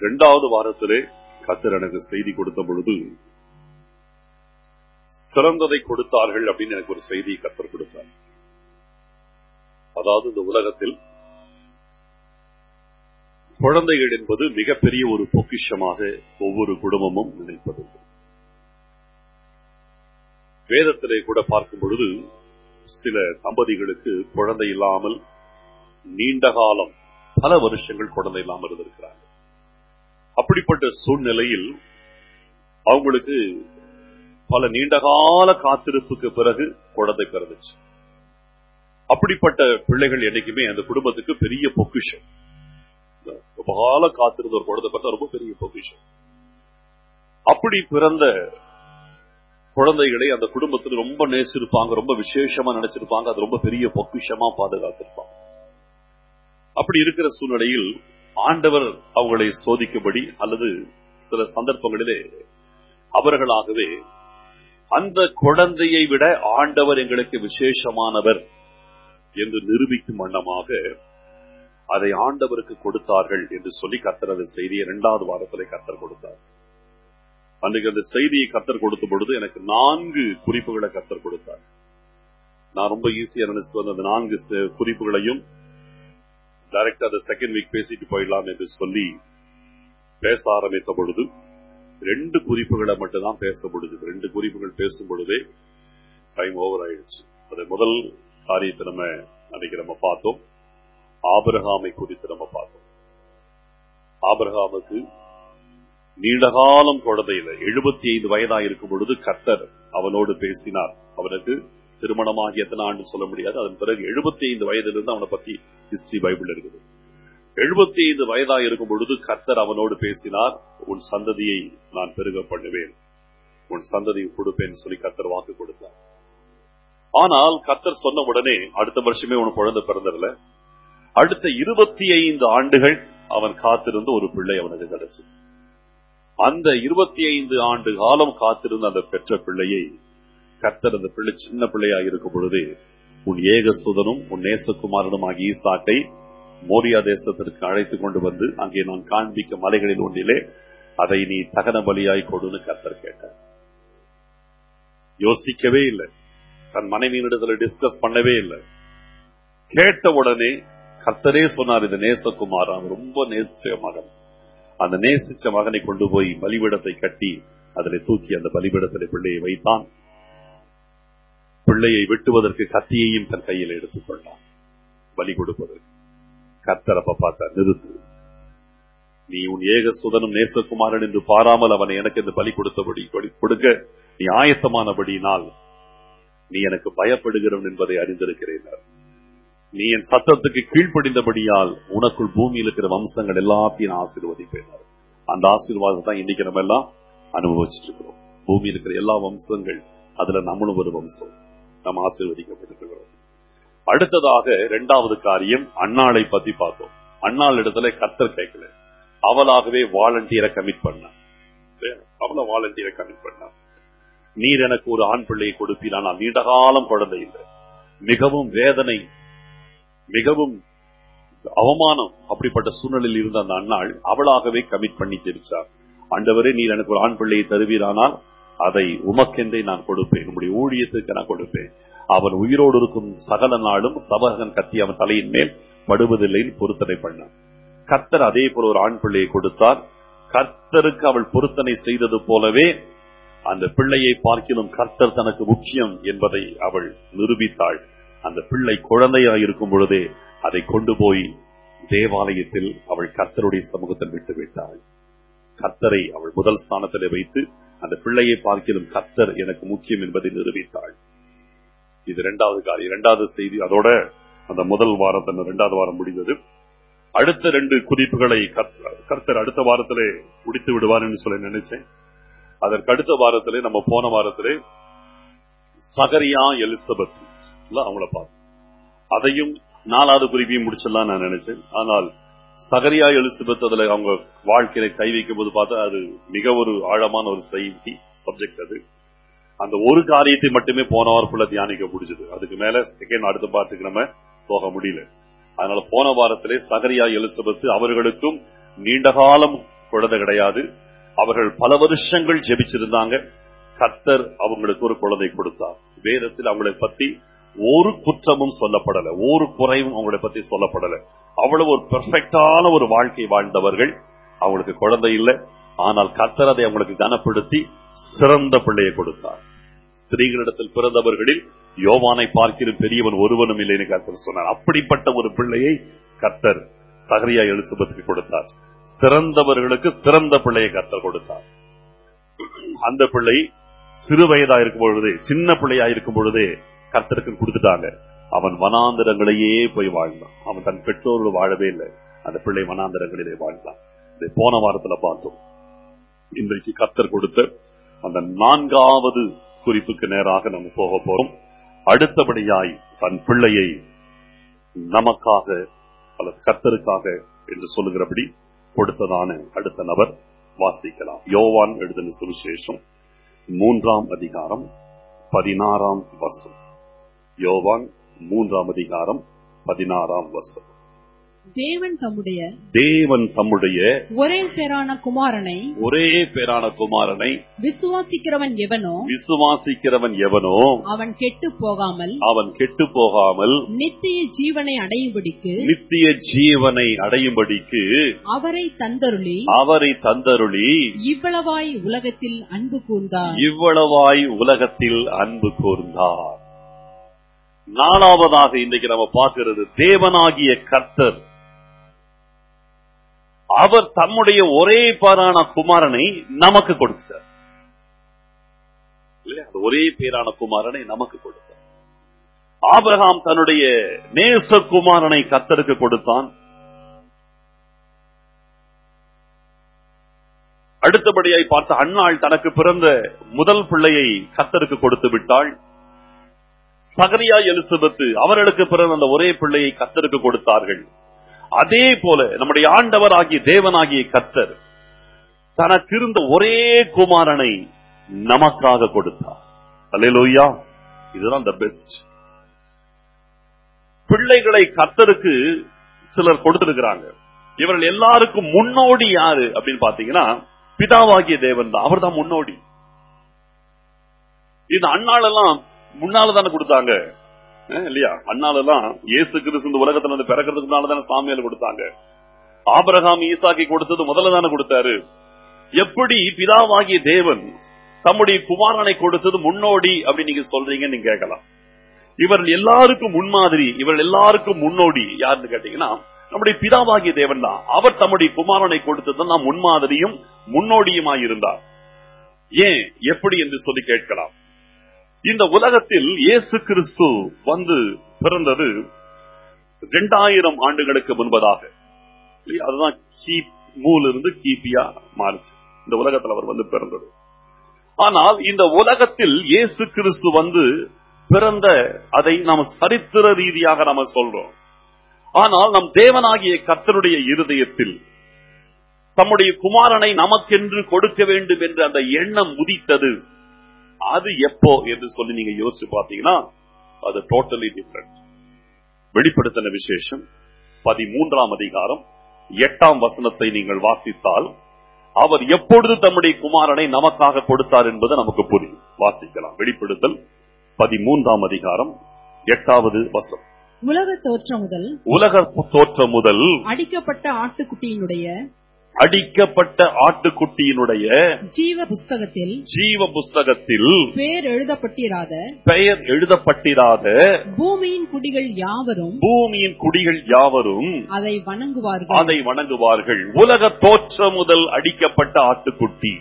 இரண்டாவது வாரத்திலே கத்தர் எனக்கு செய்தி கொடுத்த பொழுது சிறந்ததை கொடுத்தார்கள் அப்படின்னு எனக்கு ஒரு செய்தி கத்தர் கொடுத்தார் அதாவது இந்த உலகத்தில் குழந்தைகள் என்பது மிகப்பெரிய ஒரு பொக்கிஷமாக ஒவ்வொரு குடும்பமும் நினைப்பது வேதத்திலே கூட பார்க்கும் பொழுது சில தம்பதிகளுக்கு குழந்தை இல்லாமல் நீண்ட காலம் பல வருஷங்கள் குழந்தை இல்லாமல் இருந்திருக்கிறாங்க அப்படிப்பட்ட சூழ்நிலையில் அவங்களுக்கு பல நீண்டகால காத்திருப்புக்கு பிறகு குழந்தை பிறந்துச்சு அப்படிப்பட்ட பிள்ளைகள் என்னைக்குமே அந்த குடும்பத்துக்கு பெரிய பொக்கிஷம் ரொம்ப கால காத்திருந்த ஒரு குழந்தை பார்த்தா ரொம்ப பெரிய பொக்கிஷம் அப்படி பிறந்த குழந்தைகளை அந்த குடும்பத்தில் ரொம்ப நேசிருப்பாங்க ரொம்ப விசேஷமா நினைச்சிருப்பாங்க அது ரொம்ப பெரிய பொக்கிஷமா பாதுகாத்திருப்பாங்க அப்படி இருக்கிற சூழ்நிலையில் ஆண்டவர் அவங்களை சோதிக்கும்படி அல்லது சில சந்தர்ப்பங்களிலே அவர்களாகவே அந்த குழந்தையை விட ஆண்டவர் எங்களுக்கு விசேஷமானவர் என்று நிரூபிக்கும் வண்ணமாக அதை ஆண்டவருக்கு கொடுத்தார்கள் என்று சொல்லி கத்தரது செய்தியை இரண்டாவது வாரத்திலே கத்தர் கொடுத்தார் அன்றைக்கு அந்த செய்தியை கத்தர் கொடுத்த பொழுது எனக்கு நான்கு குறிப்புகளை கத்தர் கொடுத்தார் நான் ரொம்ப ஈஸியா நினைச்சிட்டு வந்த அந்த நான்கு குறிப்புகளையும் டைரக்டா அந்த செகண்ட் வீக் பேசிட்டு போயிடலாம் என்று சொல்லி பேச ஆரம்பித்த பொழுது ரெண்டு குறிப்புகளை மட்டும் தான் பேச முடிஞ்சது ரெண்டு குறிப்புகள் பேசும் பொழுதே டைம் ஓவர் ஆயிடுச்சு அது முதல் காரியத்தை நம்ம அன்னைக்கு நம்ம பார்த்தோம் ஆபரகாமை குறித்து நம்ம பார்த்தோம் ஆபரகாமுக்கு நீண்டகாலம் குழந்தையில எழுபத்தி ஐந்து வயதா இருக்கும் பொழுது கத்தர் அவனோடு பேசினார் அவனுக்கு திருமணமாகி எத்தனை ஆண்டு சொல்ல முடியாது அதன் பிறகு எழுபத்தி ஐந்து வயதிலிருந்து அவனை பத்தி ஹிஸ்டரி பைபிள் இருக்குது எழுபத்தி ஐந்து வயதா இருக்கும் பொழுது கத்தர் அவனோடு பேசினார் உன் சந்ததியை நான் பெருக பண்ணுவேன் உன் சந்ததியை கொடுப்பேன் சொல்லி கத்தர் வாக்கு கொடுத்தார் ஆனால் கத்தர் சொன்ன உடனே அடுத்த வருஷமே உனக்கு குழந்தை பிறந்ததில்ல அடுத்த இருபத்தி ஐந்து ஆண்டுகள் அவன் காத்திருந்து ஒரு பிள்ளை அவனுக்கு கிடைச்சு அந்த இருபத்தி ஐந்து ஆண்டு காலம் காத்திருந்த அந்த பெற்ற பிள்ளையை கத்தர் அந்த பிள்ளை சின்ன பிள்ளையா இருக்கும் பொழுது உன் ஏகசுதனும் உன் நேசகுமாரனும் ஆகிய ஈசாட்டை மோரியா தேசத்திற்கு அழைத்து கொண்டு வந்து அங்கே நான் காண்பிக்க மலைகளில் ஒன்றிலே அதை நீ தகன பலியாய் கொடுன்னு கத்தர் கேட்டார் யோசிக்கவே இல்லை தன் மனைவியினிடத்துல டிஸ்கஸ் பண்ணவே இல்லை கேட்ட உடனே கத்தரே சொன்னார் இந்த நேசகுமார் அவன் ரொம்ப நேசிச்ச மகன் அந்த நேசிச்ச மகனை கொண்டு போய் பலிபிடத்தை கட்டி அதில் தூக்கி அந்த பலிபிடத்தில் பிள்ளையை வைத்தான் பிள்ளையை வெட்டுவதற்கு கத்தியையும் தன் கையில் எடுத்துக் கொண்டான் பலி கொடுப்பதற்கு கத்தரப்ப பார்த்தா நிறுத்து நீ உன் ஏக சுதனும் நேசகுமாரன் என்று பாராமல் அவனை எனக்கு இந்த பலி கொடுத்தபடி கொடுக்க நீ ஆயத்தமானபடியினால் நீ எனக்கு பயப்படுகிறவன் என்பதை அறிந்திருக்கிறேன் நீ என் சத்தத்துக்கு கீழ்ப்படிந்தபடியால் உனக்குள் பூமியில் இருக்கிற வம்சங்கள் எல்லாத்தையும் ஆசீர்வதிப்பேன் அந்த ஆசீர்வாதம் தான் இன்னைக்கு நம்ம எல்லாம் அனுபவிச்சுட்டு இருக்கிறோம் பூமியில் இருக்கிற எல்லா வம்சங்கள் அதுல நம்மளும் ஒரு வம்சம் நாம் ஆசீர்வதிக்கப்பட்டிருக்கிறோம் அடுத்ததாக இரண்டாவது காரியம் அண்ணாளை பத்தி பார்த்தோம் அண்ணாள் இடத்துல கத்தர் கேட்கல அவளாகவே வாலண்டியரை கமிட் பண்ண அவளை வாலண்டியரை கமிட் பண்ண நீர் எனக்கு ஒரு ஆண் பிள்ளையை கொடுப்பீர் ஆனால் நீண்ட காலம் குழந்தை இல்லை மிகவும் வேதனை மிகவும் அவமானம் அப்படிப்பட்ட சூழ்நிலையில் இருந்த அந்த அண்ணாள் அவளாகவே கமிட் பண்ணி ஜெபிச்சார் ஆண்டவரே நீர் எனக்கு ஒரு ஆண் பிள்ளையை தருவீரானால் அதை உமக்கென்றே நான் கொடுப்பேன் உங்களுடைய ஊழியத்துக்கு நான் கொடுப்பேன் அவன் உயிரோடு இருக்கும் சகல நாளும் சபகன் கத்தி அவன் தலையின் மேல் படுவதில்லைன்னு பொருத்தனை பண்ணான் கர்த்தர் அதே போல ஒரு ஆண் பிள்ளையை கொடுத்தார் கர்த்தருக்கு அவள் பொருத்தனை செய்தது போலவே அந்த பிள்ளையை பார்க்கிலும் கர்த்தர் தனக்கு முக்கியம் என்பதை அவள் நிரூபித்தாள் அந்த பிள்ளை குழந்தையா இருக்கும் பொழுதே அதை கொண்டு போய் தேவாலயத்தில் அவள் கர்த்தருடைய சமூகத்தில் விட்டு விட்டாள் கர்த்தரை அவள் முதல் ஸ்தானத்திலே வைத்து அந்த பிள்ளையை பார்க்கிலும் கர்த்தர் எனக்கு முக்கியம் என்பதை நிரூபித்தாள் இது இரண்டாவது காரியம் இரண்டாவது செய்தி அதோட அந்த முதல் வாரத்தின் இரண்டாவது வாரம் முடிந்தது அடுத்த ரெண்டு குறிப்புகளை கர்த்தர் அடுத்த வாரத்திலே முடித்து விடுவார் என்று சொல்ல நினைச்சேன் அதற்கு அடுத்த வாரத்திலே நம்ம போன வாரத்திலே சகரியா எலிசபெத் அவங்கள பார்த்தோம் அதையும் நாலாவது குறிப்பையும் முடிச்சிடலாம் நான் நினைச்சேன் ஆனால் சகரியா எலிசபெத் அதுல அவங்க வாழ்க்கையில கை வைக்கும் போது பார்த்தா அது மிக ஒரு ஆழமான ஒரு செய்தி சப்ஜெக்ட் அது அந்த ஒரு காரியத்தை மட்டுமே போன வாரப்புள்ள தியானிக்க முடிஞ்சது அதுக்கு மேல செகண்ட் அடுத்த பாட்டுக்கு நம்ம போக முடியல அதனால போன வாரத்திலே சகரியா எலிசபெத் அவர்களுக்கும் நீண்ட காலம் குழந்தை கிடையாது அவர்கள் பல வருஷங்கள் ஜெபிச்சிருந்தாங்க கர்த்தர் அவங்களுக்கு ஒரு குழந்தை கொடுத்தார் வேதத்தில் அவங்களை பத்தி ஒரு குற்றமும் சொல்லப்படல ஒரு குறைவும் அவங்களை பத்தி சொல்லப்படல அவ்வளவு ஒரு பெர்ஃபெக்டான ஒரு வாழ்க்கை வாழ்ந்தவர்கள் அவங்களுக்கு குழந்தை இல்லை ஆனால் கர்த்தர் அதை அவங்களுக்கு கனப்படுத்தி சிறந்த பிள்ளையை கொடுத்தார் ஸ்திரீகளிடத்தில் பிறந்தவர்களில் யோவானை பார்க்கிற பெரியவன் ஒருவனும் இல்லைன்னு கர்த்தர் சொன்னார் அப்படிப்பட்ட ஒரு பிள்ளையை கர்த்தர் சகரியா எலிசபெத்துக்கு கொடுத்தார் சிறந்தவர்களுக்கு சிறந்த பிள்ளையை கர்த்தர் கொடுத்தார் அந்த பிள்ளை சிறு வயதா இருக்கும் பொழுதே சின்ன பிள்ளையா இருக்கும் பொழுதே கர்த்தருக்கு கொடுத்துட்டாங்க அவன் வனாந்திரங்களையே போய் வாழ்ந்தான் அவன் தன் பெற்றோர்கள் வாழவே இல்லை அந்த பிள்ளை வனாந்திரங்களிலே வாழ்ந்தான் இதை போன வாரத்துல பார்த்தோம் இன்றைக்கு கர்த்தர் கொடுத்த அந்த நான்காவது குறிப்புக்கு நேராக நம்ம போக போறோம் அடுத்தபடியாய் தன் பிள்ளையை நமக்காக அல்லது கர்த்தருக்காக என்று சொல்லுகிறபடி கொடுத்ததான அடுத்த நபர் வாசிக்கலாம் யோவான் எழுதின சுவிசேஷம் மூன்றாம் அதிகாரம் பதினாறாம் வசம் யோவான் மூன்றாம் அதிகாரம் பதினாறாம் வசம் தேவன் தம்முடைய தேவன் தம்முடைய ஒரே பேரான குமாரனை ஒரே பேரான குமாரனை விசுவாசிக்கிறவன் எவனோ விசுவாசிக்கிறவன் எவனோ அவன் கெட்டு போகாமல் அவன் கெட்டு போகாமல் நித்திய ஜீவனை அடையும்படிக்கு நித்திய ஜீவனை அடையும்படிக்கு அவரை தந்தருளி அவரை தந்தருளி இவ்வளவாய் உலகத்தில் அன்பு கூர்ந்தார் இவ்வளவாய் உலகத்தில் அன்பு கூர்ந்தார் நாலாவதாக இன்றைக்கு நம்ம பார்க்கிறது தேவனாகிய கர்த்தர் அவர் தம்முடைய ஒரே பாரான குமாரனை நமக்கு கொடுத்தார் இல்லையா? அந்த ஒரே பேரான குமாரனை நமக்கு கொடுத்தார் ஆபிரகாம் தன்னுடைய நேச குமாரனை கர்த்தருக்கு கொடுத்தான் அடுத்தபடியாய் பார்த்த அன்னாள் தனக்கு பிறந்த முதல் பிள்ளையை கர்த்தருக்கு கொடுத்து விட்டாள் சகரியா எலிசபெத்து அவர்களுக்கு பிறந்த அந்த ஒரே பிள்ளையை கர்த்தருக்கு கொடுத்தார்கள் அதே போல நம்முடைய ஆண்டவராகிய தேவனாகிய கர்த்தர் தனக்கு இருந்த ஒரே குமாரனை நமக்காக கொடுத்தார் அல்லேலூயா இதுதான் த பெஸ்ட் பிள்ளைகளை கர்த்தருக்கு சிலர் கொடுத்திருக்கிறாங்க இவர்கள் எல்லாருக்கும் முன்னோடி யாரு அப்படின்னு பாத்தீங்கன்னா பிதாவாகிய தேவன் தான் அவர் தான் முன்னோடி இந்த அண்ணாளெல்லாம் முன்னால தானே கொடுத்தாங்க அஹ் இல்லையா அண்ணாலெல்லாம் இயேசு கிறிஸ்து இந்த உலகத்துல வந்து பிறக்கிறதுக்கு முன்னால தானே சாமியால் கொடுத்தாங்க ஆபிரகாம் ஈசாக்கி கொடுத்தது முதல்ல தானே கொடுத்தாரு எப்படி பிதாவாகிய தேவன் தம்முடைய குமாரனை கொடுத்தது முன்னோடி அப்படின்னு நீங்க சொல்றீங்கன்னு நீங்க கேட்கலாம் இவர்கள் எல்லாருக்கும் முன்மாதிரி இவர்கள் எல்லாருக்கும் முன்னோடி யாருன்னு கேட்டீங்கன்னா நம்முடைய பிதாவாகிய தேவன் தான் அவர் தம்முடைய குமாரனை கொடுத்தது தான் முன்மாதிரியும் முன்னோடியுமாய் இருந்தார் ஏன் எப்படி என்று சொல்லி கேட்கலாம் இந்த உலகத்தில் இயேசு கிறிஸ்து வந்து பிறந்தது இரண்டாயிரம் ஆண்டுகளுக்கு முன்பதாக இல்லையா? அதுதான் கி இருந்து கிபியா மாறுச்சு இந்த உலகத்தில் அவர் வந்து பிறந்தது ஆனால் இந்த உலகத்தில் இயேசு கிறிஸ்து வந்து பிறந்த அதை நாம் சரித்திர ரீதியாக நாம சொல்றோம் ஆனால் நம் தேவனாகிய கர்த்தருடைய இருதயத்தில் தம்முடைய குமாரனை நமக்கென்று கொடுக்க வேண்டும் என்ற அந்த எண்ணம் உதித்தது அது எப்போ என்று சொல்லி நீங்க யோசிச்சு பார்த்தீங்கன்னா அது டோட்டலி டிஃபரெண்ட் வெளிப்படுத்தின விசேஷம் பதிமூன்றாம் அதிகாரம் எட்டாம் வசனத்தை நீங்கள் வாசித்தால் அவர் எப்பொழுது தம்முடைய குமாரனை நமக்காக கொடுத்தார் என்பது நமக்கு புரியும் வாசிக்கலாம் வெளிப்படுத்தல் பதிமூன்றாம் அதிகாரம் எட்டாவது வசனம் உலக தோற்றம் முதல் உலக தோற்றம் முதல் அடிக்கப்பட்ட ஆட்டுக்குட்டியினுடைய அடிக்கப்பட்ட ஆட்டுக்குட்டியினுடைய ஜீவ புஸ்தகத்தில் ஜீவ புஸ்தகத்தில் பேர் எழுதப்பட்டிராத பெயர் எழுதப்பட்டிராத பூமியின் குடிகள் யாவரும் பூமியின் குடிகள் யாவரும் அதை வணங்குவார்கள் அதை வணங்குவார்கள் உலக தோற்றம் முதல் அடிக்கப்பட்ட ஆட்டுக்குட்டி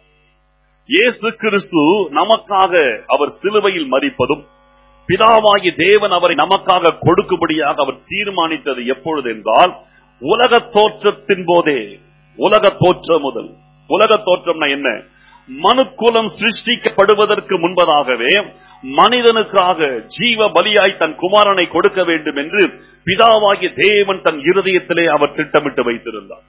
இயேசு கிறிஸ்து நமக்காக அவர் சிலுவையில் மறிப்பதும் பிதாவாகிய தேவன் அவரை நமக்காக கொடுக்கும்படியாக அவர் தீர்மானித்தது எப்பொழுது என்றால் உலக தோற்றத்தின் போதே உலக தோற்றம் முதல் உலக தோற்றம்னா என்ன மனுக்குலம் சிருஷ்டிக்கப்படுவதற்கு முன்பதாகவே மனிதனுக்காக ஜீவ பலியாய் தன் குமாரனை கொடுக்க வேண்டும் என்று பிதாவாகிய தேவன் தன் இருதயத்திலே அவர் திட்டமிட்டு வைத்திருந்தார்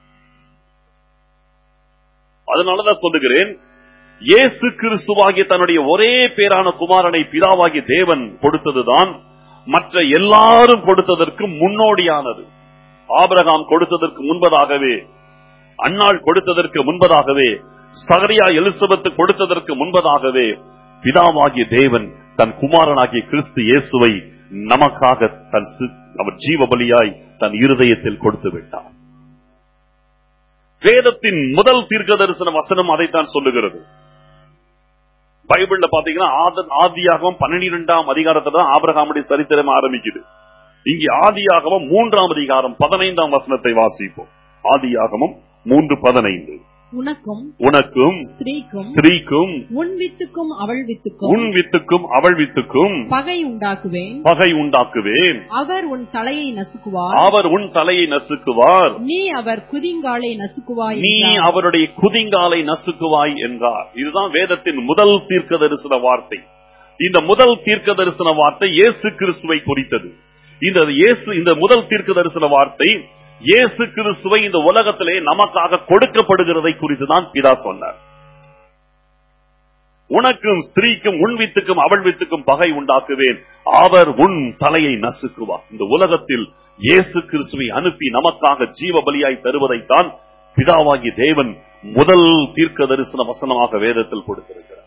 அதனாலதான் சொல்லுகிறேன் இயேசு கிறிஸ்துவாகிய தன்னுடைய ஒரே பேரான குமாரனை பிதாவாகிய தேவன் கொடுத்ததுதான் மற்ற எல்லாரும் கொடுத்ததற்கு முன்னோடியானது ஆபிரகாம் கொடுத்ததற்கு முன்பதாகவே அன்னாள் கொடுத்ததற்கு முன்பதாகவே சகரியா எலிசபெத் கொடுத்ததற்கு முன்பதாகவே பிதாவாகிய தேவன் தன் குமாரனாகிய கிறிஸ்து இயேசுவை நமக்காக தன் சி- அவர் ஜீவ பலியாய் தன் இருதயத்தில் கொடுத்து விட்டார் வேதத்தின் முதல் தீர்க்க தரிசன வசனம் அதைத்தான் சொல்லுகிறது பைபிள்ல பாத்தீங்கன்னா ஆத- ஆதியாகமம் பன்னிரெண்டாம் அதிகாரத்துல தான் ஆபிரகாமுடைய சரித்திரம் ஆரம்பிக்குது இங்கே ஆதியாகமம் மூன்றாம் அதிகாரம் பதினைந்தாம் வசனத்தை வாசிப்போம் ஆதியாகமம் மூன்று பதினைந்து உனக்கும் உனக்கும் ஸ்திரீக்கும் ஸ்திரீக்கும் உன் வித்துக்கும் அவள் வித்துக்கும் உன் வித்துக்கும் அவள் வித்துக்கும் பகை உண்டாக்குவேன் பகை உண்டாக்குவேன் அவர் உன் தலையை நசுக்குவார் அவர் உன் தலையை நசுக்குவார் நீ அவர் குதிங்காலை நசுக்குவாய் நீ என்றார். அவருடைய குதிங்காலை நசுக்குவாய் என்றார் இதுதான் வேதத்தின் முதல் தீர்க்க தரிசன வார்த்தை இந்த முதல் தீர்க்க தரிசன வார்த்தை இயேசு கிறிஸ்துவை குறித்தது இந்த இயேசு இந்த முதல் தீர்க்க தரிசன வார்த்தை இயேசு கிறிஸ்துவை இந்த உலகத்திலே நமக்காக கொடுக்கப்படுகிறதை குறித்து தான் பிதா சொன்னார் உனக்கும் ஸ்திரீக்கும் உன் வித்துக்கும் அவள் வித்துக்கும் பகை உண்டாக்குவேன் அவர் உன் தலையை நசுக்குவார் இந்த உலகத்தில் இயேசு கிறிஸ்துவை அனுப்பி நமக்காக ஜீவ பலியாய் தருவதைத்தான் பிதாவாகிய தேவன் முதல் தீர்க்க தரிசன வசனமாக வேதத்தில் கொடுத்திருக்கிறார்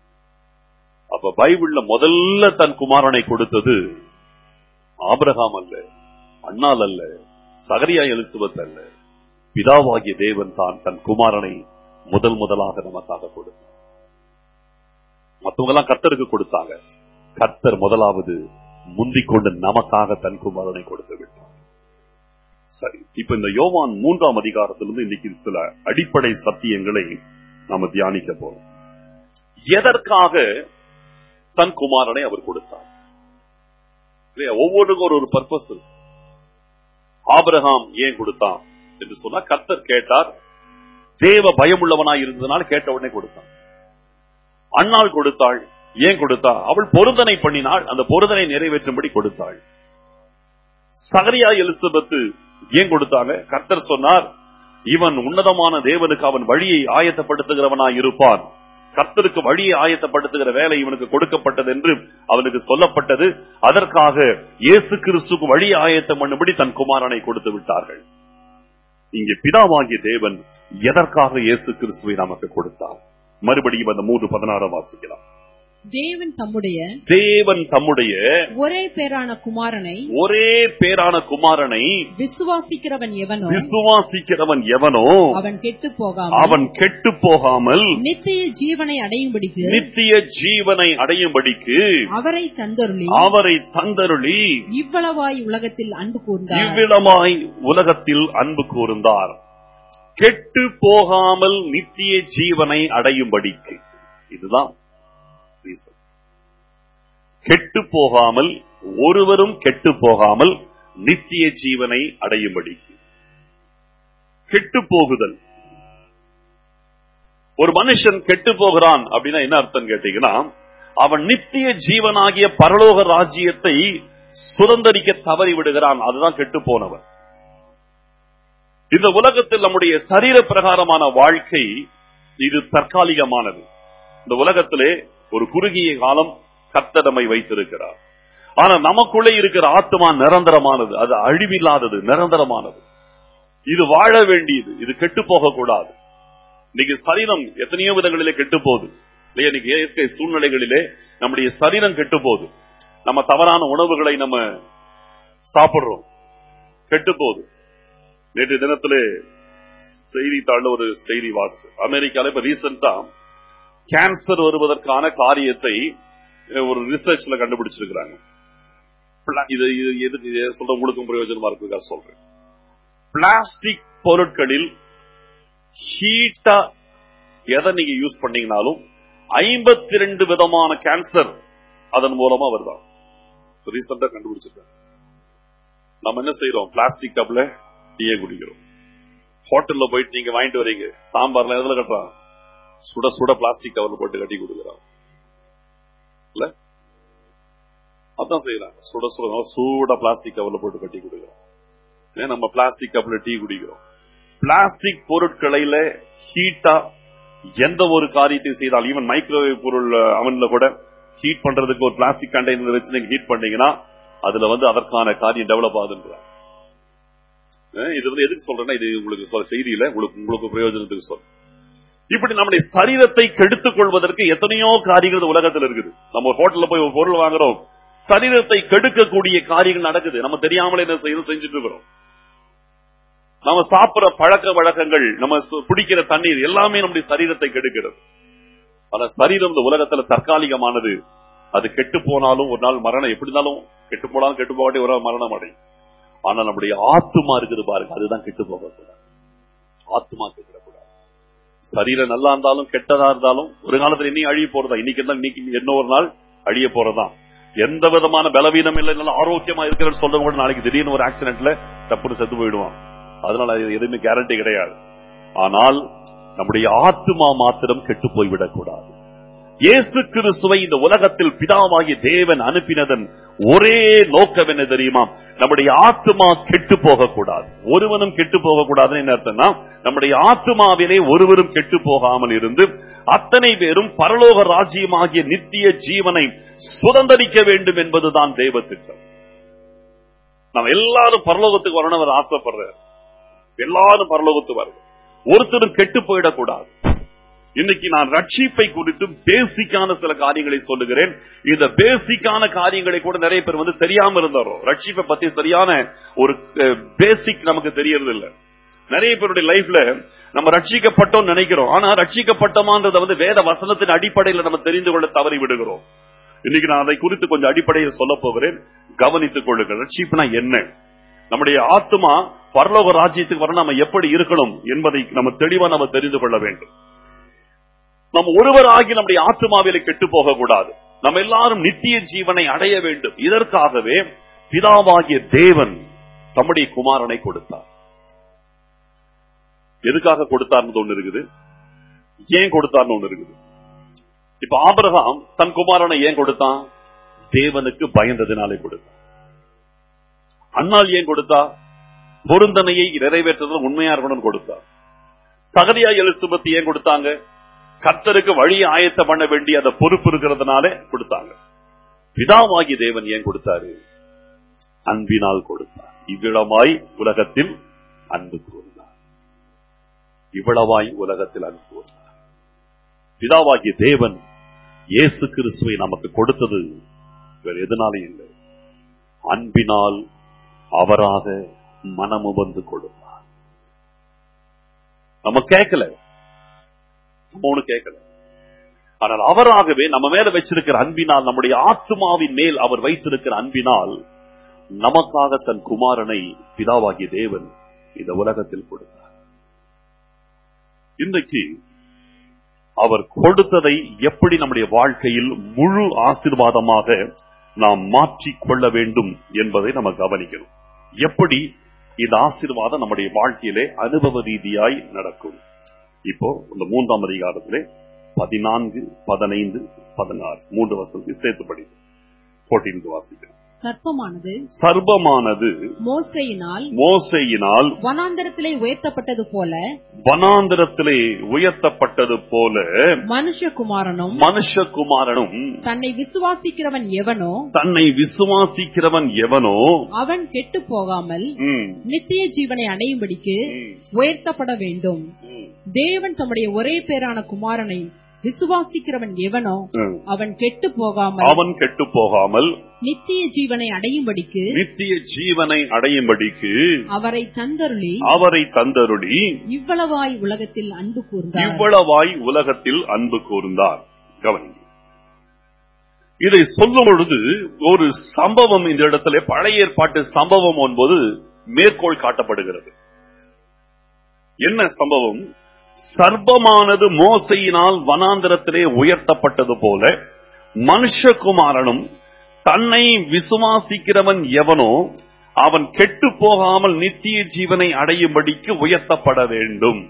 அப்ப பைபிள்ல முதல்ல தன் குமாரனை கொடுத்தது ஆபிரகாம் அல்ல அண்ணால் அல்ல சகரியா எலிசபெத் அல்ல பிதாவாகிய தேவன் தான் தன் குமாரனை முதல் முதலாக நமக்காக கொடுத்தார் மத்தவங்க எல்லாம் கர்த்தருக்கு கொடுத்தாங்க கர்த்தர் முதலாவது முந்திக் கொண்டு நமக்காக தன் குமாரனை கொடுத்து விட்டார் சரி இப்ப இந்த யோவான் மூன்றாம் அதிகாரத்திலிருந்து இன்னைக்கு சில அடிப்படை சத்தியங்களை நாம தியானிக்க போறோம் எதற்காக தன் குமாரனை அவர் கொடுத்தார் இல்லையா? ஒவ்வொன்றுக்கும் ஒரு ஒரு பர்பஸ் ஆபிரகாம் ஏன் கொடுத்தான் என்று சொன்னா கர்த்தர் கேட்டார் தேவ பயமுள்ளவனாய் இருந்ததுனால கேட்ட உடனே கொடுத்தான் அண்ணாள் கொடுத்தாள் ஏன் கொடுத்தா அவள் பொருந்தனை பண்ணினாள் அந்த பொருந்தனை நிறைவேற்றும்படி கொடுத்தாள் சகரியா எலிசபெத்து ஏன் கொடுத்தாங்க கர்த்தர் சொன்னார் இவன் உன்னதமான தேவனுக்கு அவன் வழியை ஆயத்தப்படுத்துகிறவனாய் இருப்பான் கர்த்தருக்கு வழியை ஆயத்தப்படுத்துகிற வேலை இவனுக்கு கொடுக்கப்பட்டது என்று அவனுக்கு சொல்லப்பட்டது அதற்காக இயேசு கிறிஸ்துக்கு வழி ஆயத்தம் பண்ணும்படி தன் குமாரனை கொடுத்து விட்டார்கள் இங்கே பிதாவாகிய தேவன் எதற்காக இயேசு கிறிஸ்துவை நமக்கு கொடுத்தார் மறுபடியும் அந்த மூன்று பதினாறாம் வாசிக்கலாம் தேவன் தம்முடைய தேவன் தம்முடைய ஒரே பேரான குமாரனை ஒரே பேரான குமாரனை விசுவாசிக்கிறவன் எவனோ விசுவாசிக்கிறவன் எவனோ அவன் கெட்டு போகாமல் அவன் கெட்டு போகாமல் நித்திய ஜீவனை அடையும்படிக்கு நித்திய ஜீவனை அடையும்படிக்கு அவரை தந்தருளி அவரை தந்தருளி இவ்வளவாய் உலகத்தில் அன்பு கூர்ந்தார் இவ்விடமாய் உலகத்தில் அன்பு கூர்ந்தார் கெட்டு போகாமல் நித்திய ஜீவனை அடையும்படிக்கு இதுதான் reason. கெட்டு போகாமல் ஒருவரும் கெட்டு போகாமல் நித்திய ஜீவனை அடையும்படிக்கு கெட்டு போகுதல் ஒரு மனுஷன் கெட்டு போகிறான் அப்படின்னா என்ன அர்த்தம் கேட்டீங்கன்னா அவன் நித்திய ஜீவனாகிய பரலோக ராஜ்யத்தை சுதந்தரிக்க தவறி விடுகிறான் அதுதான் கெட்டு போனவன் இந்த உலகத்தில் நம்முடைய சரீர பிரகாரமான வாழ்க்கை இது தற்காலிகமானது இந்த உலகத்திலே ஒரு குறுகிய காலம் கத்தடமை வைத்திருக்கிறார் ஆனா நமக்குள்ளே இருக்கிற ஆத்மா நிரந்தரமானது அது அழிவில்லாதது நிரந்தரமானது இது வாழ வேண்டியது இது கெட்டு போகக்கூடாது இன்னைக்கு சரீரம் எத்தனையோ விதங்களிலே கெட்டு போகுது இல்லையா இன்னைக்கு இயற்கை சூழ்நிலைகளிலே நம்முடைய சரீரம் கெட்டு போகுது நம்ம தவறான உணவுகளை நம்ம சாப்பிடுறோம் கெட்டு போகுது நேற்று தினத்திலே செய்தித்தாள்ல ஒரு செய்தி வாசு அமெரிக்கால இப்ப ரீசெண்டா கேன்சர் வருவதற்கான காரியத்தை அஹ், ஒரு ரிசர்ச்ல கண்டுபிடிச்சிருக்கிறாங்க பிளா- இது இது எதுக்கு இது சொல்ற உங்களுக்கும் பிரயோஜனமா இருக்குதா சொல்றேன் பிளாஸ்டிக் பொருட்களில் ஹீட்டா எதை நீங்க யூஸ் பண்ணீங்கனாலும் ஐம்பத்தி ரெண்டு விதமான கேன்சர் அதன் மூலமா வருதான் ரீசெண்டா கண்டுபிடிச்சிருக்காங்க நம்ம என்ன செய்யறோம் பிளாஸ்டிக் கப்ல டீயே குடிக்கிறோம் ஹோட்டல்ல போயிட்டு நீங்க வாங்கிட்டு வரீங்க சாம்பார்ல எதுல கட்டுறான் சுட சுட பிளாஸ்டிக் கவர்ல போட்டு கட்டி கொடுக்குறான் இல்ல அதான் செய்யறாங்க சுட சுட நல்லா சூட பிளாஸ்டிக் கவர்ல போட்டு கட்டி கொடுக்குறோம் ஏன் நம்ம பிளாஸ்டிக் கப்ல டீ குடிக்கிறோம் பிளாஸ்டிக் பொருட்களில ஹீட்டா எந்த ஒரு காரியத்தை செய்தால் ஈவன் மைக்ரோவேவ் பொருள் அவன்ல கூட ஹீட் பண்றதுக்கு ஒரு பிளாஸ்டிக் கண்டெய்னர் வச்சு நீங்க ஹீட் பண்ணீங்கன்னா அதுல வந்து அதற்கான காரியம் டெவலப் ஆகுதுன்றாங்க அஹ் இது வந்து எதுக்கு சொல்றேன்னா இது உங்களுக்கு சொல்ல செய்தியில உங்களுக்கு உங்களுக்கு பிரயோஜனத்துக்கு சொல்றேன் இப்படி நம்முடைய சரீரத்தை கெடுத்துக் கொள்வதற்கு எத்தனையோ காரியங்கள் இந்த உலகத்தில் இருக்குது நம்ம ஹோட்டல்ல போய் ஒரு பொருள் வாங்குறோம் சரீரத்தை கெடுக்கக்கூடிய காரியங்கள் நடக்குது நம்ம தெரியாமலே என்ன செய்யணும் செஞ்சுட்டு இருக்கிறோம் நம்ம சாப்பிடுற பழக்க வழக்கங்கள் நம்ம சு- குடிக்கிற தண்ணீர் எல்லாமே நம்முடைய சரீரத்தை கெடுக்கிறது ஆனா சரீரம் இந்த உலகத்துல தற்காலிகமானது அது கெட்டு போனாலும் ஒரு நாள் மரணம் எப்படி இருந்தாலும் கெட்டு போனாலும் கெட்டு போகாட்டி ஒரு நாள் மரணம் அடையும் ஆனா நம்முடைய ஆத்துமா இருக்குது பாருங்க அதுதான் கெட்டு போகக்கூடாது ஆத்துமா கெட்டுடக்கூடாது சரீரம் நல்லா இருந்தாலும் கெட்டதா இருந்தாலும் ஒரு காலத்துல இன்னும் அழிய போறதா இன்னைக்கு இருந்தா இன்னைக்கு என்ன ஒரு நாள் அழிய போறதுதான் எந்த விதமான பலவீனம் இல்லை நல்லா ஆரோக்கியமா இருக்கிறன்னு சொல்றவங்க கூட நாளைக்கு திடீர்னு ஒரு ஆக்சிடென்ட்ல தப்புன்னு செத்து போயிடுவான் அதனால அது எதுவுமே கேரண்டி கிடையாது ஆனால் நம்முடைய ஆத்துமா மாத்திரம் கெட்டு போய்விடக் கூடாது இயேசு கிறிஸ்துவை இந்த உலகத்தில் பிதாவாகிய தேவன் அனுப்பினதன் ஒரே நோக்கம் என்ன தெரியுமா நம்முடைய ஆத்துமா கெட்டு போகக்கூடாது ஒருவனும் கெட்டு போகக்கூடாதுன்னு என்ன அர்த்தம்னா நம்முடைய ஆத்துமாவிலே ஒருவரும் கெட்டு போகாமல் இருந்து அத்தனை பேரும் பரலோக ராஜ்யமாகிய நித்திய ஜீவனை சுதந்தரிக்க வேண்டும் என்பதுதான் தெய்வ திட்டம் நம்ம எல்லாரும் பரலோகத்துக்கு வரணும் அவர் ஆசைப்படுறார் எல்லாரும் பரலோகத்துக்கு வரணும் ஒருத்தரும் கெட்டு போயிடக்கூடாது இன்னைக்கு நான் ரட்சிப்பை குறித்து பேசிக்கான சில காரியங்களை சொல்லுகிறேன் இந்த பேசிக்கான காரியங்களை கூட நிறைய பேர் வந்து தெரியாம இருந்தாரோ ரட்சிப்பை பத்தி சரியான ஒரு பேசிக் நமக்கு தெரியறது இல்ல நிறைய பேருடைய லைஃப்ல நம்ம ரட்சிக்கப்பட்டோம் நினைக்கிறோம் ஆனா ரட்சிக்கப்பட்டோமான்றத வந்து வேத வசனத்தின் அடிப்படையில் நம்ம தெரிந்து கொள்ள தவறி விடுகிறோம் இன்னைக்கு நான் அதை குறித்து கொஞ்சம் அடிப்படையில் சொல்ல போகிறேன் கவனித்துக் கொள்ளுங்கள் ரட்சிப்புனா என்ன நம்முடைய ஆத்மா பரலோக ராஜ்யத்துக்கு வர நம்ம எப்படி இருக்கணும் என்பதை நம்ம தெளிவா நம்ம தெரிந்து கொள்ள வேண்டும் நம்ம ஒருவராகி நம்முடைய ஆத்மாவில கெட்டு போக கூடாது நம்ம எல்லாரும் நித்திய ஜீவனை அடைய வேண்டும் இதற்காகவே பிதாவாகிய தேவன் தம்முடைய குமாரனை கொடுத்தார் எதுக்காக கொடுத்தார்னு ஒண்ணு இருக்குது ஏன் கொடுத்தார்னு ஒண்ணு இருக்குது இப்ப ஆபிரகாம் தன் குமாரனை ஏன் கொடுத்தான் தேவனுக்கு பயந்ததினாலே கொடுத்தான் அண்ணால் ஏன் கொடுத்தா பொருந்தனையை நிறைவேற்றுறது உண்மையா இருக்கணும்னு கொடுத்தா சகதியா எலிசபெத் ஏன் கொடுத்தாங்க கர்த்தருக்கு வழியை ஆயத்தம் பண்ண வேண்டிய அந்த பொறுப்பு இருக்கிறதுனால கொடுத்தாங்க பிதாவாகி தேவன் ஏன் கொடுத்தாரு அன்பினால் கொடுத்தார் இவ்விடமாய் உலகத்தில் அன்பு கூர்ந்தார் இவ்வளவாய் உலகத்தில் அன்பு கூர்ந்தார் பிதாவாகிய தேவன் இயேசு கிறிஸ்துவை நமக்கு கொடுத்தது வேறு எதனாலும் இல்லை அன்பினால் அவராக மனமுவந்து கொடுத்தார் நம்ம கேட்கல நம்ம ஒண்ணு கேட்கல ஆனால் அவராகவே நம்ம மேல வச்சிருக்கிற அன்பினால் நம்முடைய ஆத்மாவின் மேல் அவர் வைத்திருக்கிற அன்பினால் நமக்காக தன் குமாரனை பிதாவாகிய தேவன் இந்த உலகத்தில் கொடுத்தார் இன்றைக்கு அவர் கொடுத்ததை எப்படி நம்முடைய வாழ்க்கையில் முழு ஆசீர்வாதமாக நாம் மாற்றிக் கொள்ள வேண்டும் என்பதை நம்ம கவனிக்கணும் எப்படி இந்த ஆசீர்வாதம் நம்முடைய வாழ்க்கையிலே அனுபவ ரீதியாய் நடக்கும் இப்போ இந்த மூன்றாம் அதிகாரத்திலே பதினான்கு பதினைந்து பதினாறு மூன்று வருஷத்துக்கு சேர்த்து படி போட்டியிருந்து வாசிக்கிறேன் சர்ப்பமானது சர்வமானது மோசையினால் மோசையினால் வனாந்தரத்திலே உயர்த்தப்பட்டது போல வனாந்திரத்திலே உயர்த்தப்பட்டது போல மனுஷகுமாரனும் மனுஷகுமாரனும் தன்னை விசுவாசிக்கிறவன் எவனோ தன்னை விசுவாசிக்கிறவன் எவனோ அவன் கெட்டு போகாமல் ம், நித்திய ஜீவனை அடையும்படிக்கு ம், உயர்த்தப்பட வேண்டும் ம், தேவன் தம்முடைய ஒரே பேரான குமாரனை விசுவாசிக்கிறவன் எவனோ ம். அவன் கெட்டு போகாமல் அவன் கெட்டு போகாமல் நித்திய ஜீவனை அடையும்படிக்கு நித்திய ஜீவனை அடையும்படிக்கு அவரை தந்தருளி அவரை தந்தருளி இவ்வளவாய் உலகத்தில் அன்பு கூர்ந்தார் இவ்வளவாய் உலகத்தில் அன்பு கூர்ந்தார் கவனி இதை சொல்லும் பொழுது ஒரு சம்பவம் இந்த இடத்துல பழைய ஏற்பாட்டு சம்பவம் என்பது மேற்கோள் காட்டப்படுகிறது என்ன சம்பவம் சர்ப்பமானது மோசையினால் வனாந்திரத்திலே உயர்த்தப்பட்டது போல மனுஷகுமாரனும் தன்னை விசுவாசிக்கிறவன் எவனோ அவன் கெட்டு போகாமல் நித்திய ஜீவனை அடையும்படிக்கு உயர்த்தப்பட வேண்டும்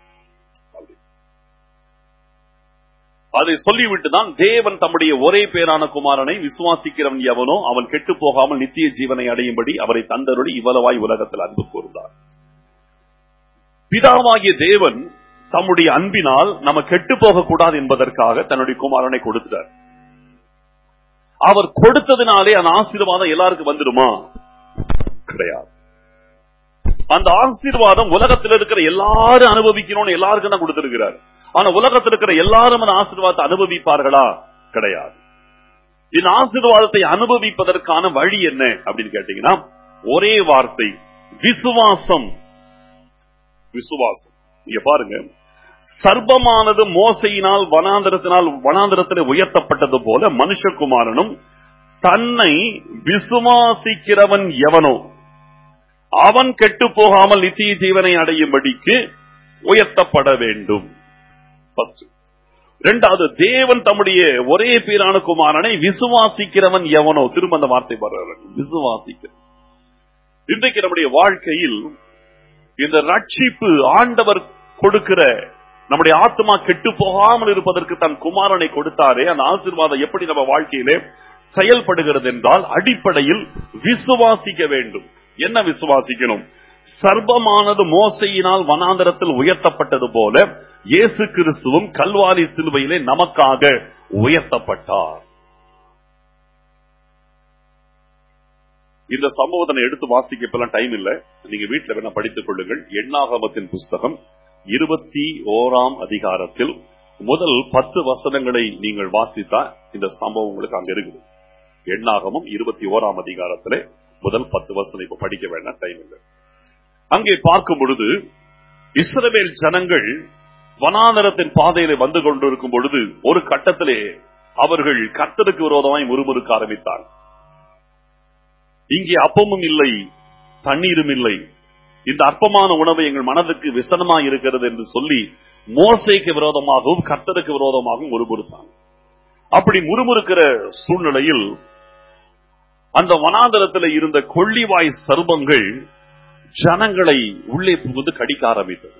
அதை சொல்லிவிட்டு தான் தேவன் தம்முடைய ஒரே பேரான குமாரனை விசுவாசிக்கிறவன் எவனோ அவன் கெட்டு போகாமல் நித்திய ஜீவனை அடையும்படி அவரை தந்தருளி இவ்வளவாய் உலகத்தில் அன்பு கூர்ந்தார் பிதாவாகிய தேவன் தம்முடைய அன்பினால் நம்ம கெட்டு போகக்கூடாது என்பதற்காக தன்னுடைய குமாரனை கொடுத்தார் அவர் கொடுத்ததினாலே அந்த ஆசீர்வாதம் எல்லாருக்கும் வந்துடுமா கிடையாது அந்த ஆசீர்வாதம் உலகத்தில் இருக்கிற எல்லாரும் அனுபவிக்கணும்னு எல்லாருக்கும் தான் கொடுத்திருக்கிறார் ஆனா உலகத்தில் இருக்கிற எல்லாரும் அந்த ஆசீர்வாதத்தை அனுபவிப்பார்களா கிடையாது இந்த ஆசீர்வாதத்தை அனுபவிப்பதற்கான வழி என்ன அப்படின்னு கேட்டீங்கன்னா ஒரே வார்த்தை விசுவாசம் விசுவாசம் இங்க பாருங்க சர்ப்பமானது மோசையினால் வனாந்திரத்தினால் வனாந்திரத்தில் உயர்த்தப்பட்டது போல மனுஷகுமாரனும் தன்னை விசுவாசிக்கிறவன் எவனோ அவன் கெட்டு போகாமல் நித்திய ஜீவனை அடையும்படிக்கு உயர்த்தப்பட வேண்டும் First. இரண்டாவது தேவன் தம்முடைய ஒரே பேரான குமாரனை விசுவாசிக்கிறவன் எவனோ திரும்ப அந்த வார்த்தை வர்றாரு விசுவாசிக்க இன்றைக்கு நம்முடைய வாழ்க்கையில் இந்த ரட்சிப்பு ஆண்டவர் கொடுக்கிற நம்முடைய ஆத்மா கெட்டு போகாமல் இருப்பதற்கு தன் குமாரனை கொடுத்தாரே அந்த ஆசீர்வாதம் எப்படி நம்ம வாழ்க்கையிலே செயல்படுகிறது என்றால் அடிப்படையில் விசுவாசிக்க வேண்டும் என்ன விசுவாசிக்கணும் சர்வமானது மோசையினால் வனாந்தரத்தில் உயர்த்தப்பட்டது போல இயேசு கிறிஸ்துவும் கல்வாரி சிலுவையிலே நமக்காக உயர்த்தப்பட்டார் இந்த சம்பவத்தை நான் எடுத்து வாசிக்க இப்பெல்லாம் டைம் இல்ல நீங்க வீட்டுல வேணா படித்துக் கொள்ளுங்கள் எண்ணாகமத்தின் புஸ்தகம் இருபத்தி ஓராம் அதிகாரத்தில் முதல் பத்து வசனங்களை நீங்கள் வாசித்தா இந்த சம்பவம் உங்களுக்கு அங்க இருக்குது எண்ணாகமும் இருபத்தி ஓராம் அதிகாரத்திலே முதல் பத்து வசனம் இப்ப படிக்க வேண்டாம் டைம் இல்லை அங்கே பார்க்கும் பொழுது இஸ்ரவேல் ஜனங்கள் வனாந்தரத்தின் பாதையிலே வந்து கொண்டிருக்கும் பொழுது ஒரு கட்டத்திலே அவர்கள் கர்த்தருக்கு விரோதமாய் முறுமுறுக்க ஆரம்பித்தார் இங்கே அப்பமும் இல்லை தண்ணீரும் இல்லை இந்த அற்பமான உணவு எங்கள் மனதுக்கு விசனமாய் இருக்கிறது என்று சொல்லி மோசைக்கு விரோதமாகவும் கர்த்தருக்கு விரோதமாகவும் முறுமுறுத்தான் அப்படி முறுமுறுக்கிற சூழ்நிலையில் அந்த வனாந்தரத்தில் இருந்த கொள்ளிவாய் சர்பங்கள் ஜனங்களை உள்ளே புகுந்து கடிக்க ஆரம்பித்தது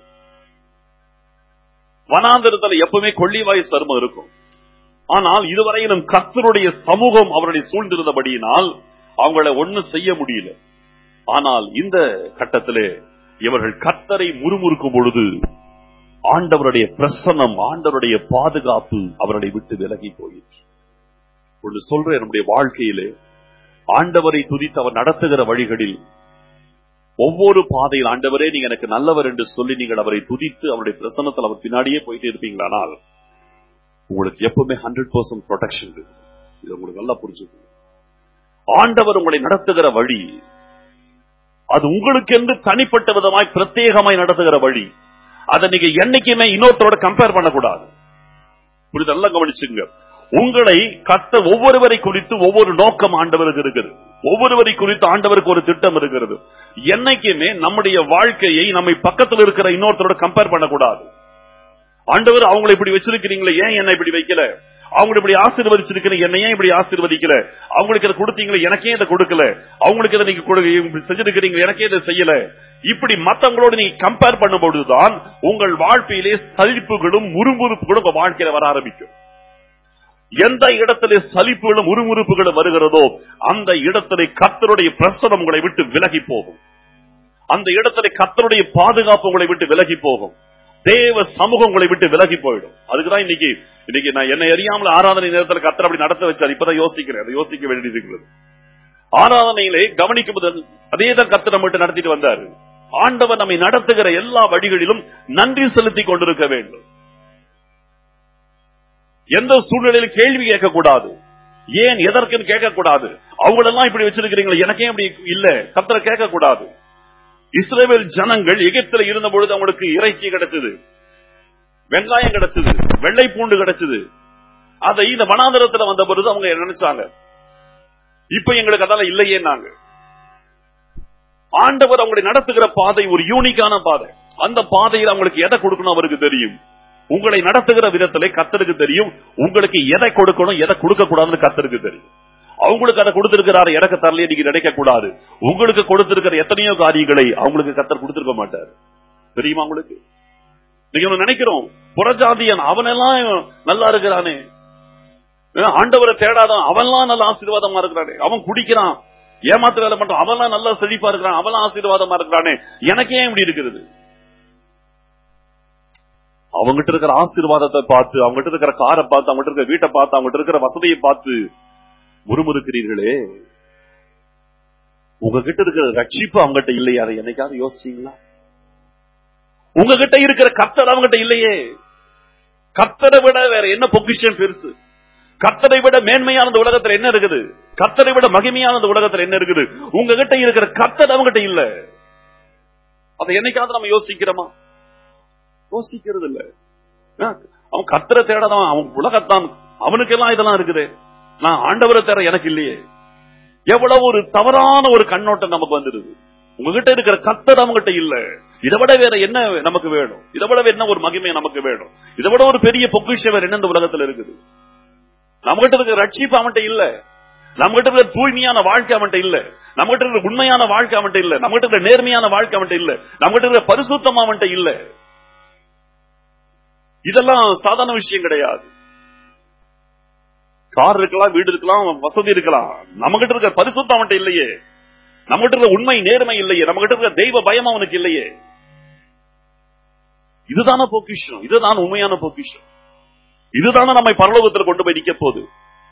வனாந்தரத்தில் எப்பவுமே கொள்ளிவாய் சர்மம் இருக்கும் ஆனால் இதுவரையிலும் கர்த்தருடைய சமூகம் அவர்களை சூழ்ந்திருந்தபடியினால் அவங்களை ஒண்ணு செய்ய முடியல ஆனால் இந்த கட்டத்திலே இவர்கள் கர்த்தரை முறுமுறுக்கும் பொழுது ஆண்டவருடைய பிரசன்னம் ஆண்டவருடைய பாதுகாப்பு அவர்களை விட்டு விலகி போயிற்று ஒன்று சொல்றேன் நம்முடைய வாழ்க்கையிலே ஆண்டவரை துதித்து அவர் நடத்துகிற வழிகளில் ஒவ்வொரு பாதையில் ஆண்டவரே நீங்க எனக்கு நல்லவர் என்று சொல்லி நீங்கள் அவரை துதித்து அவருடைய பிரசன்னத்தில் அவர் பின்னாடியே போயிட்டு இருப்பீங்களானால் உங்களுக்கு எப்பவுமே ஹண்ட்ரட் பர்சன்ட் ப்ரொடெக்ஷன் இருக்கு இது உங்களுக்கு நல்லா புரிஞ்சுக்கணும் ஆண்டவர் உங்களை நடத்துகிற வழி அது உங்களுக்கென்று தனிப்பட்ட விதமாய் பிரத்யேகமாய் நடத்துகிற வழி அதை நீங்க என்னைக்குமே இன்னொருத்தரோட கம்பேர் பண்ணக்கூடாது புரியுது நல்லா கவனிச்சுங்க உங்களை கத்த ஒவ்வொருவரை குறித்து ஒவ்வொரு நோக்கம் ஆண்டவருக்கு இருக்குது ஒவ்வொருவரை குறித்து ஆண்டவருக்கு ஒரு திட்டம் இருக்கிறது என்னைக்குமே நம்முடைய வாழ்க்கையை நம்மை பக்கத்தில் இருக்கிற இன்னொருத்தரோட கம்பேர் பண்ணக்கூடாது ஆண்டவர் அவங்களை இப்படி வச்சிருக்கிறீங்களே ஏன் என்ன இப்படி வைக்கல அவங்க இப்படி ஆசீர்வதிச்சிருக்கிறீங்க என்ன ஏன் இப்படி ஆசீர்வதிக்கல அவங்களுக்கு இதை கொடுத்தீங்களே எனக்கே இதை கொடுக்கல அவங்களுக்கு இதை நீங்க கொடு- இப்படி செஞ்சிருக்கிறீங்க எனக்கே இதை செய்யல இப்படி மத்தவங்களோட நீங்க கம்பேர் பண்ணும்பொழுதுதான் உங்கள் வாழ்க்கையிலே சலிப்புகளும் முறுமுறுப்புகளும் உங்க வாழ்க்கையில வர ஆரம்பிக்கும் எந்த இடத்திலே சலிப்புகளும் முறுமுறுப்புகளும் வருகிறதோ அந்த இடத்திலே கர்த்தருடைய பிரசனம் உங்களை விட்டு விலகி போகும் அந்த இடத்திலே கர்த்தருடைய பாதுகாப்பு உங்களை விட்டு விலகி போகும் தேவ சமூகம் உங்களை விட்டு விலகி போயிடும் அதுக்குதான் இன்னைக்கு இன்னைக்கு நான் என்னை அறியாமல் ஆராதனை நேரத்தில் கர்த்தர் அப்படி நடத்த வச்சார் இப்பதான் யோசிக்கிறேன் அதை யோசிக்க வேண்டியது இருக்கிறது ஆராதனையிலே கவனிக்கும் போது அதே தான் கர்த்தர் நம்மகிட்ட நடத்திட்டு வந்தாரு ஆண்டவர் நம்மை நடத்துகிற எல்லா வழிகளிலும் நன்றி செலுத்தி கொண்டிருக்க வேண்டும் எந்த சூழ்நிலையிலும் கேள்வி கேட்கக்கூடாது ஏன் எதற்குன்னு கேட்கக்கூடாது அவங்களெல்லாம் இப்படி வச்சிருக்கிறீங்களா எனக்கே இப்படி இல்ல கர்த்தரை கேட்கக்கூடாது இஸ்ரேல் ஜனங்கள் எகிப்தில் இருந்த பொழுது அவங்களுக்கு இறைச்சி கிடைச்சது வெங்காயம் கிடைச்சது வெள்ளை பூண்டு கிடைச்சது அதை இந்த வனாந்தரத்துல வந்த பொழுது அவங்க நினைச்சாங்க இப்ப எங்களுக்கு அதெல்லாம் இல்லையே நாங்க ஆண்டவர் அவங்களை நடத்துகிற பாதை ஒரு யூனிக்கான பாதை அந்த பாதையில் அவங்களுக்கு எதை கொடுக்கணும் அவருக்கு தெரியும் உங்களை நடத்துகிற விதத்திலே கத்தருக்கு தெரியும் உங்களுக்கு எதை கொடுக்கணும் எதை கொடுக்க கூடாதுன்னு கத்தருக்கு தெரியும் அவங்களுக்கு அதை கொடுத்திருக்கிறாரு எனக்கு தரலையே நீங்க நினைக்க கூடாது உங்களுக்கு கொடுத்திருக்கிற எத்தனையோ காரியங்களை அவங்களுக்கு கத்தர் கொடுத்திருக்க மாட்டார் தெரியுமா உங்களுக்கு நீங்க ஒண்ணு நினைக்கிறோம் புறஜாதியன் அவனெல்லாம் நல்லா இருக்கிறானே ஏன்னா, ஆண்டவரை தேடாதான் அவன்லாம் நல்ல ஆசீர்வாதமா இருக்கிறானே அவன் குடிக்கிறான் ஏமாத்து வேலை பண்றான் அவன்லாம் நல்லா செழிப்பா இருக்கிறான் அவன்லாம் ஆசீர்வாதமா இருக்கிறானே எனக்கு ஏன் இப்படி இருக்கிறது அவங்ககிட்ட இருக்கிற ஆசீர்வாதத்தை பார்த்து அவங்ககிட்ட இருக்கிற காரை பார்த்து அவங்ககிட்ட இருக்கிற வீட்டை பார்த்து அவங்ககிட்ட இருக்கிற வசதியை பார்த்து முறுமுறுக்கிறீர்களே உங்ககிட்ட இருக்கிற ரட்சிப்பு அவங்ககிட்ட இல்லையா அதை என்னைக்காவது யோசிச்சீங்களா உங்ககிட்ட இருக்கிற கர்த்தர் அவங்ககிட்ட இல்லையே கர்த்தரை விட வேற என்ன பொக்கிஷன் பெருசு கர்த்தரை விட மேன்மையான இந்த உலகத்துல என்ன இருக்குது கர்த்தரை விட மகிமையான இந்த உலகத்துல என்ன இருக்குது உங்ககிட்ட இருக்கிற கர்த்தர் அவங்ககிட்ட இல்ல அதை என்னைக்காவது நம்ம யோசிக்கிறோமா யோசிக்கிறது இல்ல ஆ, அவன் கர்த்தரை தேடாதான் அவன் உலகத்தான் அவனுக்கெல்லாம் இதெல்லாம் இருக்குது நான் ஆண்டவரை தேட எனக்கு இல்லையே எவ்வளவு ஒரு தவறான ஒரு கண்ணோட்டம் நமக்கு வந்துருது உங்ககிட்ட இருக்கிற கத்தர் அவங்ககிட்ட இல்ல இதை விட வேற என்ன நமக்கு வேணும் இதை விட என்ன ஒரு மகிமை நமக்கு வேணும் இதை விட ஒரு பெரிய பொக்கிஷம் வேற என்ன இந்த உலகத்துல இருக்குது நம்மகிட்ட இருக்கிற ரட்சிப்பு அவன்கிட்ட இல்ல நம்மகிட்ட இருக்கிற தூய்மையான வாழ்க்கை அவன்கிட்ட இல்ல நம்மகிட்ட இருக்கிற உண்மையான வாழ்க்கை அவன்கிட்ட இல்ல நம்மகிட்ட இருக்கிற நேர்மையான வாழ்க்கை அவன்கிட்ட இல்ல நம்மகிட்ட இருக்கிற பரிசுத்தம் அவன்கிட்ட இல்ல இதெல்லாம் சாதாரண விஷயம் கிடையாது கார் இருக்கலாம் வீடு இருக்கலாம் வசதி இருக்கலாம் நம்மகிட்ட இருக்கிற பரிசுத்தம் அவன்கிட்ட இல்லையே நம்மகிட்ட இருக்கிற உண்மை நேர்மை இல்லையே நம்மகிட்ட இருக்கிற தெய்வ பயம் அவனுக்கு இல்லையே இதுதான பொக்கிஷம் இதுதான் உண்மையான பொக்கிஷம் இதுதானே நம்மை பரலோகத்தில் கொண்டு போய் நிக்க போகுது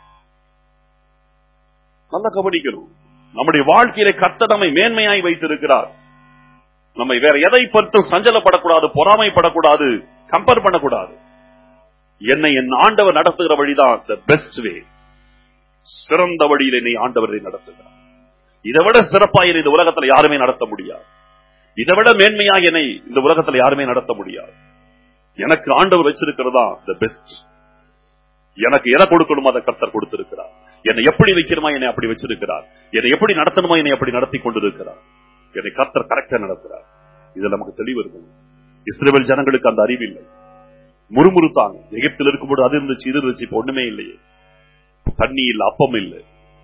நல்லா கவனிக்கணும் நம்முடைய வாழ்க்கையில கர்த்தர் நம்மை மேன்மையாய் வைத்திருக்கிறார் நம்மை வேற எதை பற்றும் சஞ்சலப்படக்கூடாது பொறாமைப்படக்கூடாது கம்பேர் பண்ணக்கூடாது என்னை என் ஆண்டவர் நடத்துகிற வழிதான் த பெஸ்ட் வே சிறந்த வழியில் என்னை ஆண்டவரை நடத்துகிறார் இதை விட சிறப்பா என்னை இந்த உலகத்துல யாருமே நடத்த முடியாது இதை விட மேன்மையாக என்னை இந்த உலகத்துல யாருமே நடத்த முடியாது எனக்கு ஆண்டவர் வச்சிருக்கிறதா த பெஸ்ட் எனக்கு எதை கொடுக்கணுமோ அதை கர்த்தர் கொடுத்திருக்கிறார் என்னை எப்படி வைக்கணுமா என்னை அப்படி வச்சிருக்கிறார் என்னை எப்படி நடத்தணுமோ என்னை அப்படி நடத்தி கொண்டிருக்கிறார் என்னை கர்த்தர் கரெக்டா நடத்துறார் இது நமக்கு தெளிவு இருக்கணும் இஸ்ரேல் ஜனங்களுக்கு அந்த அறிவு இல்லை முறுமுறுத்தாங்க எகிப்தில் இருக்கும்போது அது இருந்துச்சு இது இருந்துச்சு இப்ப ஒண்ணுமே இல்லையே தண்ணி இல்ல அப்பம் இல்லை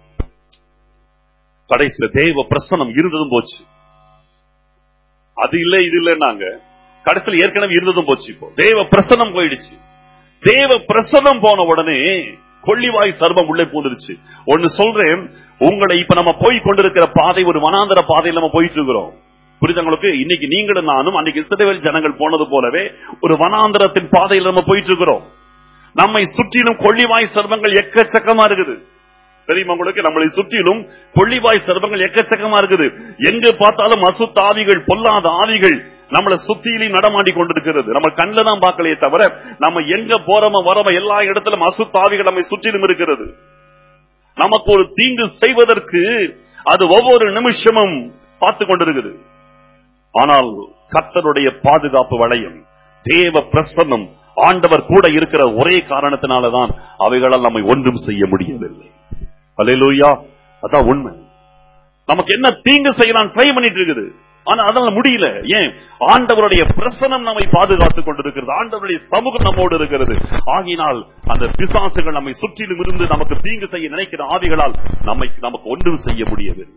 கடைசியில தேவ பிரசனம் இருந்ததும் போச்சு அது இல்ல இது இல்லைன்னாங்க கடைசியில் ஏற்கனவே இருந்ததும் போச்சு இப்போ தேவ பிரசனம் போயிடுச்சு தேவ பிரசனம் போன உடனே கொள்ளிவாய் சர்வம் உள்ளே பூந்துருச்சு ஒன்னு சொல்றேன் உங்களை இப்ப நம்ம போய் கொண்டிருக்கிற பாதை ஒரு வனாந்தர பாதையில் நம்ம போயிட்டு இருக்கிறோம் புரிதங்களுக்கு இன்னைக்கு நீங்களும் நானும் அன்னைக்கு இஸ்ரவேல் ஜனங்கள் போனது போலவே ஒரு வனாந்தரத்தின் பாதையில் நம்ம போயிட்டு இருக்கிறோம் நம்மை சுற்றிலும் கொள்ளிவாய் சர்வங்கள் எக்கச்சக்கமா இருக்குது தெரியுமா உங்களுக்கு நம்மளை சுற்றிலும் கொள்ளிவாய் சர்வங்கள் எக்கச்சக்கமா இருக்குது எங்கு பார்த்தாலும் அசுத்த ஆவிகள் பொல்லாத ஆவிகள் நம்மளை சுத்தியிலும் நடமாடி கொண்டிருக்கிறது நம்ம கண்ணில் தான் பார்க்கலையே தவிர நம்ம எங்க போறோமோ வரமோ எல்லா இடத்திலும் அசுத்த ஆவிகள் நம்மை சுற்றிலும் இருக்கிறது நமக்கு ஒரு தீங்கு செய்வதற்கு அது ஒவ்வொரு நிமிஷமும் பார்த்து கொண்டிருக்குது ஆனால் கர்த்தருடைய பாதுகாப்பு வளையம் தேவ பிரசன்னம் ஆண்டவர் கூட இருக்கிற ஒரே காரணத்தினாலதான் அவைகளால் நம்மை ஒன்றும் செய்ய முடியவில்லை அல்லேலூயா அதான் உண்மை நமக்கு என்ன தீங்கு செய்யலாம் ட்ரை பண்ணிட்டு இருக்குது ஆனா அதனால முடியல ஏன் ஆண்டவருடைய பிரசனம் நம்மை பாதுகாத்துக் கொண்டிருக்கிறது ஆண்டவருடைய சமூகம் நம்மோடு இருக்கிறது ஆகினால் அந்த பிசாசுகள் நம்மை சுற்றிலும் இருந்து நமக்கு தீங்கு செய்ய நினைக்கிற ஆவிகளால் நம்மை நமக்கு ஒன்றும் செய்ய முடியவில்லை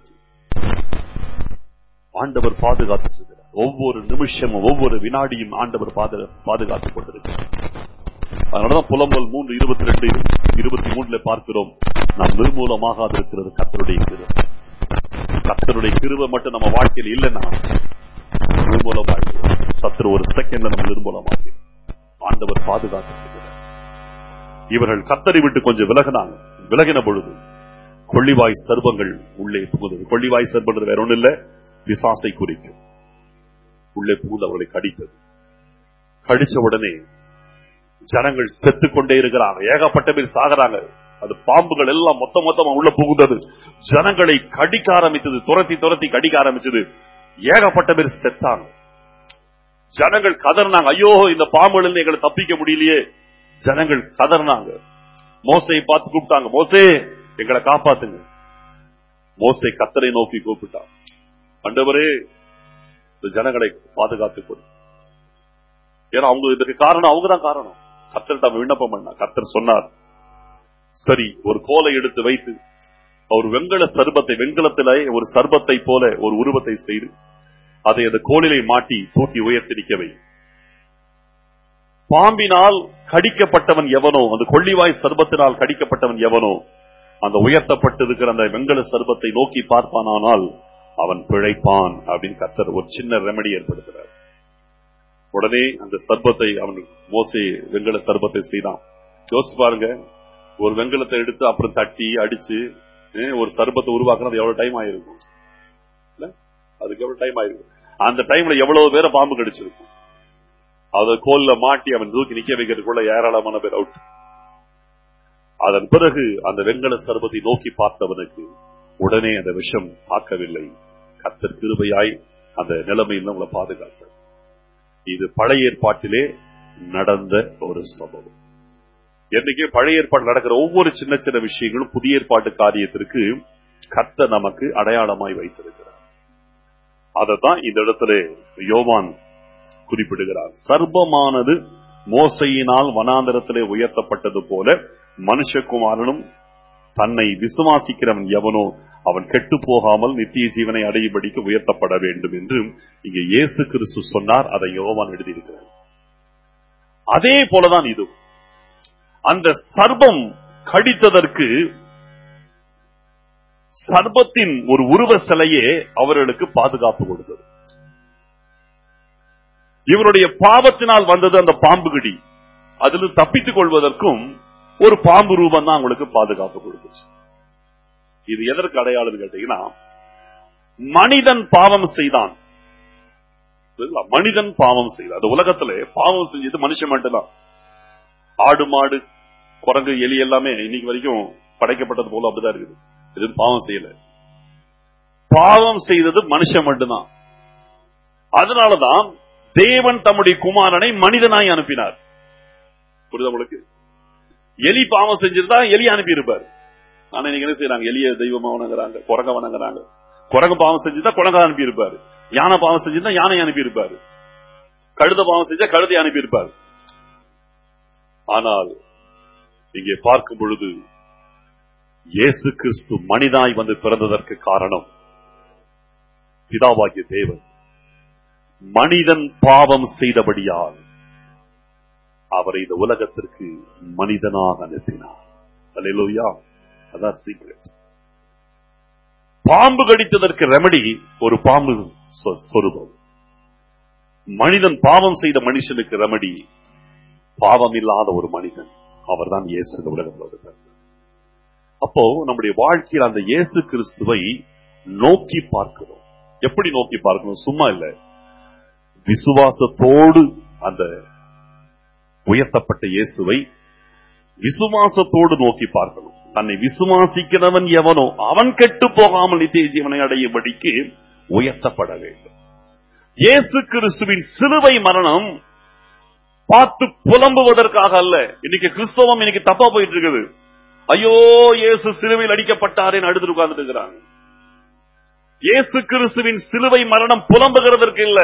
ஆண்டவர் பாதுகாத்துட்டு இருக்கிறார் ஒவ்வொரு நிமிஷமும் ஒவ்வொரு வினாடியும் ஆண்டவர் பாதுகா- பாதுகாத்துக் கொண்டிருக்கிறார் அதனாலதான் புலம்பல் மூன்று இருபத்தி ரெண்டு இருபத்தி மூணுல பார்க்கிறோம் நாம் நிர்மூலமாக இருக்கிறது கத்தருடைய கிருபை கத்தருடைய கிருபை மட்டும் நம்ம வாழ்க்கையில் இல்லைன்னா நிர்மூலமாகிறோம் சத்துரு ஒரு செகண்ட்ல நம்ம நிர்மூலமாகிறோம் ஆண்டவர் பாதுகாத்து இவர்கள் கத்தரை விட்டு கொஞ்சம் விலகினாங்க விலகின பொழுது கொள்ளிவாய் சர்பங்கள் உள்ளே புகுந்தது கொள்ளிவாய் சர்பங்கள் வேற ஒண்ணு இல்ல விசாசை குறிக்கும் உள்ளே புகுந்து அவர்களை கடித்தது கடிச்ச உடனே ஜனங்கள் செத்து கொண்டே இருக்கிறாங்க ஏகப்பட்ட பேர் சாகுறாங்க அது பாம்புகள் எல்லாம் மொத்த மொத்தமா உள்ள புகுந்தது ஜனங்களை கடிக்க ஆரம்பித்தது துரத்தி துரத்தி கடிக்க ஆரம்பிச்சது ஏகப்பட்ட பேர் செத்தாங்க ஜனங்கள் கதறினாங்க ஐயோ இந்த பாம்புகள் இருந்து எங்களை தப்பிக்க முடியலையே ஜனங்கள் கதறினாங்க மோசையை பார்த்து கூப்பிட்டாங்க மோசே எங்களை காப்பாத்துங்க மோசை கத்தரை நோக்கி கூப்பிட்டான் ஆண்டவரே இந்த ஜனங்களை பாதுகாத்துக் கொடு ஏன்னா அவங்க இதுக்கு காரணம் அவங்க தான் காரணம் கத்தர்கிட்ட அவன் விண்ணப்பம் பண்ணா கத்தர் சொன்னார் சரி ஒரு கோலை எடுத்து வைத்து அவர் வெண்கல சர்பத்தை வெண்கலத்திலே ஒரு சர்பத்தை போல ஒரு உருவத்தை செய்து அதை அந்த கோலிலை மாட்டி தூக்கி உயர்த்தி நிற்கவை பாம்பினால் கடிக்கப்பட்டவன் எவனோ அந்த கொள்ளிவாய் சர்பத்தினால் கடிக்கப்பட்டவன் எவனோ அந்த உயர்த்தப்பட்டிருக்கிற அந்த வெண்கல சர்பத்தை நோக்கி பார்ப்பானானால் அவன் பிழைப்பான் அப்படின்னு கத்தர் ஒரு சின்ன ரெமடி ஏற்படுத்துறார் உடனே அந்த சர்பத்தை அவன் மோசே வெண்கல சர்பத்தை செய்தான் யோசிச்சு பாருங்க ஒரு வெண்கலத்தை எடுத்து அப்புறம் தட்டி அடிச்சு அஹ், ஒரு சர்பத்தை உருவாக்குறது எவ்வளவு டைம் ஆயிருக்கும் அதுக்கு எவ்வளவு டைம் ஆயிருக்கு அந்த டைம்ல எவ்வளவு பேரை பாம்பு கடிச்சிருக்கும் அத கோல்ல மாட்டி அவன் தூக்கி நிக்க வைக்கிறதுக்குள்ள ஏராளமான பேர் அவுட் அதன் பிறகு அந்த வெங்கல சர்பத்தை நோக்கி பார்த்தவனுக்கு உடனே அந்த விஷம் தாக்கவில்லை கத்தர் கிருபையாய் அந்த நிலைமையில் உங்களை பாதுகாத்தார் இது பழைய ஏற்பாட்டிலே நடந்த ஒரு சம்பவம் என்னைக்கு பழைய ஏற்பாடு நடக்கிற ஒவ்வொரு சின்ன சின்ன விஷயங்களும் புதிய ஏற்பாட்டு காரியத்திற்கு கத்த நமக்கு அடையாளமாய் வைத்திருக்கிறார் அதைத்தான் இந்த இடத்துல யோவான் குறிப்பிடுகிறார் சர்ப்பமானது மோசையினால் வனாந்தரத்திலே உயர்த்தப்பட்டது போல மனுஷகுமாரனும் தன்னை விசுவாசிக்கிறவன் எவனோ அவன் கெட்டு போகாமல் நித்திய ஜீவனை அடையும்படிக்கு உயர்த்தப்பட வேண்டும் என்று இங்கே இயேசு கிறிஸ்து சொன்னார் அதை யோவான் எழுதியிருக்கிறார் அதே போலதான் இது அந்த சர்பம் கடித்ததற்கு சர்பத்தின் ஒரு உருவ சிலையே அவர்களுக்கு பாதுகாப்பு கொடுத்தது இவருடைய பாவத்தினால் வந்தது அந்த பாம்பு கடி அதில் தப்பித்துக் கொள்வதற்கும் ஒரு பாம்பு ரூபம் தான் அவங்களுக்கு பாதுகாப்பு கொடுத்துச்சு இது எதற்கு அடையாளம் கேட்டீங்கன்னா மனிதன் பாவம் செய்தான் புரியுதுங்களா? மனிதன் பாவம் செய்தான் அந்த உலகத்துல பாவம் செஞ்சது மனுஷன் மட்டும்தான் ஆடு மாடு குரங்கு எலி எல்லாமே இன்னைக்கு வரைக்கும் படைக்கப்பட்டது போல அப்படிதான் இருக்குது எதுவும் பாவம் செய்யல பாவம் செய்தது மனுஷன் மட்டும்தான் அதனாலதான் தேவன் தம்முடைய குமாரனை மனிதனாய் அனுப்பினார் புரியுதா உங்களுக்கு எலி பாவம் செஞ்சிருந்தா எலி அனுப்பி இருப்பார் ஆனா இன்னைக்கு என்ன செய்யறாங்க எலிய தெய்வமா வணங்குறாங்க குரங்க வணங்குறாங்க குரங்கு பாவம் செஞ்சிருந்தா குரங்க அனுப்பி இருப்பாரு யானை பாவம் செஞ்சிருந்தா யானை அனுப்பி இருப்பாரு கழுத பாவம் செஞ்சா கழுதை அனுப்பி இருப்பார் ஆனால் இங்கே பார்க்கும் பொழுது இயேசு கிறிஸ்து மனிதாய் வந்து பிறந்ததற்கு காரணம் பிதாவாகிய தேவன் மனிதன் பாவம் செய்தபடியால் அவரை இந்த உலகத்திற்கு மனிதனாக அனுப்பினார் அல்லேலூயா அதான் சீக்ரெட் பாம்பு கடித்ததற்கு ரெமடி ஒரு பாம்பு சொ- சொரூபம் மனிதன் பாவம் செய்த மனுஷனுக்கு ரெமடி பாவம் இல்லாத ஒரு மனிதன் அவர்தான் இயேசு இந்த உலகத்தில் வருகிறார் அப்போ நம்முடைய வாழ்க்கையில் அந்த இயேசு கிறிஸ்துவை நோக்கி பார்க்கிறோம் எப்படி நோக்கி பார்க்கணும் சும்மா இல்ல விசுவாசத்தோடு அந்த உயர்த்தப்பட்ட இயேசுவை விசுவாசத்தோடு நோக்கி பார்க்கணும் தன்னை விசுவாசிக்கிறவன் எவனோ அவன் கெட்டு போகாமல் நித்திய ஜீவனை அடையும்படிக்கு உயர்த்தப்பட வேண்டும் இயேசு கிறிஸ்துவின் சிலுவை மரணம் பார்த்து புலம்புவதற்காக அல்ல இன்னைக்கு கிறிஸ்தவம் இன்னைக்கு தப்பா போயிட்டு இருக்குது ஐயோ இயேசு சிலுவையில் அடிக்கப்பட்டாரேன்னு அழுது உட்கார்ந்துட்டு இருக்கிறாங்க இயேசு கிறிஸ்துவின் சிலுவை மரணம் புலம்புகிறதற்கு இல்ல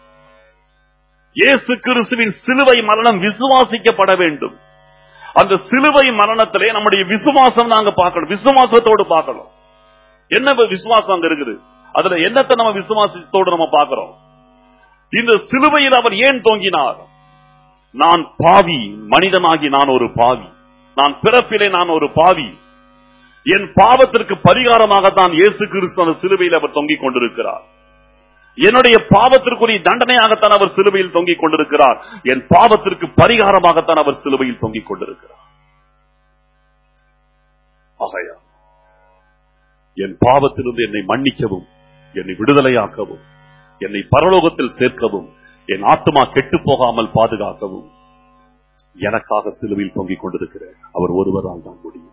இயேசு கிறிஸ்துவின் சிலுவை மரணம் விசுவாசிக்கப்பட வேண்டும் அந்த சிலுவை மரணத்திலே நம்முடைய விசுவாசம் நாங்க பார்க்கணும் விசுவாசத்தோடு பார்க்கணும் என்ன விசுவாசம் அங்க இருக்குது அதுல என்னத்தை நம்ம விசுவாசத்தோடு நம்ம பார்க்கிறோம் இந்த சிலுவையில் அவர் ஏன் தொங்கினார் நான் பாவி மனிதனாகி நான் ஒரு பாவி நான் பிறப்பிலே நான் ஒரு பாவி என் பாவத்திற்கு பரிகாரமாகத்தான் இயேசு கிறிஸ்து அந்த சிலுவையில் அவர் தொங்கிக் கொண்டிருக்கிறார் என்னுடைய பாவத்திற்குரிய தண்டனையாகத்தான் அவர் சிலுவையில் தொங்கிக் கொண்டிருக்கிறார் என் பாவத்திற்கு பரிகாரமாகத்தான் அவர் சிலுவையில் தொங்கிக் கொண்டிருக்கிறார் ஆகையா என் பாவத்திலிருந்து என்னை மன்னிக்கவும் என்னை விடுதலையாக்கவும் என்னை பரலோகத்தில் சேர்க்கவும் என் ஆத்மா கெட்டு போகாமல் பாதுகாக்கவும் எனக்காக சிலுவையில் தொங்கிக் கொண்டிருக்கிற அவர் ஒருவரால் தான் முடியும்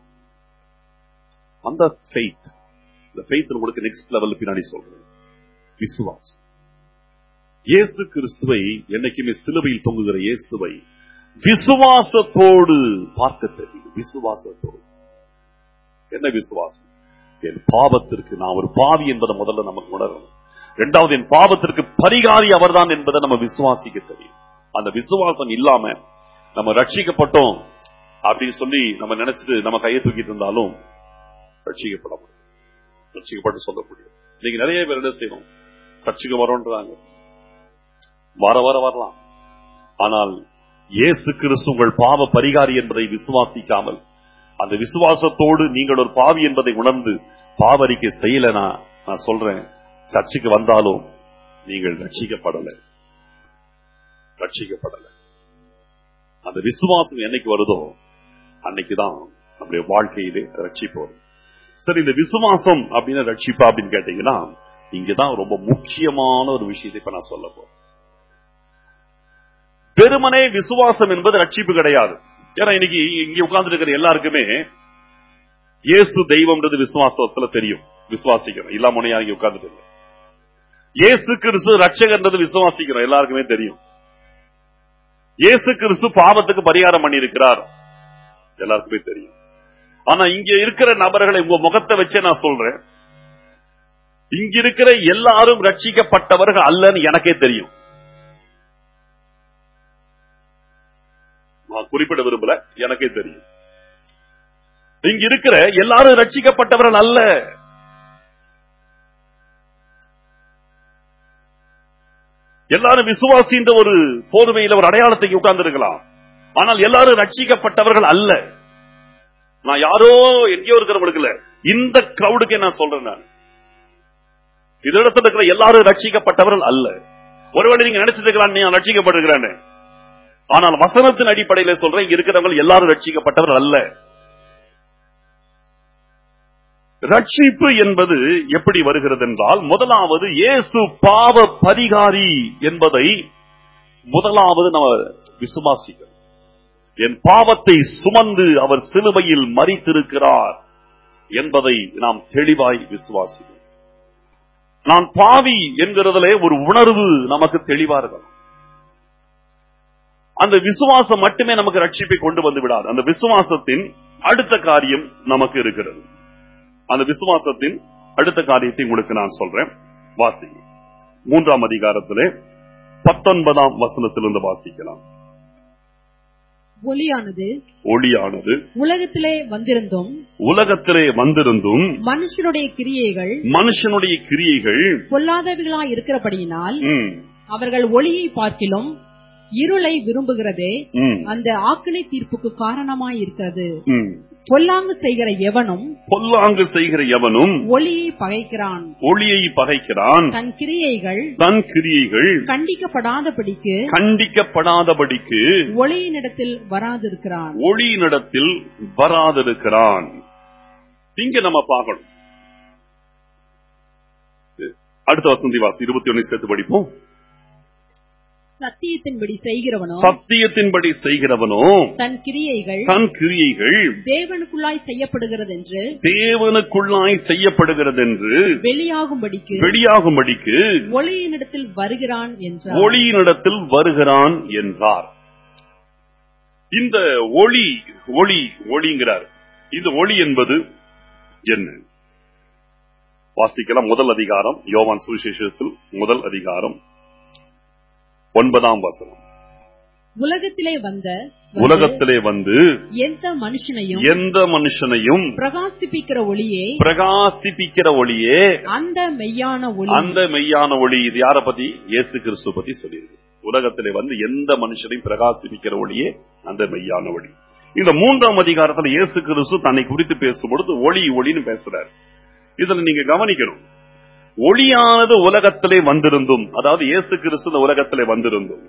அந்த ஃபெய்த் இந்த ஃபெய்த் உங்களுக்கு நெக்ஸ்ட் லெவல் பின்னாடி சொல்றேன் விசுவாசம் இயேசு கிறிஸ்துவை என்னைக்குமே சிலுவையில் தொங்குகிற இயேசுவை விசுவாசத்தோடு பார்க்க தெரியும் விசுவாசத்தோடு என்ன விசுவாசம் என் பாவத்திற்கு நான் ஒரு பாவி என்பதை முதல்ல நமக்கு உணரணும் இரண்டாவது என் பாவத்திற்கு பரிகாரி அவர்தான் என்பதை நம்ம விசுவாசிக்க தெரியும் அந்த விசுவாசம் இல்லாம நம்ம ரட்சிக்கப்பட்டோம் அப்படின்னு சொல்லி நம்ம நினைச்சிட்டு நம்ம கையை தூக்கிட்டு இருந்தாலும் ரட்சிக்கப்பட முடியும் ரட்சிக்கப்பட்டு சொல்ல முடியும் இன்னைக்கு நிறைய பேர் என்ன செய்யணும் சர்ச்சுக்கு வரோன்றாங்க வர வர வரலாம் ஆனால் இயேசு கிறிஸ்து உங்கள் பாவ பரிகாரி என்பதை விசுவாசிக்காமல் அந்த விசுவாசத்தோடு நீங்கள் ஒரு பாவி என்பதை உணர்ந்து பாவரிக்கை செய்யலனா நான் சொல்றேன் சர்ச்சுக்கு வந்தாலும் நீங்கள் ரட்சிக்கப்படல ரட்சிக்கப்படல அந்த விசுவாசம் என்னைக்கு வருதோ அன்னைக்குதான் நம்முடைய வாழ்க்கையிலே ரட்சிப்பு வரும் சரி இந்த விசுவாசம் அப்படின்னு ரட்சிப்பா அப்படின்னு கேட்டீங்கன்னா இங்கதான் ரொம்ப முக்கியமான ஒரு விஷயத்தை இப்ப நான் சொல்ல போறேன் வெறுமனே விசுவாசம் என்பது ரட்சிப்பு கிடையாது ஏன்னா இன்னைக்கு இங்க உட்கார்ந்து இருக்கிற எல்லாருக்குமே இயேசு தெய்வம்ன்றது விசுவாசத்துல தெரியும் விசுவாசிக்கிறோம் இல்லாம இங்க உட்கார்ந்துட்டு இல்லை. இயேசு கிறிஸ்து ரட்சகன்றது விசுவாசிக்கிறோம் எல்லாருக்குமே தெரியும் இயேசு கிறிஸ்து பாவத்துக்கு பரிகாரம் பண்ணியிருக்கிறார் எல்லாருக்குமே தெரியும் ஆனா இங்க இருக்கிற நபர்களை உங்க முகத்தை வச்சே நான் சொல்றேன் இங்க இருக்கிற எல்லாரும் ரட்சிக்கப்பட்டவர்கள் அல்லன்னு எனக்கே தெரியும் நான் குறிப்பிட விரும்பல எனக்கே தெரியும் இங்க இருக்கிற எல்லாரும் ரட்சிக்கப்பட்டவர்கள் அல்ல எல்லாரும் விசுவாசின்ற ஒரு போர்வையில ஒரு அடையாளத்தை உட்கார்ந்து இருக்கலாம் ஆனால் எல்லாரும் ரட்சிக்கப்பட்டவர்கள் அல்ல நான் யாரோ எங்கேயோ இருக்கிறவங்களுக்கு இல்ல இந்த கிரௌடுக்கு நான் சொல்றேன் நான் இதனிடத்தில் இருக்கிற எல்லாரும் ரட்சிக்கப்பட்டவர்கள் அல்ல ஒருவேளை நீங்க நினைச்சிட்டு இருக்கலாம் நீ ரட்சிக்கப்பட்டிருக்கிறேன்னு ஆனால் வசனத்தின் அடிப்படையில சொல்றேன் இங்க இருக்கிறவங்க எல்லாரும் ரட்சிக்கப்பட்டவர்கள் அல்ல ரட்சிப்பு என்பது எப்படி வருகிறது என்றால் முதலாவது இயேசு பாவ பரிகாரி என்பதை முதலாவது நம்ம விசுவாசிக்கிறோம் என் பாவத்தை சுமந்து அவர் சிலுவையில் மறித்திருக்கிறார் என்பதை நாம் தெளிவாய் விசுவாசிக்கிறோம் நான் பாவி என்கிறதிலே ஒரு உணர்வு நமக்கு தெளிவா இருக்கணும் அந்த விசுவாசம் மட்டுமே நமக்கு ரட்சிப்பை கொண்டு வந்து விடாது அந்த விசுவாசத்தின் அடுத்த காரியம் நமக்கு இருக்கிறது அந்த விசுவாசத்தின் அடுத்த காரியத்தை உங்களுக்கு நான் சொல்றேன் வாசி மூன்றாம் அதிகாரத்திலே பத்தொன்பதாம் வசனத்திலிருந்து வாசிக்கலாம் ஒளியானது ஒளியானது உலகத்திலே வந்திருந்தும் உலகத்திலே வந்திருந்தும் மனுஷனுடைய கிரியைகள் மனுஷனுடைய கிரியைகள் பொல்லாதவைகளாய் இருக்கிறபடியினால் ம், அவர்கள் ஒளியை பார்க்கிலும் இருளை விரும்புகிறதே ம், அந்த ஆக்கினை தீர்ப்புக்கு காரணமாய் இருக்கிறது ம். பொல்லாங்கு செய்கிற எவனும் பொல்லாங்கு செய்கிற எவனும் ஒளியை பகைக்கிறான் ஒளியை பகைக்கிறான் தன் கிரியைகள் தன் கிரியைகள் கண்டிக்கப்படாதபடிக்கு கண்டிக்கப்படாதபடிக்கு ஒளியினிடத்தில் வராதிருக்கிறான் ஒளியினிடத்தில் வராதிருக்கிறான் இங்க நம்ம பார்க்கணும் அடுத்த வசந்தி வாசி இருபத்தி ஒன்னு சேர்த்து படிப்போம் சத்தியத்தின்படி செய்கிறவனோ சத்தியத்தின்படி செய்கிறவனோ தன் கிரியைகள் தன் கிரியைகள் தேவனுக்குள்ளாய் செய்யப்படுகிறது என்று தேவனுக்குள்ளாய் செய்யப்படுகிறது என்று வெளியாகும்படிக்கு வெளியாகும்படிக்கு ஒளியினிடத்தில் வருகிறான் என்றார் ஒளியினிடத்தில் வருகிறான் என்றார் இந்த ஒளி ஒளி ஒளிங்கிறார் இந்த ஒளி என்பது என்ன வாசிக்கலாம் முதல் அதிகாரம் யோவான் சுவிசேஷத்தில் முதல் அதிகாரம் ஒன்பதாம் வசனம் உலகத்திலே வந்த உலகத்திலே வந்து எந்த மனுஷனையும் எந்த மனுஷனையும் பிரகாசிப்பிக்கிற ஒளியே பிரகாசிப்பிக்கிற ஒளியே அந்த மெய்யான ஒளி அந்த மெய்யான ஒளி இது யார பத்தி இயேசு கிறிஸ்து பத்தி சொல்லியிருக்கு உலகத்திலே வந்து எந்த மனுஷனையும் பிரகாசிப்பிக்கிற ஒளியே அந்த மெய்யான ஒளி இந்த மூன்றாம் அதிகாரத்துல இயேசு கிறிஸ்து தன்னை குறித்து பேசும்பொழுது ஒளி ஒளின்னு பேசுறார் இதுல நீங்க கவனிக்கணும் ஒளியானது உலகத்திலே வந்திருந்தும் அதாவது இயேசு கிறிஸ்து இந்த உலகத்திலே வந்திருந்தும்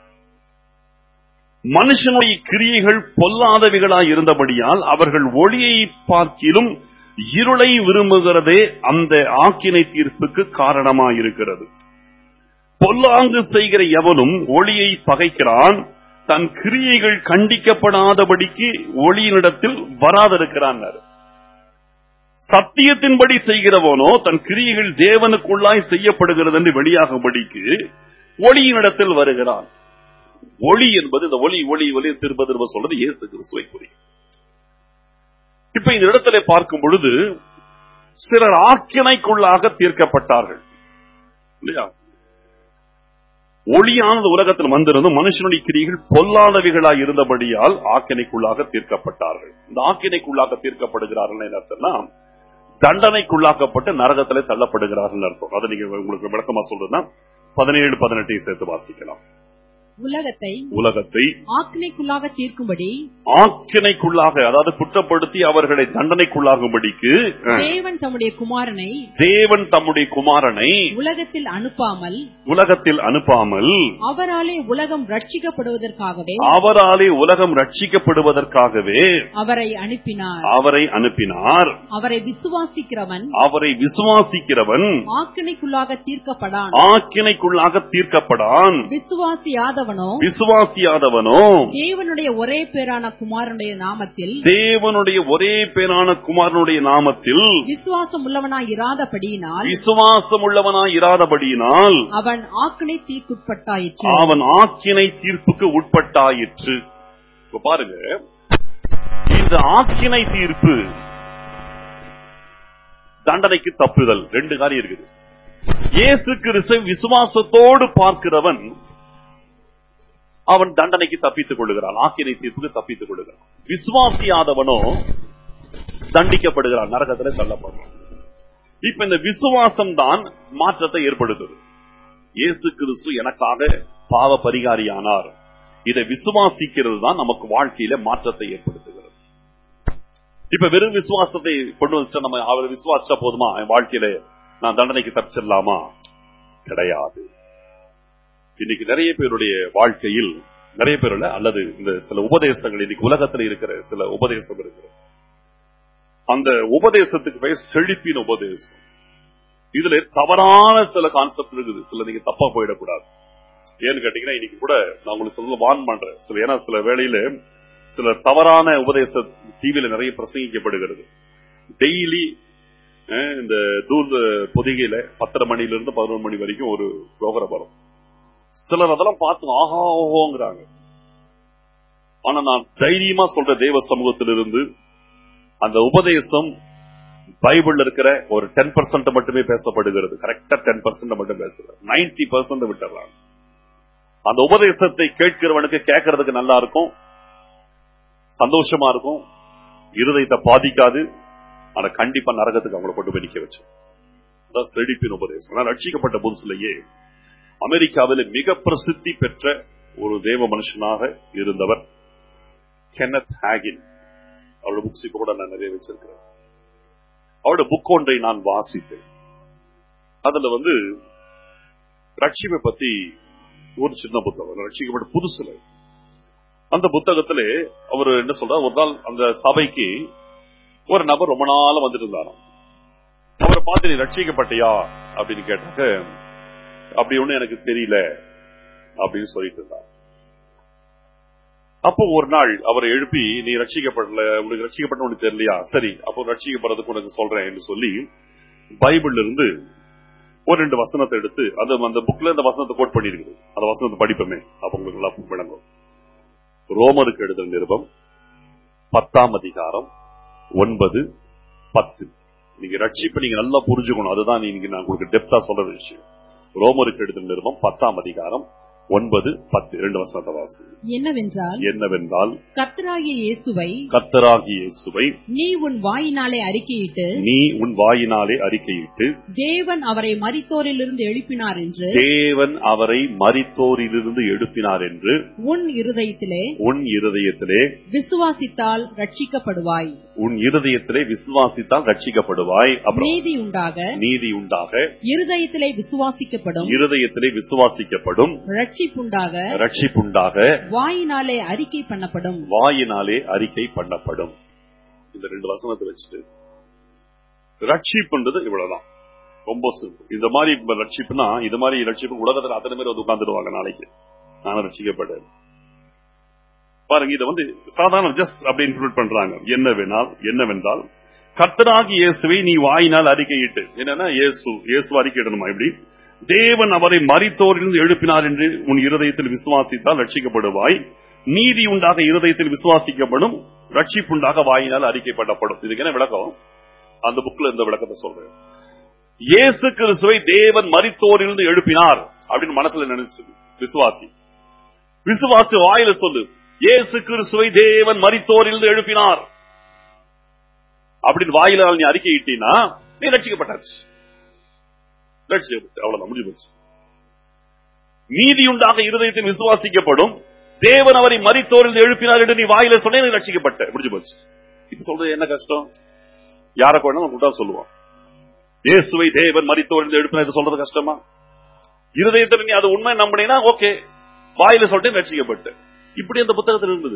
மனுஷனுடைய கிரியைகள் பொல்லாதவைகளாய் இருந்தபடியால் அவர்கள் ஒளியை பார்க்கிலும் இருளை விரும்புகிறதே அந்த ஆக்கினை தீர்ப்புக்கு காரணமாயிருக்கிறது பொல்லாங்கு செய்கிற எவனும் ஒளியை பகைக்கிறான் தன் கிரியைகள் கண்டிக்கப்படாதபடிக்கு ஒளியினிடத்தில் வராதிருக்கிறான் சத்தியத்தின்படி செய்கிறவனோ தன் கிரியைகள் தேவனுக்குள்ளாய் செய்யப்படுகிறது என்று வெளியாகும்படிக்கு ஒளியினிடத்தில் வருகிறான் ஒளி என்பது இந்த ஒளி ஒளி ஒளி திரும்ப திரும்ப சொல்றது இயேசு கிறிஸ்துவை குறிக்கும் இப்ப இந்த இடத்துல பார்க்கும் பொழுது சிலர் ஆக்கினைக்குள்ளாக தீர்க்கப்பட்டார்கள் இல்லையா ஒளியானது உலகத்தில் வந்திருந்து மனுஷனுடைய கிரிகள் பொல்லாதவைகளாய் இருந்தபடியால் ஆக்கினைக்குள்ளாக தீர்க்கப்பட்டார்கள் இந்த ஆக்கினைக்குள்ளாக தீர்க்கப்படுகிறார்கள் என்ன அர்த்தம்னா தண்டனைக்குள்ளாக்கப்பட்டு நரகத்திலே தள்ளப்படுகிறார்கள் அர்த்தம் அதை நீங்க உங்களுக்கு விளக்கமா சொல்றதுன்னா பதினேழு பதினெட்டையும் சேர்த்து வாசிக்கலாம் உலகத்தை உலகத்தை ஆக்கினைக்குள்ளாக தீர்க்கும்படி ஆக்கினைக்குள்ளாக அதாவது குற்றப்படுத்தி அவர்களை தண்டனைக்குள்ளாகும்படிக்கு அஹ், தேவன் தம்முடைய குமாரனை தேவன் தம்முடைய குமாரனை உலகத்தில் அனுப்பாமல் உலகத்தில் அனுப்பாமல் அவராலே உலகம் ரட்சிக்கப்படுவதற்காகவே அவராலே உலகம் ரட்சிக்கப்படுவதற்காகவே அவரை அனுப்பினார் அவரை அனுப்பினார் அவரை விசுவாசிக்கிறவன் அவரை விசுவாசிக்கிறவன் ஆக்கினைக்குள்ளாக தீர்க்கப்படான் ஆக்கினைக்குள்ளாக தீர்க்கப்படான் விசுவாசியாதவனோ விசுவாசியாதவனோ தேவனுடைய ஒரே பேரான குமாரனுடைய நாமத்தில் தேவனுடைய ஒரே பேரான குமாரனுடைய நாமத்தில் விசுவாசம் உள்ளவனாய் இராதபடியினால் விசுவாசம் உள்ளவனாய் இராதபடியினால் அவன் ஆக்கினை தீர்க்குட்பட்டாயிற்று அவன் ஆக்கினை தீர்ப்புக்கு உட்பட்டாயிற்று இப்ப பாருங்க இந்த ஆக்கினை தீர்ப்பு தண்டனைக்கு தப்புதல் ரெண்டு காரியம் இருக்குது இயேசு கிறிஸ்து விசுவாசத்தோடு பார்க்கிறவன் அவன் தண்டனைக்கு தப்பித்துக் கொள்ளுகிறான் ஆக்கினை தீர்ப்புக்கு தப்பித்துக் கொள்ளுகிறான் விசுவாசியாதவனோ தண்டிக்கப்படுகிறான் நரகத்துல தள்ளப்படுறான் இப்ப இந்த விசுவாசம் தான் மாற்றத்தை ஏற்படுத்துது இயேசு கிறிஸ்து எனக்காக பாவ பரிகாரியானார் இதை விசுவாசிக்கிறது தான் நமக்கு வாழ்க்கையில மாற்றத்தை ஏற்படுத்துகிறது இப்ப வெறும் விசுவாசத்தை கொண்டு வந்துட்டா நம்ம அவரை விசுவாசிச்சா போதுமா என் வாழ்க்கையில நான் தண்டனைக்கு தப்பிச்சிடலாமா கிடையாது இன்னைக்கு நிறைய பேருடைய வாழ்க்கையில் நிறைய பேருல அல்லது இந்த சில உபதேசங்கள் இன்னைக்கு உலகத்துல இருக்கிற சில உபதேசம் இருக்கு அந்த உபதேசத்துக்கு பெயர் செழிப்பின் உபதேசம் இதுல தவறான சில கான்செப்ட் இருக்குது சில நீங்க தப்பா போயிடக்கூடாது ஏன்னு கேட்டீங்கன்னா இன்னைக்கு கூட நான் உங்களுக்கு சொல்ல வான் பண்றேன் சில ஏன்னா சில வேளையில சில தவறான உபதேச டிவியில நிறைய பிரசங்கிக்கப்படுகிறது டெய்லி இந்த தூர் பொதிகையில பத்தரை மணில இருந்து பதினொரு மணி வரைக்கும் ஒரு ப்ரோக்ராம் வரும் சிலர் அதெல்லாம் பார்த்து ஆஹா ஓஹோங்கிறாங்க ஆனா நான் தைரியமா சொல்ற தேவ சமூகத்திலிருந்து அந்த உபதேசம் பைபிள்ல இருக்கிற ஒரு டென் பர்சன்ட் மட்டுமே பேசப்படுகிறது கரெக்டா டென் பர்சன்ட் மட்டும் பேசுறது நைன்டி பர்சன்ட் விட்டுறாங்க அந்த உபதேசத்தை கேட்கிறவனுக்கு கேட்கறதுக்கு நல்லா இருக்கும் சந்தோஷமா இருக்கும் இருதயத்தை பாதிக்காது ஆனா கண்டிப்பா நரகத்துக்கு அவங்களை கொண்டு போய் நிக்க வச்சு அதான் செழிப்பின் உபதேசம் நான் ரட்சிக்கப்பட்ட புதுசுலயே அமெரிக்காவில் மிக பிரசித்தி பெற்ற ஒரு தேவ மனுஷனாக இருந்தவர் கென்னத் ஹேகின் அவரோட புக்ஸ் இப்ப கூட நான் நிறைய வச்சிருக்கிறேன் அவரோட புக் ஒன்றை நான் வாசித்தேன் அதுல வந்து ரட்சிப்பை பத்தி ஒரு சின்ன புத்தகம் ரட்சிக்கப்பட்ட புதுசுல அந்த புத்தகத்திலே அவர் என்ன சொல்றார் ஒரு நாள் அந்த சபைக்கு ஒரு நபர் ரொம்ப நாள வந்துட்டு இருந்தாராம் அவரை பார்த்து நீ ரட்சிக்கப்பட்டியா அப்படின்னு கேட்டாக்க அப்படி ஒண்ணு எனக்கு தெரியல அப்படின்னு சொல்லிட்டு இருந்தார் அப்போ ஒரு நாள் அவரை எழுப்பி நீ ரட்சிக்கப்படல உனக்கு ரட்சிக்கப்பட்ட உனக்கு தெரியலையா சரி அப்போ ரட்சிக்கப்படுறதுக்கு உனக்கு சொல்றேன் என்று சொல்லி பைபிள்ல இருந்து ஒரு ரெண்டு வசனத்தை எடுத்து அது அந்த புக்ல இந்த வசனத்தை கோட் பண்ணிருக்குது அந்த வசனத்தை படிப்போமே அப்ப உங்களுக்கு எல்லாம் விளங்கும் ரோமருக்கு எழுதுற நிருபம் பத்தாம் அதிகாரம் ஒன்பது பத்து நீங்க ரட்சிப்பை நீங்க நல்லா புரிஞ்சுக்கணும் அதுதான் நீங்க நான் உங்களுக்கு டெப்தா சொல்ற விஷயம் ரோமருக்கு எழுதுற நிருபம் பத்தாம் அதிகாரம் ஒன்பது பத்து இரண்டு வசனத்தை வாசி என்னவென்றால் என்னவென்றால் கர்த்தராகிய இயேசுவை கத்தராகி இயேசுவை நீ உன் வாயினாலே அறிக்கையிட்டு நீ உன் வாயினாலே அறிக்கையிட்டு தேவன் அவரை மரித்தோரிலிருந்து எழுப்பினார் என்று தேவன் அவரை மரித்தோரிலிருந்து எழுப்பினார் என்று உன் இருதயத்திலே உன் இருதயத்திலே விசுவாசித்தால் ரட்சிக்கப்படுவாய் உன் இருதயத்திலே விசுவாசித்தால் ரட்சிக்கப்படுவாய் அப்புறம் நீதி உண்டாக நீதி உண்டாக இருதயத்திலே விசுவாசிக்கப்படும் இருதயத்திலே விசுவாசிக்கப்படும் ரட்சிப்புண்டாக ரட்சிப்புண்டாக வாயினாலே அறிக்கை பண்ணப்படும் வாயினாலே அறிக்கை பண்ணப்படும் இந்த ரெண்டு வசனத்தை வச்சுட்டு ரட்சிப்புன்றது இவ்வளவுதான் ரொம்ப சிம்பிள் இந்த மாதிரி இப்ப ரட்சிப்புனா இது மாதிரி ரட்சிப்பு உலகத்துல அத்தனை பேர் வந்து உட்கார்ந்துடுவாங்க நாளைக்கு நானும் ரட்சிக்கப்பட்டேன் பாருங்க இதை வந்து சாதாரண ஜஸ்ட் அப்படி இன்க்ளூட் பண்றாங்க என்னவென்றால் என்னவென்றால் கர்த்தராகி இயேசுவை நீ வாயினால் அறிக்கையிட்டு என்னன்னா இயேசு இயேசு அறிக்கையிடணுமா இப்படி தேவன் அவரை மரித்தோரிலிருந்து எழுப்பினார் என்று உன் இருதயத்தில் விசுவாசித்தால் ரட்சிக்கப்படுவாய் நீதி உண்டாக இருதயத்தில் விசுவாசிக்கப்படும் ரட்சிப்புண்டாக வாயினால் அறிக்கைப்படப்படும் இதுக்கு என்ன விளக்கம் அந்த புக்ல இந்த விளக்கத்தை சொல்றேன் இயேசு கிறிஸ்துவை தேவன் மரித்தோரிலிருந்து எழுப்பினார் அப்படின்னு மனசுல நினைச்சு விசுவாசி விசுவாசி வாயில சொல்லு இயேசு கிறிஸ்துவை தேவன் மரித்தோரிலிருந்து எழுப்பினார் அப்படின்னு வாயிலால் நீ அறிக்கையிட்டீன்னா நீ ரட்சிக்கப்பட்டாச்சு ரட்சிக்கப்பட்டு அவ்வளவுதான் முடிஞ்சு போச்சு நீதியுண்டாக இருதயத்தில் விசுவாசிக்கப்படும் தேவன் அவரை மரித்தோரில் எழுப்பினார் என்று நீ வாயில சொன்னே நீ ரட்சிக்கப்பட்ட முடிஞ்சு போச்சு இது சொல்றது என்ன கஷ்டம் யார கொண்டு கூட்டா சொல்லுவான் இயேசுவை தேவன் மரித்தோரில் எழுப்பினார் சொல்றது கஷ்டமா இருதயத்தில் நீ அது உண்மை நம்பினா ஓகே வாயில சொல்லிட்டு ரட்சிக்கப்பட்ட இப்படி அந்த புத்தகத்தில் இருந்தது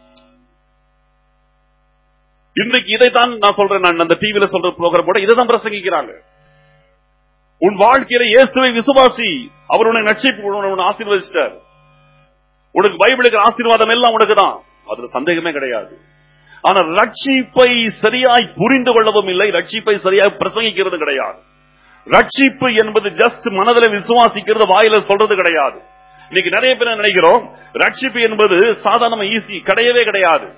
இன்றைக்கு இதைத்தான் நான் சொல்றேன் நான் அந்த டிவில சொல்ற ப்ரோக்ராம் கூட இதை தான் பிரசங்கிக்கிறாங்க உன் வாழ்க்கையில இயேசுவை விசுவாசி அவர் உன்னை நட்சிப்பு உன்னை ஆசீர்வதிச்சிட்டார் உனக்கு பைபிளுக்கு ஆசீர்வாதம் எல்லாம் உனக்கு தான் அதுல சந்தேகமே கிடையாது ஆனா ரட்சிப்பை சரியாய் புரிந்து கொள்ளவும் இல்லை ரட்சிப்பை சரியாய் பிரசங்கிக்கிறது கிடையாது ரட்சிப்பு என்பது ஜஸ்ட் மனதில் விசுவாசிக்கிறது வாயில சொல்றது கிடையாது இன்னைக்கு நிறைய பேர் நினைக்கிறோம் ரட்சிப்பு என்பது சாதாரண ஈஸி கிடையவே கிடையாது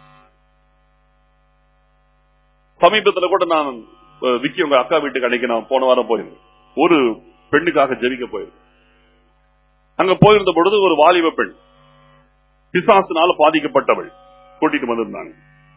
சமீபத்துல கூட நான் அஹ், விக்கி உங்க அக்கா வீட்டுக்கு அன்னைக்கு நான் போன வாரம் போயிருந்தேன் ஒரு பெண்ணுக்காக ஜெபிக்க போயிருந்தேன் அங்க போயிருந்த பொழுது ஒரு வாலிப பெண் பிசாசினால பாதிக்கப்பட்டவள் கூட்டிட்டு வந்திருந்தாங்க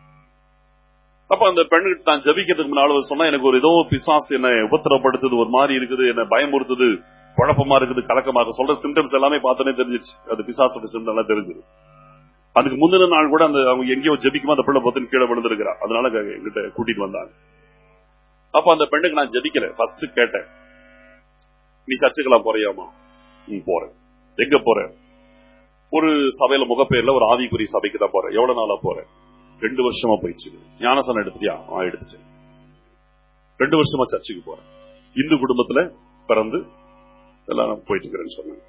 அப்ப அந்த பெண்ணுக்கு தான் ஜெபிக்கிறதுக்கு முன்னால அவ சொன்னா எனக்கு ஒரு ஏதோ பிசாசு என்ன உபத்திரப்படுத்துது ஒரு மாதிரி இருக்குது என்ன பயமுறுத்துது குழப்பமா இருக்குது கலக்கமா இருக்கு சொல்ற சிம்டம்ஸ் எல்லாமே பார்த்தோன்னே தெரிஞ்சிச்சு அது பிசாசோட சிம்டம் எல்லாம் தெரிஞ்சது அதுக்கு முந்தின நாள் கூட அந்த அவங்க எங்கேயோ ஜெபிக்குமா அந்த பிள்ளை பத்தின் கீழே விழுந்திருக்கிறா அதனால க- எங்கிட்ட கூட்டிட்டு வந்தாங்க அப்ப அந்த பெண்ணுக்கு நான் ஜெபிக்கல ஃபர்ஸ்ட் கேட்டேன் நீ சர்ச்சுக்கெல்லாம் போறியாமா ம் போறேன் எங்க போறேன் ஒரு சபையில முகப்பேர்ல ஒரு ஆவிக்குறி சபைக்கு தான் போறேன் எவ்வளவு நாளா போறேன் ரெண்டு வருஷமா போயிடுச்சு ஞானசனம் எடுத்துட்டியா ஆ எடுத்துட்டேன் ரெண்டு வருஷமா சர்ச்சுக்கு போறேன் இந்து குடும்பத்துல பிறந்து எல்லாம் நான் போயிட்டு இருக்கிறேன்னு சொன்னேன்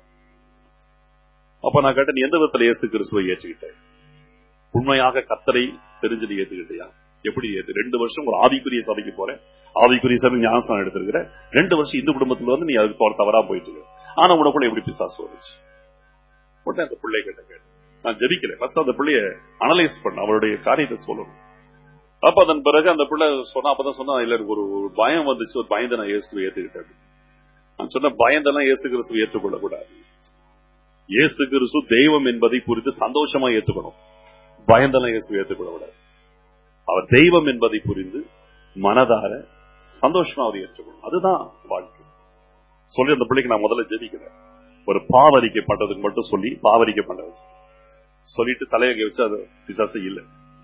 அப்ப நான் கேட்டேன் நீ எந்த விதத்துல இயேசு கிறிஸ்துவை ஏற்றுக்கிட்டேன் உண்மையாக கத்தரை தெரிஞ்சு நீ ஏத்துக்கிட்டியா எப்படி ஏத்து ரெண்டு வருஷம் ஒரு ஆவிக்குரிய சபைக்கு போறேன் ஆவிக்குரிய சபை ஞானசனம் எடுத்திருக்கிற ரெண்டு வருஷம் இந்து குடும்பத்துல வந்து நீ அதுக்கு போற தவறா போயிட்டு இருக்க ஆனா உனக்குள்ள எப்படி பிசாசு வந்துச்சு உடனே அந்த பிள்ளை கிட்ட கேட்டேன் நான் ஜெபிக்கல ஃபர்ஸ்ட் அந்த பிள்ளைய அனலைஸ் பண்ண அவளுடைய காரியத்தை சொல்லணும் அப்ப அதன் பிறகு அந்த பிள்ளை சொன்னா அப்பதான் சொன்னா இல்ல எனக்கு ஒரு ஒரு பயம் வந்துச்சு ஒரு பயந்து நான் இயேசுவை ஏத்துக்கிட்டேன் நான் சொன்ன பயந்தெல்லாம் இயேசு கிறிஸ்துவை ஏற்றுக்கொள்ள கூடாது இயேசு கிறிஸ்து தெய்வம் என்பதை குறித்து சந்தோஷமா ஏத்துக்கணும் பயந்தெல்லாம் இயேசு ஏற்றுக்கொள்ள கூடாது அவர் தெய்வம் என்பதை புரிந்து மனதார சந்தோஷமா அவர் ஏற்றுக்கணும் அதுதான் வாழ்க்கை சொல்லி அந்த பிள்ளைக்கு நான் முதல்ல ஜெபிக்கிறேன் ஒரு பாவரிக்கை பண்றதுக்கு மட்டும் சொல்லி பாவரிக்கை பண்ண வச்சு சொல்லிட்டு தலையங்க வச்சு அது பிசாசு இல்ல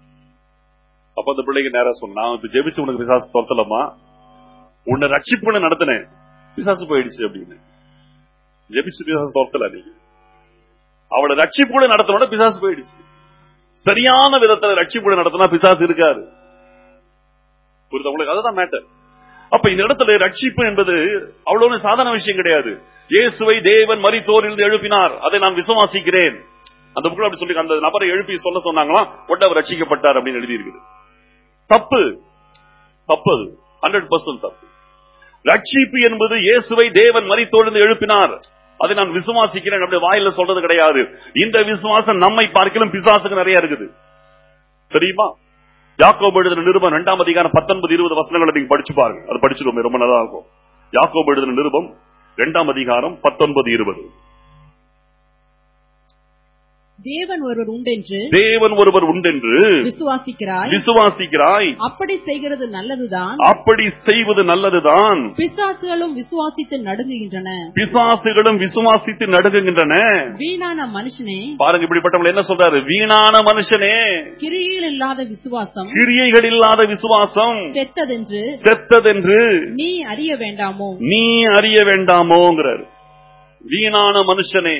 அப்ப அந்த பிள்ளைக்கு நேரா சொன்ன நான் இப்ப ஜெபிச்சு உனக்கு பிசாசு துரத்தலமா உன்னை ரட்சிப்புன்னு நடத்தினேன் பிசாசு போயிடுச்சு அப்படின்னு ஜெபிச்சு பிசாசு துரத்தல நீங்க அவளை ரட்சிப்புல நடத்தினோட பிசாசு போயிடுச்சு சரியான விதத்துல ரட்சிப்புல நடத்தினா பிசாசு இருக்காது புரியுது உங்களுக்கு அதுதான் மேட்டர் அப்ப இந்த இடத்துல ரட்சிப்பு என்பது அவ்வளவு சாதாரண விஷயம் கிடையாது இயேசுவை தேவன் மரித்தோரிலிருந்து எழுப்பினார் அதை நான் விசுவாசிக்கிறேன் அந்த புக்கில் அப்படி சொல்லி அந்த நபரை எழுப்பி சொல்ல சொன்னாங்களாம் உடனே அவர் ரட்சிக்கப்பட்டார் அப்படின்னு எழுதி இருக்குது தப்பு தப்பு அது ஹண்ட்ரட் பர்சன்ட் தப்பு ரட்சிப்பு என்பது இயேசுவை தேவன் மரித்தோரிலிருந்து எழுப்பினார் அதை நான் விசுவாசிக்கிறேன் அப்படி வாயில சொல்றது கிடையாது இந்த விசுவாசம் நம்மை பார்க்கலும் பிசாசுக்கு நிறைய இருக்குது தெரியுமா யாக்கோபு எழுதின நிருபம் இரண்டாம் அதிகாரம் பத்தொன்பது இருபது வசனங்களை நீங்க படிச்சு பாருங்க அது படிச்சிருவோம் ரொம்ப நல்லா இருக்கும் யாக்கோபு எழுதின நிருபம் இரண்டாம் அதிகாரம் பத்தொன்பது இருபது தேவன் ஒருவர் உண்டென்று தேவன் ஒருவர் உண்டென்று விசுவாசிக்கிறாய் விசுவாசிக்கிறாய் அப்படி செய்கிறது நல்லதுதான் அப்படி செய்வது நல்லதுதான் பிசாசுகளும் விசுவாசித்து நடுங்குகின்றன பிசாசுகளும் விசுவாசித்து நடுங்குகின்றன வீணான மனுஷனே பாருங்க இப்படிப்பட்டவங்க என்ன சொல்றாரு வீணான மனுஷனே கிரியில் இல்லாத விசுவாசம் கிரியைகள் இல்லாத விசுவாசம் செத்ததென்று செத்ததென்று நீ அறிய வேண்டாமோ நீ அறிய வேண்டாமோங்கிறார் வீணான மனுஷனே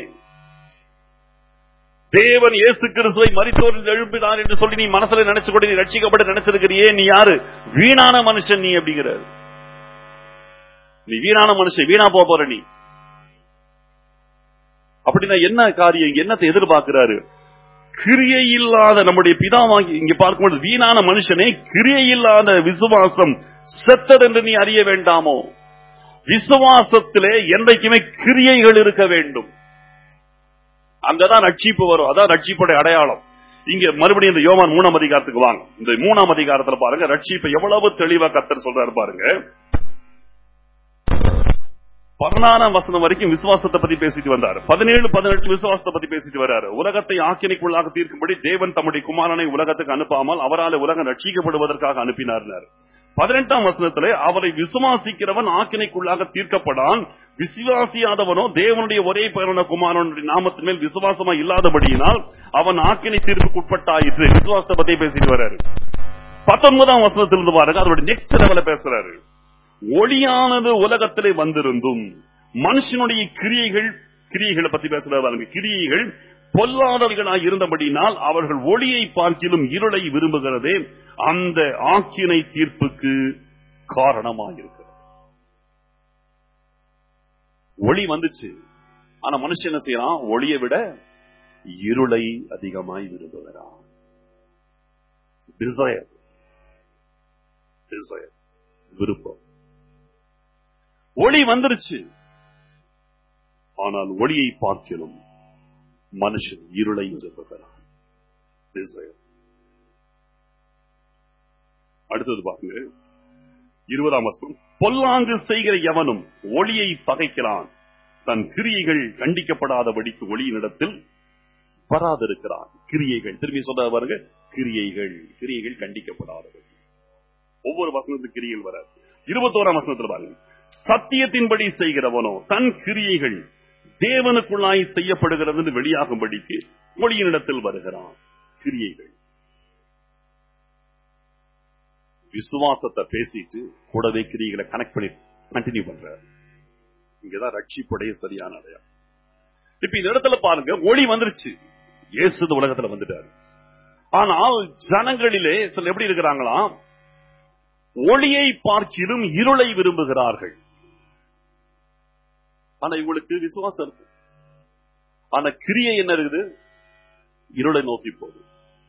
தேவன் இயேசு கிறிஸ்துவை மரித்தோரில் எழுப்பினார் என்று சொல்லி நீ மனசுல நினைச்சு கொண்டு நீ ரட்சிக்கப்பட்டு நினைச்சிருக்கிறியே நீ யாரு வீணான மனுஷன் நீ அப்படிங்கிறார் நீ வீணான மனுஷன் வீணா போக போற நீ அப்படின்னா என்ன காரியம் இங்க என்னத்தை எதிர்பார்க்கிறாரு கிரியை இல்லாத நம்முடைய பிதாவாகி இங்க பார்க்கும்போது வீணான மனுஷனே கிரியை இல்லாத விசுவாசம் செத்ததென்று நீ அறிய வேண்டாமோ விசுவாசத்திலே என்றைக்குமே கிரியைகள் இருக்க வேண்டும் அங்கதான் ரட்சிப்பு வரும் அதான் ரட்சிப்புடைய அடையாளம் இங்க மறுபடியும் இந்த யோவான் மூணாம் அதிகாரத்துக்கு வாங்க இந்த மூணாம் அதிகாரத்துல பாருங்க ரட்சிப்பை எவ்வளவு தெளிவா கத்தர் சொல்றாரு பாருங்க பதினாறாம் வசனம் வரைக்கும் விசுவாசத்தை பத்தி பேசிட்டு வந்தார் பதினேழு பதினெட்டு விசுவாசத்தை பத்தி பேசிட்டு வர்றாரு உலகத்தை ஆக்கினைக்குள்ளாக தீர்க்கும்படி தேவன் தம்முடைய குமாரனை உலகத்துக்கு அனுப்பாமல் அவரால் உலகம் ரட்சிக்கப்படுவதற்காக அனுப்பினார் பதினெட்டாம் வசனத்திலே அவரை விசுவாசிக்கிறவன் ஆக்கினைக்குள்ளாக தீர்க்கப்படான் விசுவாசியாதவனோ தேவனுடைய ஒரே பேரான குமாரனுடைய நாமத்தின் மேல் விசுவாசமா இல்லாதபடியினால் அவன் ஆக்கினை தீர்ப்புக்குட்பட்டாயிற்று விசுவாசத்தை பத்தி பேசிட்டு வர்றாரு பத்தொன்பதாம் வசனத்திலிருந்து பாருங்க அதோட நெக்ஸ்ட் லெவல பேசுறாரு ஒளியானது உலகத்திலே வந்திருந்தும் மனுஷனுடைய கிரியைகள் கிரியைகளை பத்தி பேசுறாரு பாருங்க கிரியைகள் பொல்லாதவர்களாய் இருந்தபடினால் அவர்கள் ஒளியை பார்க்கிலும் இருளை விரும்புகிறதே அந்த ஆக்கினை தீர்ப்புக்கு காரணமாயிருக்கிறது ஒளி வந்துச்சு ஆனா மனுஷன் என்ன செய்யறான் ஒளியை விட இருளை அதிகமாய் விரும்புகிறான் டிசையர் டிசையர் விருப்பம் ஒளி வந்துருச்சு ஆனால் ஒளியை பார்க்கலும் மனுஷன் இருளை விரும்புகிறான் Desire. அடுத்தது பாருங்க இருபதாம் வசனம் பொல்லாங்கு செய்கிற எவனும் ஒளியை பகைக்கிறான் தன் கிரியைகள் கண்டிக்கப்படாதபடிக்கு ஒளியினிடத்தில் வராதிருக்கிறான் கிரியைகள் திரும்பி சொல்ற பாருங்க கிரியைகள் கிரியைகள் கண்டிக்கப்படாதபடி ஒவ்வொரு வசனத்துக்கு கிரியைகள் வராது இருபத்தோராம் வசனத்தில் பாருங்க சத்தியத்தின்படி செய்கிறவனோ தன் கிரியைகள் தேவனுக்குள்ளாய் செய்யப்படுகிறது வெளியாகும்படிக்கு ஒளியினிடத்தில் வருகிறான் கிரியைகள் விசுவாசத்தை பேசிட்டு கூடவே கிரியைகளை கனெக்ட் பண்ணி கண்டினியூ பண்றாரு இங்கதான் ரட்சிப்புடைய சரியான அடையாளம் இப்ப இந்த இடத்துல பாருங்க ஒளி வந்துருச்சு இயேசு இந்த உலகத்துல வந்துட்டாரு ஆனால் ஜனங்களிலே சில எப்படி இருக்கிறாங்களாம் ஒளியை பார்க்கிலும் இருளை விரும்புகிறார்கள் ஆனா இவங்களுக்கு விசுவாசம் இருக்கு ஆனா கிரியை என்ன இருக்குது இருளை நோக்கி போகுது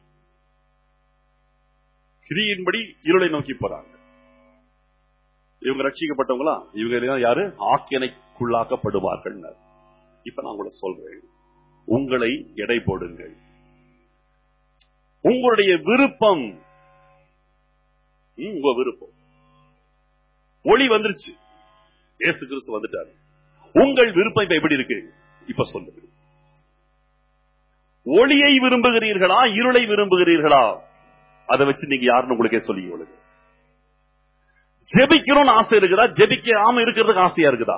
கிரியின்படி இருளை நோக்கி போறாங்க இவங்க ரட்சிக்கப்பட்டவங்களா இவங்க எல்லாம் யாரு ஆக்கியனைக்குள்ளாக்கப்படுவார்கள் இப்ப நான் உங்களை சொல்றேன் உங்களை எடை போடுங்கள் உங்களுடைய விருப்பம் ம், உங்க விருப்பம் ஒளி வந்துருச்சு இயேசு கிறிஸ்து வந்துட்டாரு உங்கள் விருப்பம் இப்ப எப்படி இருக்கு இப்ப சொல்லுங்க ஒளியை விரும்புகிறீர்களா இருளை விரும்புகிறீர்களா அதை வச்சு நீங்க யாருன்னு உங்களுக்கே சொல்லி உங்களுக்கு ஜெபிக்கணும்னு ஆசை இருக்குதா ஜெபிக்காம இருக்கிறதுக்கு ஆசையா இருக்குதா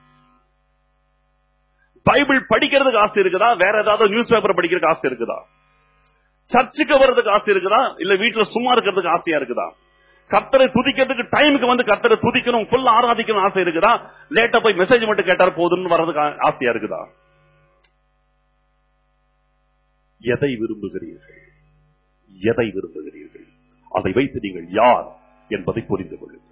பைபிள் படிக்கிறதுக்கு ஆசை இருக்குதா வேற ஏதாவது நியூஸ் பேப்பர் படிக்கிறதுக்கு ஆசை இருக்குதா சர்ச்சுக்கு வர்றதுக்கு ஆசை இருக்குதா இல்ல வீட்டுல சும்மா இருக்கிறதுக்கு ஆசையா இருக்குதா கர்த்தரை துதிக்கிறதுக்கு டைமுக்கு வந்து கர்த்தரை துதிக்கணும் ஃபுல் ஆராதிக்கணும் ஆசை இருக்குதா லேட்டா போய் மெசேஜ் மட்டும் கேட்டார் போதும்னு வர்றதுக்கு ஆ- ஆசையா இருக்குதா எதை விரும்புகிறீர்கள் எதை விரும்புகிறீர்கள் அதை வைத்து நீங்கள் யார் என்பதை புரிந்து கொள்ளுங்கள்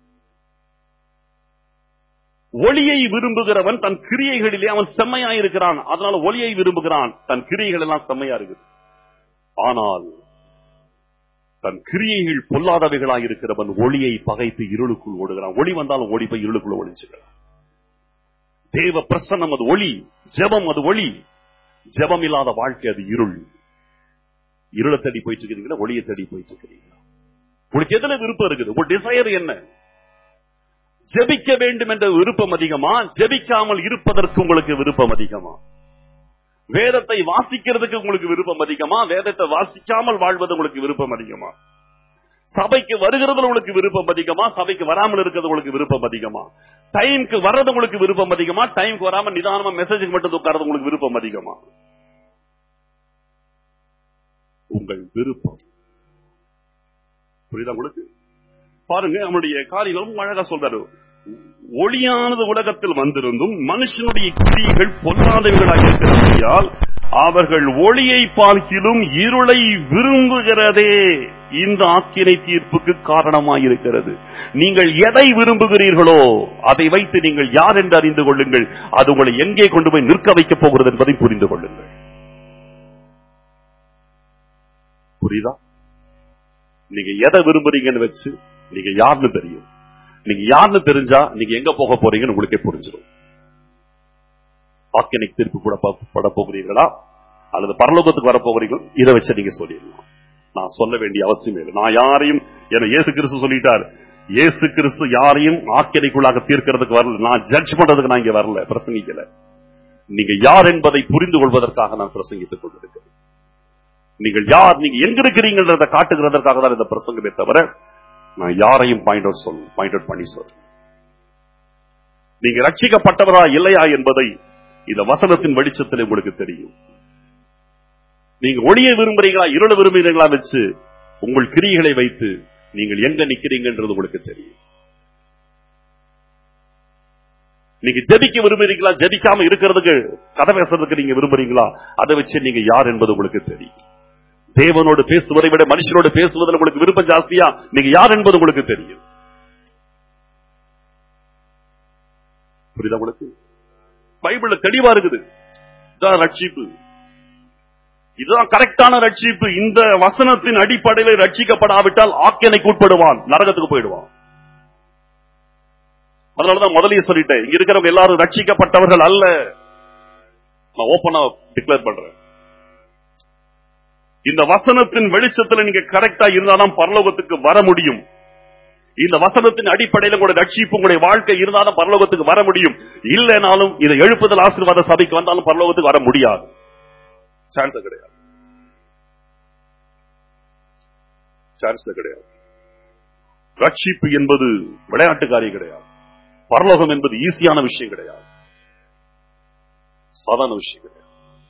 ஒளியை விரும்புகிறவன் தன் கிரியைகளிலே அவன் செம்மையா இருக்கிறான் அதனால ஒளியை விரும்புகிறான் தன் கிரியைகள் எல்லாம் செம்மையா இருக்குது ஆனால் தன் கிரியைகள் பொல்லாதவைகளாய் இருக்கிறவன் ஒளியை பகைத்து இருளுக்குள் ஓடுகிறான் ஒளி வந்தாலும் ஓடி போய் இருளுக்குள்ள ஒளிஞ்சுக்கிறான் தேவ பிரசன்னம் அது ஒளி ஜெபம் அது ஒளி ஜெபம் இல்லாத வாழ்க்கை அது இருள் இருளை தேடி போயிட்டு இருக்கிறீங்களா ஒளியை தேடி போயிட்டு இருக்கிறீங்களா உங்களுக்கு எதுல விருப்பம் இருக்குது உங்க டிசையர் என்ன ஜெபிக்க வேண்டும் என்ற விருப்பம் அதிகமா ஜெபிக்காமல் இருப்பதற்கு உங்களுக்கு விருப்பம் அதிகமா வேதத்தை வாசிக்கிறதுக்கு உங்களுக்கு விருப்பம் அதிகமா வேதத்தை வாசிக்காமல் வாழ்வது உங்களுக்கு விருப்பம் அதிகமா சபைக்கு வருகிறது உங்களுக்கு விருப்பம் அதிகமா சபைக்கு வராமல் இருக்கிறது உங்களுக்கு விருப்பம் அதிகமா டைம்க்கு வர்றது உங்களுக்கு விருப்பம் அதிகமா டைம்க்கு வராம நிதானமா மெசேஜுக்கு மட்டும் உட்கார்றது உங்களுக்கு விருப்பம் அதிகமா உங்கள் விருப்பம் புரியுதா உங்களுக்கு பாருங்க நம்முடைய காரியம் அழகா சொல்றாரு ஒளியானது உலகத்தில் வந்திருந்தும் மனுஷனுடைய கிரியைகள் பொல்லாதவர்களாக இருக்கிறபடியால் அவர்கள் ஒளியை பார்க்கிலும் இருளை விரும்புகிறதே இந்த ஆக்கினை தீர்ப்புக்கு காரணமாயிருக்கிறது நீங்கள் எதை விரும்புகிறீர்களோ அதை வைத்து நீங்கள் யார் என்று அறிந்து கொள்ளுங்கள் அது உங்களை எங்கே கொண்டு போய் நிற்க வைக்கப் போகிறது என்பதை புரிந்து கொள்ளுங்கள் புரியுதா நீங்க எதை விரும்புறீங்கன்னு வச்சு நீங்க யாருன்னு தெரியும் நீங்க யாருன்னு தெரிஞ்சா நீங்க எங்க போக போறீங்கன்னு உங்களுக்கே புரிஞ்சிடும் வாக்கியனைக்கு தீர்ப்பு கூட ப- பட போகிறீர்களா அல்லது பரலோகத்துக்கு வர போகிறீர்கள் இதை வச்சு நீங்க சொல்லிடலாம் நான் சொல்ல வேண்டிய அவசியம் இல்லை நான் யாரையும் என இயேசு கிறிஸ்து சொல்லிட்டார் இயேசு கிறிஸ்து யாரையும் ஆக்கியனைக்குள்ளாக தீர்க்கிறதுக்கு வரல நான் ஜட்ஜ் பண்றதுக்கு நான் இங்க வரல பிரசங்கிக்கல நீங்க யார் என்பதை புரிந்து கொள்வதற்காக நான் பிரசங்கித்துக் கொண்டிருக்கிறேன் நீங்கள் யார் நீங்க எங்க இருக்கிறீங்கன்றதை காட்டுகிறதற்காக தான் இந்த பிரசங்கமே தவிர நான் யாரையும் பாயிண்ட் அவுட் சொல்ல பாயிண்ட் அவுட் பண்ணி சொல்றேன் நீங்க ரட்சிக்கப்பட்டவரா இல்லையா என்பதை இந்த வசனத்தின் வெளிச்சத்தில் உங்களுக்கு தெரியும் நீங்க ஒளிய விரும்புறீங்களா இருள விரும்புகிறீங்களா வச்சு உங்கள் கிரிகளை வைத்து நீங்கள் எங்க நிக்கிறீங்கன்றது உங்களுக்கு தெரியும் நீங்க ஜெபிக்க விரும்புறீங்களா ஜெபிக்காம இருக்கிறதுக்கு கதை பேசுறதுக்கு நீங்க விரும்புறீங்களா அதை வச்சு நீங்க யார் என்பது உங்களுக்கு தெரியும் தேவனோடு பேசுவதை விட மனுஷனோடு பேசுவதில் உங்களுக்கு விருப்பம் ஜாஸ்தியா நீங்க யார் என்பது உங்களுக்கு தெரியும் புரியுதா உங்களுக்கு பைபிள்ல தெளிவா இருக்குது இதுதான் ரட்சிப்பு இதுதான் கரெக்டான ரட்சிப்பு இந்த வசனத்தின் அடிப்படையில் ரட்சிக்கப்படாவிட்டால் ஆக்கியனைக்கு உட்படுவான் நரகத்துக்கு போயிடுவான் அதனாலதான் முதலிய சொல்லிட்டேன் இங்க இருக்கிறவங்க எல்லாரும் ரட்சிக்கப்பட்டவர்கள் அல்ல நான் ஓப்பனா டிக்ளேர் பண்றேன் இந்த வசனத்தின் வெளிச்சத்துல நீங்க கரெக்டா இருந்தாதான் பரலோகத்துக்கு வர முடியும் இந்த வசனத்தின் அடிப்படையில் உங்களுடைய ரட்சிப்பு உங்களுடைய வாழ்க்கை இருந்தாலும் பரலோகத்துக்கு வர முடியும் இல்லைனாலும் இதை எழுப்புதல் ஆசீர்வாத சபைக்கு வந்தாலும் பரலோகத்துக்கு வர முடியாது சான்ஸ் கிடையாது சான்ஸ் கிடையாது ரட்சிப்பு என்பது விளையாட்டு காரியம் கிடையாது பரலோகம் என்பது ஈஸியான விஷயம் கிடையாது சாதாரண விஷயம் கிடையாது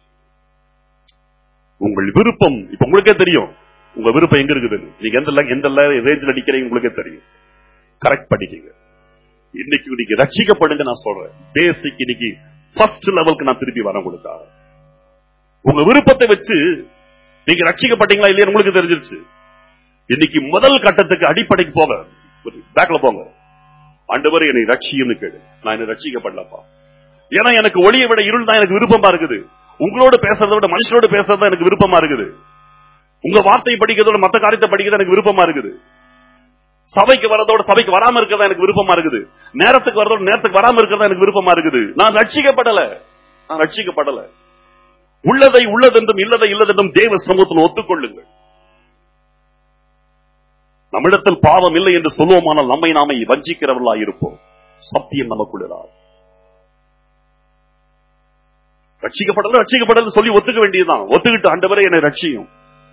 உங்கள் விருப்பம் இப்ப உங்களுக்கே தெரியும் உங்க விருப்பம் எங்க இருக்குது நீங்க எந்த le- எந்த ரேஞ்சில் அடிக்கிறீங்க உங்களுக்கே தெரியும் கரெக்ட் பண்ணிக்கீங்க இன்னைக்கு நீங்க ரட்சிக்கப்படுங்க நான் சொல்றேன் பேசிக் இன்னைக்கு ஃபர்ஸ்ட் லெவலுக்கு நான் திருப்பி வர கொடுத்தா உங்க விருப்பத்தை வச்சு நீங்க ரட்சிக்கப்பட்டீங்களா இல்லையா உங்களுக்கு தெரிஞ்சிருச்சு இன்னைக்கு முதல் கட்டத்துக்கு அடிப்படைக்கு போங்க பேக்ல போங்க ஆண்டவர் என்னை ரட்சியும்னு கேளு நான் என்ன ரட்சிக்கப்படலப்பா ஏன்னா எனக்கு ஒளியை விட இருள் தான் எனக்கு விருப்பமா இருக்குது உங்களோட பேசுறதை விட மனுஷனோட பேசுறது தான் எனக்கு விருப்பமா இருக்குது உங்க வார்த்தை படிக்கிறதோட மத்த காரியத்தை படிக்கிறது எனக்கு விருப்பமா இருக்குது சபைக்கு வரதோட சபைக்கு வராம இருக்கிறதா எனக்கு விருப்பமா இருக்குது நேரத்துக்கு வரதோட நேரத்துக்கு வராம இருக்கிறதா எனக்கு விருப்பமா இருக்குது நான் ரட்சிக்கப்படல நான் ரட்சிக்கப்படல உள்ளதை உள்ளதென்றும் இல்லதை இல்லதென்றும் தேவ சமூகத்தில் ஒத்துக்கொள்ளுங்கள் நம்மிடத்தில் பாவம் இல்லை என்று சொல்லுவோமானால் நம்மை நாமே வஞ்சிக்கிறவர்களா இருப்போம் சத்தியம் நமக்குள்ளதால் ரட்சிக்கப்படல ரட்சிக்கப்படல சொல்லி ஒத்துக்க வேண்டியதுதான் ஒத்துக்கிட்டு ஆண்டவரே என்னை ரட்சியும்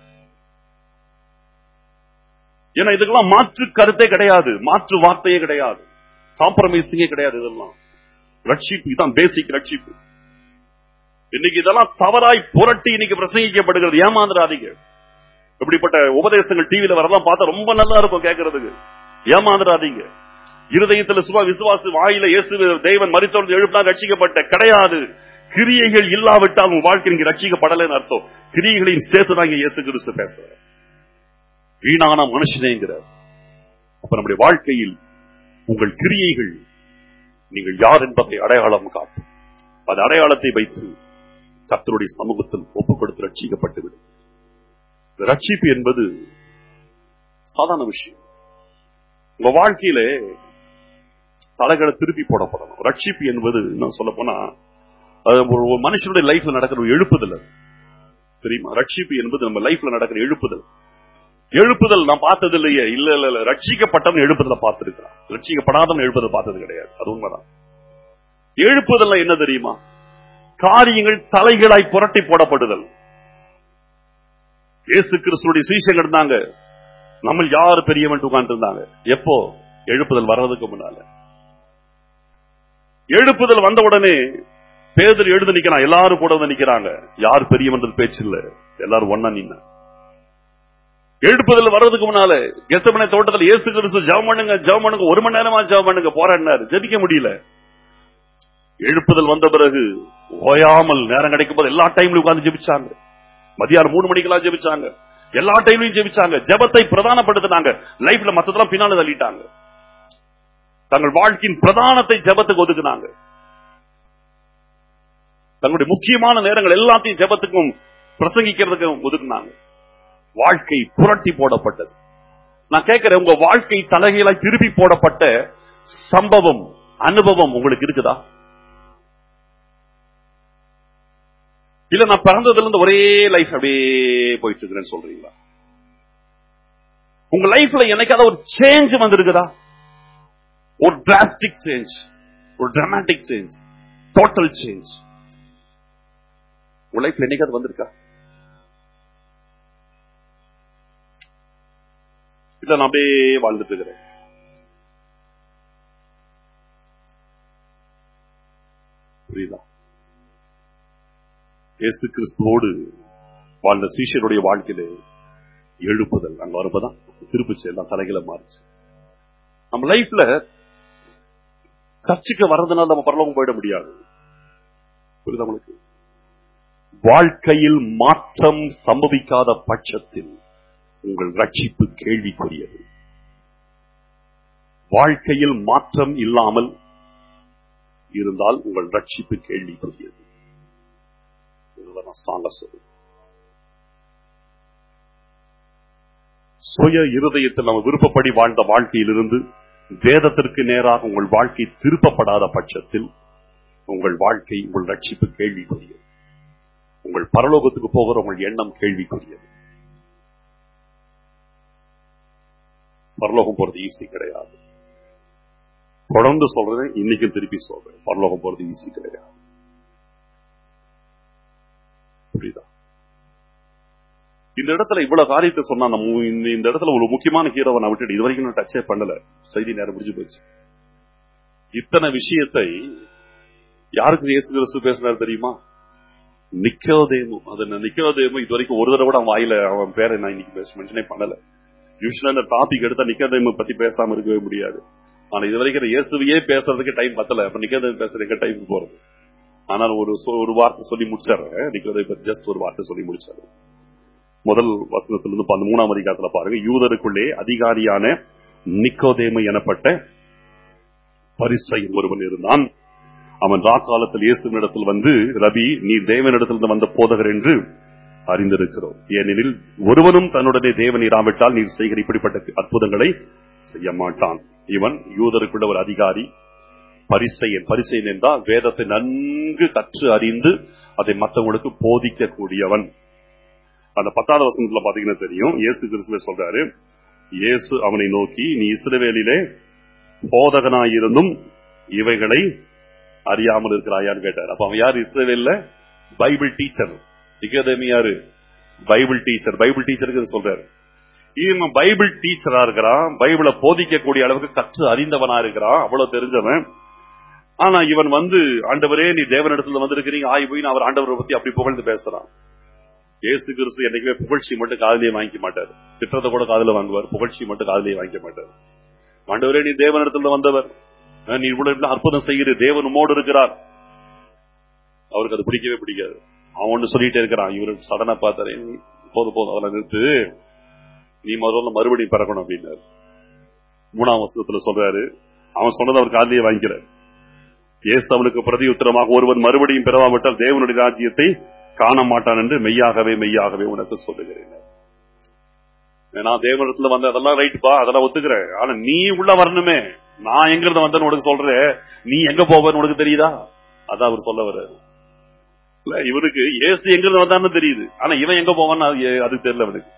ஏன்னா இதுக்கெல்லாம் மாற்று கருத்தே கிடையாது மாற்று வார்த்தையே கிடையாது காம்ப்ரமைசிங்கே கிடையாது இதெல்லாம் ரட்சிப்பு இதான் பேசிக் ரட்சிப்பு இன்னைக்கு இதெல்லாம் தவறாய் புரட்டி இன்னைக்கு பிரசங்கிக்கப்படுகிறது ஏமாந்துடாதீங்க இப்படிப்பட்ட உபதேசங்கள் டிவியில வரலாம் பார்த்தா ரொம்ப நல்லா இருக்கும் கேட்கறதுக்கு ஏமாந்துடாதீங்க இருதயத்துல சும்மா விசுவாசு வாயில இயேசு தேவன் மரித்தோடு எழுப்பினா ரட்சிக்கப்பட்ட கிடையாது கிரியைகள் இல்லாவிட்டால் உன் வாழ்க்கை நீங்க ரட்சிக்கப்படலைன்னு அர்த்தம் கிரியைகளையும் சேர்த்து தான் இங்க இயேசு கிறிஸ்து பேசுற வீணான மனுஷனேங்கிறார் அப்ப நம்முடைய வாழ்க்கையில் உங்கள் கிரியைகள் நீங்கள் யார் என்பதை அடையாளம் காட்டும் அந்த அடையாளத்தை வைத்து கர்த்தருடைய சமூகத்தில் ஒப்புக் கொடுத்து ரட்சிக்கப்பட்டு விடும் இந்த ரட்சிப்பு என்பது சாதாரண விஷயம் உங்க வாழ்க்கையில தலைகளை திருப்பி போடப்படணும் ரட்சிப்பு என்பது என்ன சொல்ல போனா அது ஒரு ஒரு மனுஷனுடைய லைஃப்ல நடக்கிற ஒரு எழுப்புதல் அது. தெரியுமா ரட்சிப்பு என்பது நம்ம லைஃப்ல நடக்கிற எழுப்புதல் எழுப்புதல் நான் பார்த்தது இல்லையே இல்ல இல்ல இல்ல ரட்சிக்கப்பட்டவன் எழுப்புதல பார்த்திருக்கிறான் ரட்சிக்கப்படாதவன் எழுப்புதல் பார்த்தது கிடையாது அது உண்மைதான் எழுப்புதல் என்ன தெரியுமா காரியங்கள் தலைகளாய் புரட்டி போடப்படுதல் இயேசு கிறிஸ்துடைய சீசங்க இருந்தாங்க நம்ம யார் பெரியவன் உட்கார்ந்து இருந்தாங்க எப்போ எழுப்புதல் வர்றதுக்கு முன்னால எழுப்புதல் வந்த உடனே பேதர் எழுந்து நிக்கிறான் எல்லாரும் கூட வந்து நிக்கிறாங்க யார் பெரியவன்றது பேச்சு இல்ல எல்லாரும் ஒன்னா நின்ன எழுப்புதல் வர்றதுக்கு முன்னால கெத்தமனை தோட்டத்தில் இயேசு கிறிஸ்து ஜெபம் பண்ணுங்க ஜெபம் பண்ணுங்க ஒரு மணி நேரமா ஜெபம் பண்ணுங்க போராடினாரு ஜெபிக்க முடியல எழுப்புதல் வந்த பிறகு ஓயாமல் நேரம் கிடைக்கும் போது எல்லா டைம்லயும் உட்கார்ந்து ஜெபிச்சாங்க மதியானம் மூணு மணிக்கெல்லாம் ஜெபிச்சாங்க எல்லா டைம்லயும் ஜெபிச்சாங்க ஜெபத்தை பிரதானப்படுத்தினாங்க லைஃப்ல மத்ததெல்லாம் பின்னால தள்ளிட்டாங்க தங்கள் வாழ்க்கையின் பிரதானத்தை ஜெபத்துக்கு ஒதுக்குனாங்க தங்களுடைய முக்கியமான நேரங்கள் எல்லாத்தையும் ஜெபத்துக்கும் பிரசங்கிக்கிறதுக்கும் ஒதுக்குனாங்க வாழ்க்கை புரட்டி போடப்பட்டது நான் கேட்கிறேன் உங்க வாழ்க்கை தலைகீழாய் திருப்பி போடப்பட்ட சம்பவம் அனுபவம் உங்களுக்கு இருக்குதா இல்ல நான் பிறந்ததுல இருந்து ஒரே லைஃப் அப்படியே போயிட்டு இருக்கிறேன்னு சொல்றீங்களா உங்க லைஃப்ல என்னைக்காவது ஒரு சேஞ்ச் வந்திருக்குதா ஒரு டிராஸ்டிக் சேஞ்ச் ஒரு டிராமாட்டிக் சேஞ்ச் டோட்டல் சேஞ்ச் உங்க லைஃப்ல என்னைக்காவது வந்திருக்கா இல்ல நான் அப்படியே வாழ்ந்துட்டு இருக்கிறேன் இயேசு கிறிஸ்துவோடு வாழ்ந்த சீஷருடைய வாழ்க்கையில எழுப்புதல் அங்க வரும்போதான் திருப்பிச்சு எல்லாம் தலைகளை மாறிச்சு நம்ம லைஃப்ல சர்ச்சுக்கு வர்றதுனால நம்ம பரலோகம் போயிட முடியாது புரியுதா உங்களுக்கு வாழ்க்கையில் மாற்றம் சம்பவிக்காத பட்சத்தில் உங்கள் ரட்சிப்பு கேள்விக்குரியது வாழ்க்கையில் மாற்றம் இல்லாமல் இருந்தால் உங்கள் ரட்சிப்பு கேள்விக்குரியது இதுதான் நான் ஸ்ட்ராங்கா சொல்றேன் சுய இருதயத்தில் நம்ம விருப்பப்படி வாழ்ந்த வாழ்க்கையிலிருந்து வேதத்திற்கு நேராக உங்கள் வாழ்க்கை திருப்பப்படாத பட்சத்தில் உங்கள் வாழ்க்கை உங்கள் ரட்சிப்பு கேள்விக்குரியது உங்கள் பரலோகத்துக்கு போகிற உங்கள் எண்ணம் கேள்விக்குரியது பரலோகம் போறது ஈஸி கிடையாது தொடர்ந்து சொல்றேன் இன்னைக்கும் திருப்பி சொல்றேன் பரலோகம் போறது ஈஸி கிடையாது புரியுதா இந்த இடத்துல இவ்வளவு காரியத்தை சொன்னா நம்ம இந்த- இந்த இடத்துல ஒரு முக்கியமான ஹீரோவை நான் விட்டுட்டு இது வரைக்கும் நான் டச்சே பண்ணல செய்தி நேரம் முடிஞ்சு போச்சு இத்தனை விஷயத்தை யாருக்கு இயேசு கிறிஸ்து பேசினார் தெரியுமா நிக்கோதேமு அது நான் நிக்கோதேமு இது வரைக்கும் ஒரு தடவை கூட அவன் வாயில அவன் பேரை நான் இன்னைக்கு மென்ஷனே பண்ணல யூஸ்வலா இந்த டாபிக் எடுத்தா நிக்கோதேமு பத்தி பேசாம இருக்கவே முடியாது ஆனா இது வரைக்கும் இந்த இயேசுவையே பேசுறதுக்கு டைம் பத்தல அப்ப நிக்கோதேமு பேசுறதுக்கு டைம் போறது ஆனால் ஒரு சொ- ஒரு வார்த்தை சொல்லி முடிச்சிடுறேன் நிக்கோதேமு பத்தி ஜஸ்ட் ஒரு வார்த்தை சொல்லி முடிச்சிடுறேன் முதல் வசனத்திலிருந்து பத்து மூணாம் அதிகாரத்துல பாருங்க யூதருக்குள்ளே அதிகாரியான நிக்கோதேமு எனப்பட்ட பரிசையின் ஒருவன் இருந்தான் அவன் ராக்காலத்தில் இயேசுவினிடத்தில் வந்து ரபி நீ தேவனிடத்திலிருந்து வந்த போதகர் என்று அறிந்திருக்கிறோம் ஏனெனில் ஒருவனும் தன்னுடனே தேவன் இராவிட்டால் நீர் செய்கிற இப்படிப்பட்ட அற்புதங்களை செய்ய மாட்டான் இவன் யூதருக்குள்ள ஒரு அதிகாரி பரிசையன் பரிசையன் என்றால் வேதத்தை நன்கு கற்று அறிந்து அதை மற்றவங்களுக்கு போதிக்கக்கூடியவன் அந்த பத்தாவது வசனத்துல பாத்தீங்கன்னா தெரியும் இயேசு கிறிஸ்துவ சொல்றாரு இயேசு அவனை நோக்கி நீ இஸ்ரவேலிலே போதகனாயிருந்தும் இவைகளை அறியாமல் இருக்கிறாயான்னு கேட்டார் அப்ப அவன் யார் இஸ்ரவேல்ல பைபிள் டீச்சர் நிக்கோதேமு யாரு பைபிள் டீச்சர் பைபிள் டீச்சருக்கு சொல்றாரு இவன் பைபிள் டீச்சரா இருக்கிறான் பைபிளை போதிக்கக்கூடிய அளவுக்கு கற்று அறிந்தவனா இருக்கிறான் அவ்வளவு தெரிஞ்சவன் ஆனா இவன் வந்து ஆண்டவரே நீ தேவனிடத்துல வந்திருக்கிறீங்க ஆய் போய் அவர் ஆண்டவரை பத்தி அப்படி புகழ்ந்து பேசுறான் இயேசு கிறிஸ்து என்னைக்குமே புகழ்ச்சி மட்டும் காதலியே வாங்கிக்க மாட்டார் திட்டத்தை கூட காதல வாங்குவார் புகழ்ச்சி மட்டும் காதலியே வாங்கிக்க மாட்டார் ஆண்டவரே நீ தேவனிடத்துல வந்தவர் அஹ் நீ இவ்வளவு இவ்வளவு அற்புதம் செய்கிற தேவன் உம்மோடு இருக்கிறார் அவருக்கு அது பிடிக்கவே பிடிக்காது அவன் ஒண்ணு சொல்லிட்டே இருக்கிறான் இவரு சடனா பார்த்தாரு போதும் போதும் அதெல்லாம் நிறுத்து நீ முதல்ல மறுபடியும் பிறக்கணும் அப்படின்னாரு மூணாம் வருஷத்துல சொல்றாரு அவன் சொன்னதை அவர் காதலியே வாங்கிக்கிறார் இயேசு அவனுக்கு பிரதி உத்தரமாக ஒருவன் மறுபடியும் பெறவாவிட்டால் தேவனுடைய ராஜ்யத்தை காண மாட்டான் என்று மெய்யாகவே மெய்யாகவே உனக்கு சொல்லுகிறேன் நான் தேவனிடத்துல வந்த அதெல்லாம் ரைட்டுப்பா அதெல்லாம் ஒத்துக்கிறேன் ஆனா நீ உள்ள வரணுமே நான் எங்க இருந்து வந்தேன்னு உனக்கு சொல்றேன் நீ எங்க போவேன்னு உனக்கு தெரியுதா அதான் அவர் சொல்ல வர்றாரு இல்ல இவனுக்கு ஏசு எங்க இருந்து வந்தான்னு தெரியுது ஆனா இவன் எங்க போவான்னு அது அது தெரியல அவனுக்கு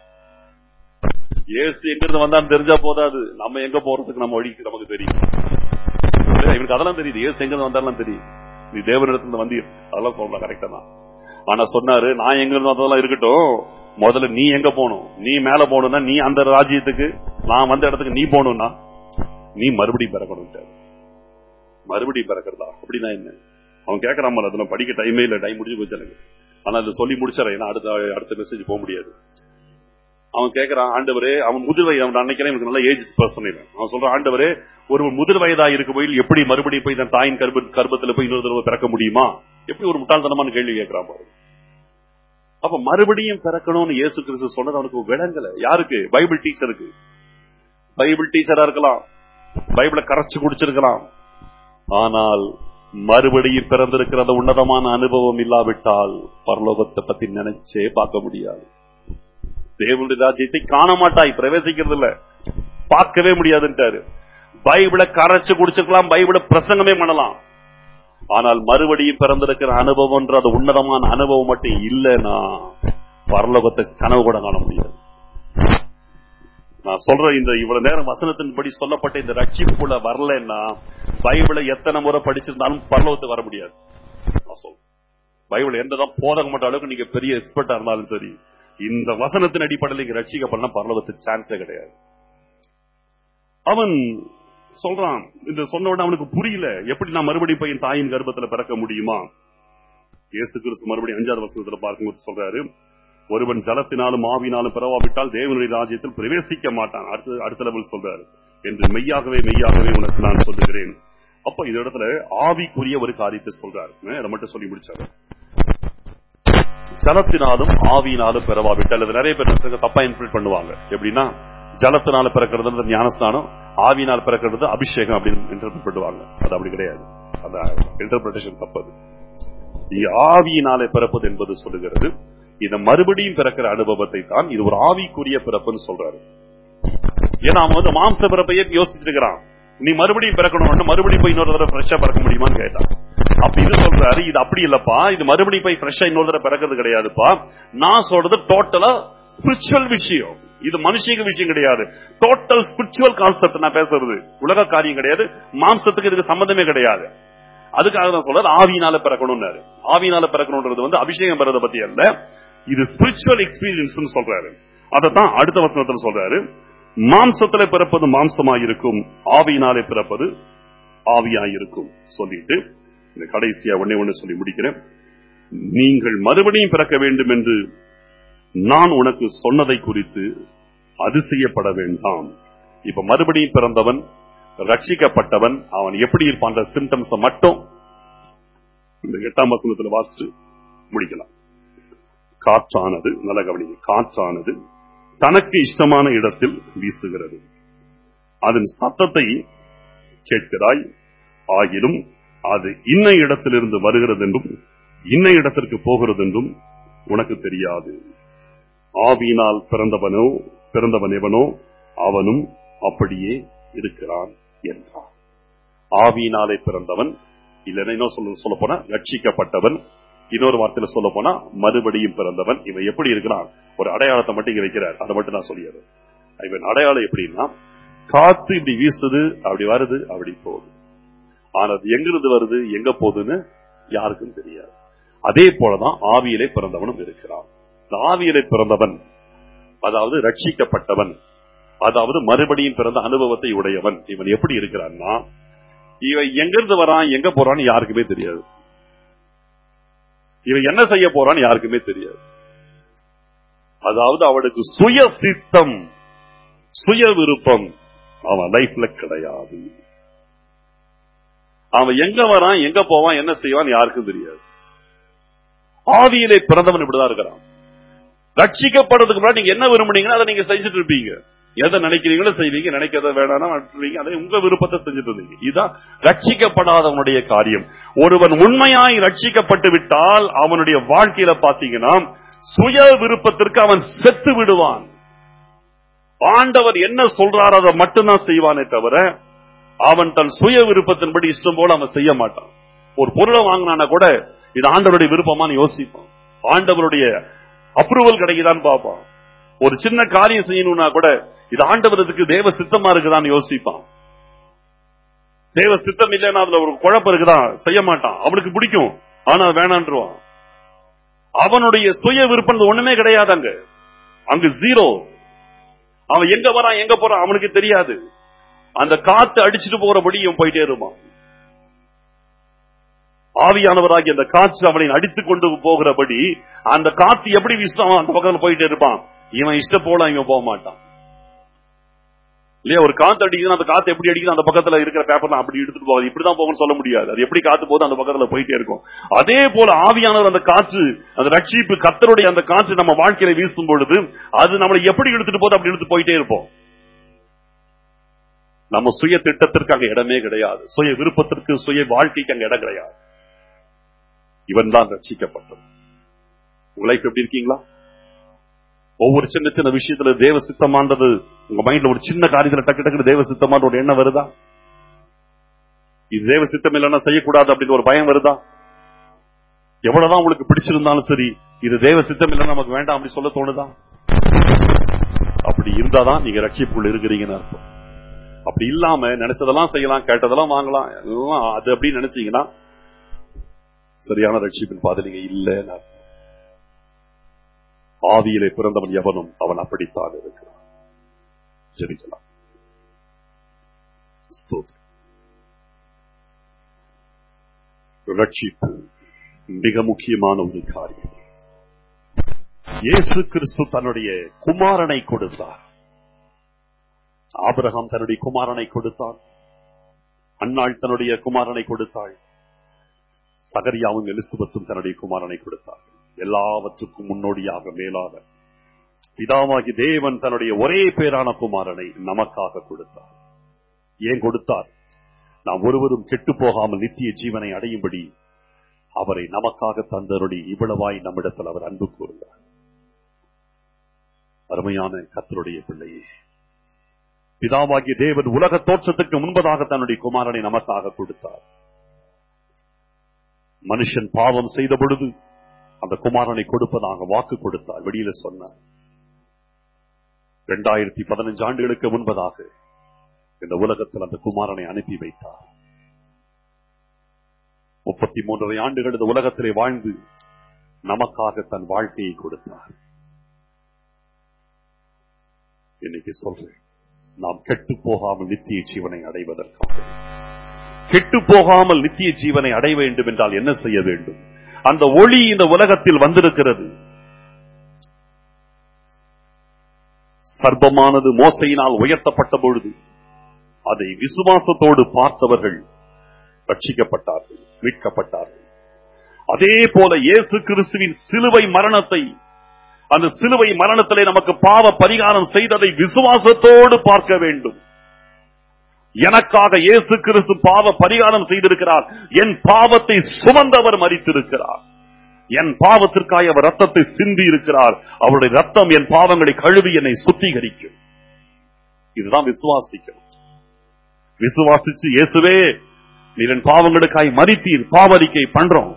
ஏசு எங்க இருந்து வந்தான்னு தெரிஞ்சா போதாது நம்ம எங்க போறதுக்கு நம்ம வழி நமக்கு தெரியும் இல்ல, இவனுக்கு அதெல்லாம் தெரியுது ஏசு எங்க இருந்து வந்தாலும் தெரியும் நீ தேவனிடத்துல வந்தீர் அதெல்லாம் சொல்லலாம் கரெக்டா தான் ஆனா சொன்னாரு நான் எங்க இருந்து வந்ததெல்லாம் இருக்கட்டும் முதல்ல நீ எங்க போகணும் நீ மேல போகணும்னா நீ அந்த ராஜ்யத்துக்கு நான் வந்த இடத்துக்கு நீ போகணும்னா நீ மறுபடியும் பிறக்கணும் மறுபடியும் பிறக்கிறதா அப்படின்னா என்ன அவன் கேட்கறான் போல அதெல்லாம் படிக்க டைமே இல்ல டைம் முடிஞ்சு போச்சு எனக்கு ஆனா அதை சொல்லி முடிச்சிடறேன் ஏன்னா அடுத்த அடுத்த மெசேஜ் போக முடியாது அவன் கேட்கறான் ஆண்டவரே அவன் முதிர் வயது அவன் நினைக்கிறேன் எனக்கு நல்ல ஏஜ் பர்சன் அவன் சொல்றான் ஆண்டவரே ஒரு முதிர் வயதா இருக்கும் போய் எப்படி மறுபடியும் போய் தன் தாயின் கர்ப்ப கர்ப்பத்துல போய் இன்னொரு தடவை பிறக்க முடியுமா எப்படி ஒரு முட்டாள்தனமான கேள்வி கேட்கறான் பாரு அப்ப மறுபடியும் பிறக்கணும்னு இயேசு கிறிஸ்து சொன்னது அவனுக்கு விளங்கல யாருக்கு பைபிள் டீச்சருக்கு பைபிள் டீச்சரா இருக்கலாம் பைபிளை கரைச்சு குடிச்சிருக்கலாம் ஆனால் மறுபடியும் பிறந்திருக்கிற அந்த உன்னதமான அனுபவம் இல்லாவிட்டால் பரலோகத்தை பத்தி நினைச்சே பார்க்க முடியாது தேவனுடைய ராஜ்யத்தை காண மாட்டாய் பிரவேசிக்கிறது இல்ல பார்க்கவே முடியாதுன்ட்டாரு பைபிளை கரைச்சு குடிச்சுக்கலாம் பைபிளை பிரசங்கமே பண்ணலாம் ஆனால் மறுபடியும் பிறந்திருக்கிற அனுபவம்ன்ற அது உன்னதமான அனுபவம் மட்டும் இல்லைன்னா பரலோகத்தை கனவு கூட காண முடியாது நான் சொல்ற இந்த இவ்வளவு நேரம் வசனத்தின்படி சொல்லப்பட்ட இந்த ரட்சிப்புக்குள்ள வரலன்னா பைபிளை எத்தனை முறை படிச்சிருந்தாலும் பரலோகத்துக்கு வர முடியாது நான் சொல்றேன் பைபிள் எந்ததான் போதகம் மட்டும் அளவுக்கு நீங்க பெரிய எக்ஸ்பர்ட்டா இருந்தாலும் சரி இந்த வசனத்தின் அடிப்படையில் நீங்க ரட்சிக்கப்படனா பரலோகத்துக்கு சான்ஸே கிடையாது அவன் சொல்றான் இந்த சொன்ன உடனே அவனுக்கு புரியல எப்படி நான் மறுபடியும் போய் என் தாயின் கர்ப்பத்துல பிறக்க முடியுமா இயேசு கிறிஸ்து மறுபடியும் அஞ்சாவது வசனத்துல பார்க்கும்போது சொல்றாரு ஒருவன் ஜலத்தினாலும் ஆவினாலும் பிறவாவிட்டால் தேவனுடைய ராஜ்யத்தில் பிரவேசிக்க மாட்டான் அடுத்த அடுத்த லெவல் சொல்றாரு என்று மெய்யாகவே மெய்யாகவே உனக்கு நான் சொல்லுகிறேன் அப்ப இந்த இடத்துல ஆவிக்குரிய ஒரு காரியத்தை சொல்றாரு அதை மட்டும் சொல்லி முடிச்சாரு ஜலத்தினாலும் ஆவியினாலும் பிறவாவிட்டால் அது நிறைய பேர் என்ன செய்வாங்க, தப்பா இன்ஃபில் பண்ணுவாங்க எப்படின்னா ஜலத்தினால பிறக்கிறது ஞானஸ்தானம் ஆவியினால் பிறக்கிறது அபிஷேகம் அப்படின்னு இன்டர்பிரட் பண்ணுவாங்க அது அப்படி கிடையாது அந்த இன்டர்பிரேஷன் தப்பது இங்க ஆவியினாலே பிறப்பது என்பது சொல்லுகிறது இந்த மறுபடியும் பிறக்கிற அனுபவத்தை தான் இது ஒரு ஆவிக்குரிய பிறப்புன்னு சொல்றாரு ஏன்னா அவன் வந்து மாம்ச பிறப்பையே யோசிச்சுட்டு இருக்கிறான் நீ மறுபடியும் பிறக்கணும் மறுபடியும் போய் இன்னொரு தடவை ஃப்ரெஷ்ஷா பிறக்க முடியுமான்னு கேட்டான் அப்ப இது சொல்றாரு இது அப்படி இல்லப்பா இது மறுபடியும் போய் ஃப்ரெஷ்ஷா இன்னொரு தடவை பிறக்கிறது கிடையாதுப்பா நான் சொல்றது டோட்டலா ஸ்பிரிச்சுவல் விஷயம் இது மனுஷிக விஷயம் கிடையாது டோட்டல் ஸ்பிரிச்சுவல் கான்செப்ட் நான் பேசுறது உலக காரியம் கிடையாது மாம்சத்துக்கு இதுக்கு சம்பந்தமே கிடையாது அதுக்காக தான் சொல்றது ஆவியினால பிறக்கணும்னாரு ஆவியினால பிறக்கணும்ன்றது வந்து அபிஷேகம் பெறத பத்தி அல்ல இது ஸ்பிரிச்சுவல் எக்ஸ்பீரியன்ஸ் சொல்றாரு அதைத்தான் அடுத்த வசனத்துல சொல்றாரு மாம்சத்துல பிறப்பது மாம்சமாயிருக்கும் ஆவியினாலே பிறப்பது ஆவியாயிருக்கும் சொல்லிட்டு இந்த கடைசியா ஒன்னே ஒண்ணு சொல்லி முடிக்கிறேன் நீங்கள் மறுபடியும் பிறக்க வேண்டும் என்று நான் உனக்கு சொன்னதை குறித்து அதிசயப்பட வேண்டாம் இப்ப மறுபடியும் பிறந்தவன் ரட்சிக்கப்பட்டவன் அவன் எப்படி இருப்பான்ற சிம்டம்ஸ் மட்டும் இந்த எட்டாம் வசனத்துல வாசிச்சு முடிக்கலாம் காற்றானது நல்ல கவனிங்க காற்றானது தனக்கு இஷ்டமான இடத்தில் வீசுகிறது அதன் சத்தத்தை கேட்கிறாய் ஆகிலும் அது இன்ன இடத்திலிருந்து வருகிறது என்றும் இன்ன இடத்திற்கு போகிறது என்றும் உனக்கு தெரியாது ஆவியினால் பிறந்தவனோ பிறந்தவன் எவனோ அவனும் அப்படியே இருக்கிறான் என்றார் ஆவியினாலே பிறந்தவன் இல்லைன்னா இன்னும் சொல்ல சொல்ல போனா ரட்சிக்கப்பட்டவன் இன்னொரு வார்த்தையில சொல்ல போனா மறுபடியும் பிறந்தவன் இவன் எப்படி இருக்கிறான் ஒரு அடையாளத்தை மட்டும் இங்க வைக்கிறார் அதை மட்டும் நான் சொல்லிடுறேன் இவன் அடையாளம் எப்படின்னா காத்து இப்படி வீசுது அப்படி வருது அப்படி போகுது ஆனா அது எங்கிருந்து வருது எங்க போகுதுன்னு யாருக்கும் தெரியாது அதே போலதான் ஆவியிலே பிறந்தவனும் இருக்கிறான் இந்த ஆவியிலே பிறந்தவன் அதாவது ரட்சிக்கப்பட்டவன் அதாவது மறுபடியும் பிறந்த அனுபவத்தை உடையவன் இவன் எப்படி இருக்கிறான்னா இவன் எங்கிருந்து வரான் எங்க போறான்னு யாருக்குமே தெரியாது இவன் என்ன செய்ய போறான்னு யாருக்குமே தெரியாது அதாவது அவனுக்கு சுய சித்தம் சுய விருப்பம் அவன் லைஃப்ல கிடையாது அவன் எங்க வரான் எங்க போவான் என்ன செய்வான் யாருக்கும் தெரியாது ஆவியிலே பிறந்தவன் இப்படிதான் இருக்கிறான் ரட்சிக்கப்படுறதுக்கு முன்னாடி நீங்க என்ன விரும்புனீங்களோ அதை நீங்க செஞ்சுட்டு இருப்பீங்க எதை நினைக்கிறீங்களோ செய்வீங்க நினைக்கிறத வேணாம் விட்டுருவீங்க அதை உங்க விருப்பத்தை செஞ்சுட்டு இருந்தீங்க இதுதான் ரட்சிக்கப்படாதவனுடைய காரியம் ஒருவன் உண்மையாய் ரட்சிக்கப்பட்டு விட்டால் அவனுடைய வாழ்க்கையில பாத்தீங்கன்னா சுய விருப்பத்திற்கு அவன் செத்து விடுவான் ஆண்டவர் என்ன சொல்றாரோ அதை மட்டும்தான் செய்வானே தவிர அவன் தன் சுய விருப்பத்தின்படி இஷ்டம் போல அவன் செய்ய மாட்டான் ஒரு பொருளை வாங்கினானா கூட இது ஆண்டவருடைய விருப்பமான்னு யோசிப்பான் ஆண்டவருடைய அப்ரூவல் கிடைக்குதான்னு பார்ப்பான் ஒரு சின்ன காரியம் செய்யணும்னா கூட இது ஆண்டவரத்துக்கு தேவ சித்தமா இருக்குதான்னு யோசிப்பான் தேவ சித்தம் இல்லைன்னா அதுல ஒரு குழப்பம் இருக்குதான் செய்ய மாட்டான் அவனுக்கு பிடிக்கும் ஆனா வேணான்றுவான் அவனுடைய சுய விருப்பம் ஒண்ணுமே கிடையாது அங்க அங்கு ஜீரோ அவன் எங்க வரான் எங்க போறான் அவனுக்கு தெரியாது அந்த காத்து அடிச்சுட்டு போறபடி இவன் போயிட்டே இருப்பான் ஆவியானவராகி அந்த காற்று அவனை அடித்துக் கொண்டு போகிறபடி அந்த காத்து எப்படி வீசும் அந்த பக்கத்துல போயிட்டே இருப்பான் இவன் இஷ்ட போல இவன் போக மாட்டான் இல்லையா ஒரு காத்து அடிக்குது அந்த காத்து எப்படி அடிக்குது அந்த பக்கத்துல இருக்கிற பேப்பர் அப்படி எடுத்துட்டு போகாது இப்படிதான் போகணும்னு சொல்ல முடியாது அது எப்படி காத்து போகுது அந்த பக்கத்துல போயிட்டே இருக்கும் அதே போல ஆவியானவர் அந்த காற்று அந்த ரட்சிப்பு கத்தருடைய அந்த காற்று நம்ம வாழ்க்கையில வீசும் பொழுது அது நம்மளை எப்படி இழுத்துட்டு போகுது அப்படி இழுத்து போயிட்டே இருப்போம் நம்ம சுய திட்டத்திற்கு அங்க இடமே கிடையாது சுய விருப்பத்திற்கு சுய வாழ்க்கைக்கு அங்க இடம் கிடையாது இவன் தான் ரட்சிக்கப்பட்டது உங்க லைஃப் எப்படி இருக்கீங்களா ஒவ்வொரு சின்ன சின்ன விஷயத்துல தேவ சித்தமானது உங்க மைண்ட்ல ஒரு சின்ன காரியத்துல டக்கு டக்குனு தேவ சித்தமான ஒரு எண்ணம் வருதா இது தேவ சித்தம் இல்லைன்னா செய்யக்கூடாது அப்படின்னு ஒரு பயம் வருதா எவ்வளவுதான் உங்களுக்கு பிடிச்சிருந்தாலும் சரி இது தேவ சித்தம் இல்லைன்னா நமக்கு வேண்டாம் அப்படி சொல்ல தோணுதா அப்படி இருந்தாதான் நீங்க ரட்சிப்புக்குள்ள இருக்கிறீங்கன்னு அர்த்தம் அப்படி இல்லாம நினைச்சதெல்லாம் செய்யலாம் கேட்டதெல்லாம் வாங்கலாம் எல்லாம் அது அப்படின்னு நினைச்சீங்கன்னா சரியான ரட்சிப்பின் பாதை நீங்க இல்லைன்னு அர்த்தம். ஆவியிலே பிறந்தவன் எவனும் அவன் அப்படித்தான் இருக்கிறான் ஜெபிக்கலாம் ஸ்தோத்திரம். ரட்சிப்பு மிக முக்கியமான ஒரு காரியம் இயேசு கிறிஸ்து தன்னுடைய குமாரனை கொடுத்தார் ஆபிரகாம் தன்னுடைய குமாரனை கொடுத்தார் அன்னாள் தன்னுடைய குமாரனை கொடுத்தாள் சகரியாவும் எலிசபெத்தும் தன்னுடைய குமாரனை கொடுத்தார் எல்லாவற்றுக்கும் முன்னோடியாக மேலாக பிதாவாகி தேவன் தன்னுடைய ஒரே பேரான குமாரனை நமக்காக கொடுத்தார் ஏன் கொடுத்தார் நாம் ஒருவரும் கெட்டு போகாமல் நித்திய ஜீவனை அடையும்படி அவரை நமக்காக தந்தருடி இவ்வளவாய் நம்மிடத்தில் அவர் அன்பு கூர்ந்தார் அருமையான கத்தருடைய பிள்ளையே பிதாவாகிய தேவன் உலக தோற்றத்துக்கு முன்பதாக தன்னுடைய குமாரனை நமக்காக கொடுத்தார் மனுஷன் பாவம் செய்த பொழுது அந்த குமாரனை கொடுப்பதாக வாக்கு கொடுத்தார் வெளியில சொன்னார் இரண்டாயிரத்தி பதினஞ்சு ஆண்டுகளுக்கு முன்பதாக இந்த உலகத்தில் அந்த குமாரனை அனுப்பி வைத்தார் முப்பத்தி மூன்றரை ஆண்டுகள் இந்த உலகத்திலே வாழ்ந்து நமக்காக தன் வாழ்க்கையை கொடுத்தார் இன்னைக்கு சொல்றேன் நாம் கெட்டு போகாமல் நித்திய ஜீவனை அடைவதற்காக கெட்டு போகாமல் நித்திய ஜீவனை அடைய வேண்டும் என்றால் என்ன செய்ய வேண்டும் அந்த ஒளி இந்த உலகத்தில் வந்திருக்கிறது சர்ப்பமானது மோசையினால் உயர்த்தப்பட்ட பொழுது அதை விசுவாசத்தோடு பார்த்தவர்கள் ரட்சிக்கப்பட்டார்கள் மீட்கப்பட்டார்கள் அதே போல இயேசு கிறிஸ்துவின் சிலுவை மரணத்தை அந்த சிலுவை மரணத்திலே நமக்கு பாவ பரிகாரம் செய்ததை விசுவாசத்தோடு பார்க்க வேண்டும் எனக்காக இயேசு கிறிஸ்து பாவ பரிகாரம் செய்திருக்கிறார் என் பாவத்தை சுமந்தவர் மறித்திருக்கிறார் என் பாவத்திற்காக அவர் ரத்தத்தை சிந்தி இருக்கிறார் அவருடைய ரத்தம் என் பாவங்களை கழுவி என்னை சுத்திகரிக்கும் இதுதான் விசுவாசிக்கணும் விசுவாசிச்சு இயேசுவே நீர் என் பாவங்களுக்காய் மறித்தீர் பாவரிக்கை பண்றோம்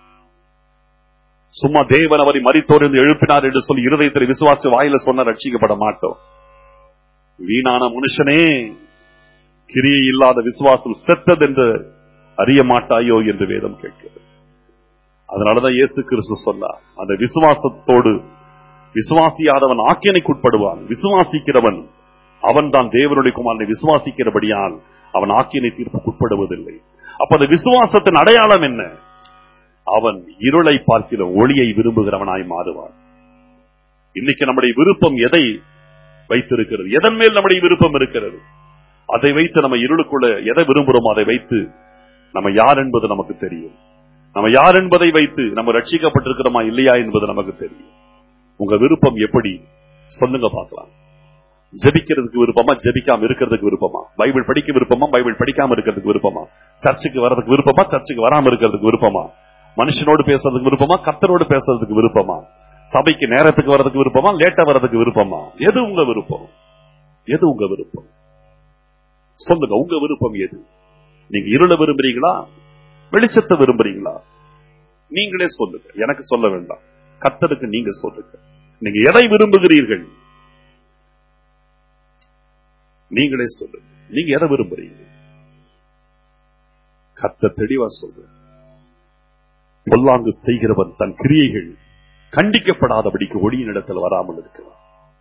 சும்மா தேவன் அவரை மறித்தோர் என்று எழுப்பினார் என்று சொல்லி இருதயத்தில் விசுவாச வாயில சொன்ன ரட்சிக்கப்பட மாட்டோம் வீணான மனுஷனே கிரியை இல்லாத விசுவாசம் செத்தது என்று அறிய மாட்டாயோ என்று வேதம் கேட்கிறது அதனாலதான் இயேசு கிறிஸ்து சொன்னார் அந்த விசுவாசத்தோடு விசுவாசியாதவன் ஆக்கியனைக்குட்படுவான் விசுவாசிக்கிறவன் அவன் தான் தேவனுடைய குமாரனை விசுவாசிக்கிறபடியால் அவன் ஆக்கியனை தீர்ப்புக்குட்படுவதில்லை அப்ப அந்த விசுவாசத்தின் அடையாளம் என்ன அவன் இருளை பார்க்கிற ஒளியை விரும்புகிறவனாய் மாறுவான் இன்னைக்கு நம்முடைய விருப்பம் எதை வைத்திருக்கிறது எதன் மேல் நம்முடைய விருப்பம் இருக்கிறது அதை வைத்து நம்ம இருளுக்குள்ள எதை விரும்புகிறோமோ அதை வைத்து நம்ம யார் என்பது நமக்கு தெரியும் நம்ம யார் என்பதை வைத்து நம்ம ரட்சிக்கப்பட்டிருக்கிறோமா இல்லையா என்பது நமக்கு தெரியும் உங்க விருப்பம் எப்படி சொல்லுங்க பார்க்கலாம் ஜெபிக்கிறதுக்கு விருப்பமா ஜெபிக்காம இருக்கிறதுக்கு விருப்பமா பைபிள் படிக்க விருப்பமா பைபிள் படிக்காம இருக்கிறதுக்கு விருப்பமா சர்ச்சுக்கு வர்றதுக்கு விருப்பமா சர்ச்சுக்கு வராம இருக்கிறதுக்கு விருப்பமா மனுஷனோடு பேசுறதுக்கு விருப்பமா கத்தரோடு பேசுறதுக்கு விருப்பமா சபைக்கு நேரத்துக்கு வர்றதுக்கு விருப்பமா லேட்டா வர்றதுக்கு விருப்பமா எது உங்க விருப்பம் எது உங்க விருப்பம் சொல்லுங்க உங்க விருப்பம் எது நீங்க இருள விரும்புறீங்களா வெளிச்சத்தை விரும்புறீங்களா நீங்களே சொல்லுங்க எனக்கு சொல்ல வேண்டாம் கத்தருக்கு நீங்க சொல்லுங்க நீங்க எதை விரும்புகிறீர்கள் நீங்களே சொல்லுங்க நீங்க எதை விரும்புறீங்க கத்த தெளிவா சொல்ற பொல்லாங்கு செய்கிறவன் தன் கிரியைகள் கண்டிக்கப்படாதபடிக்கு ஒளியின் இடத்தில் வராமல் இருக்கிறான்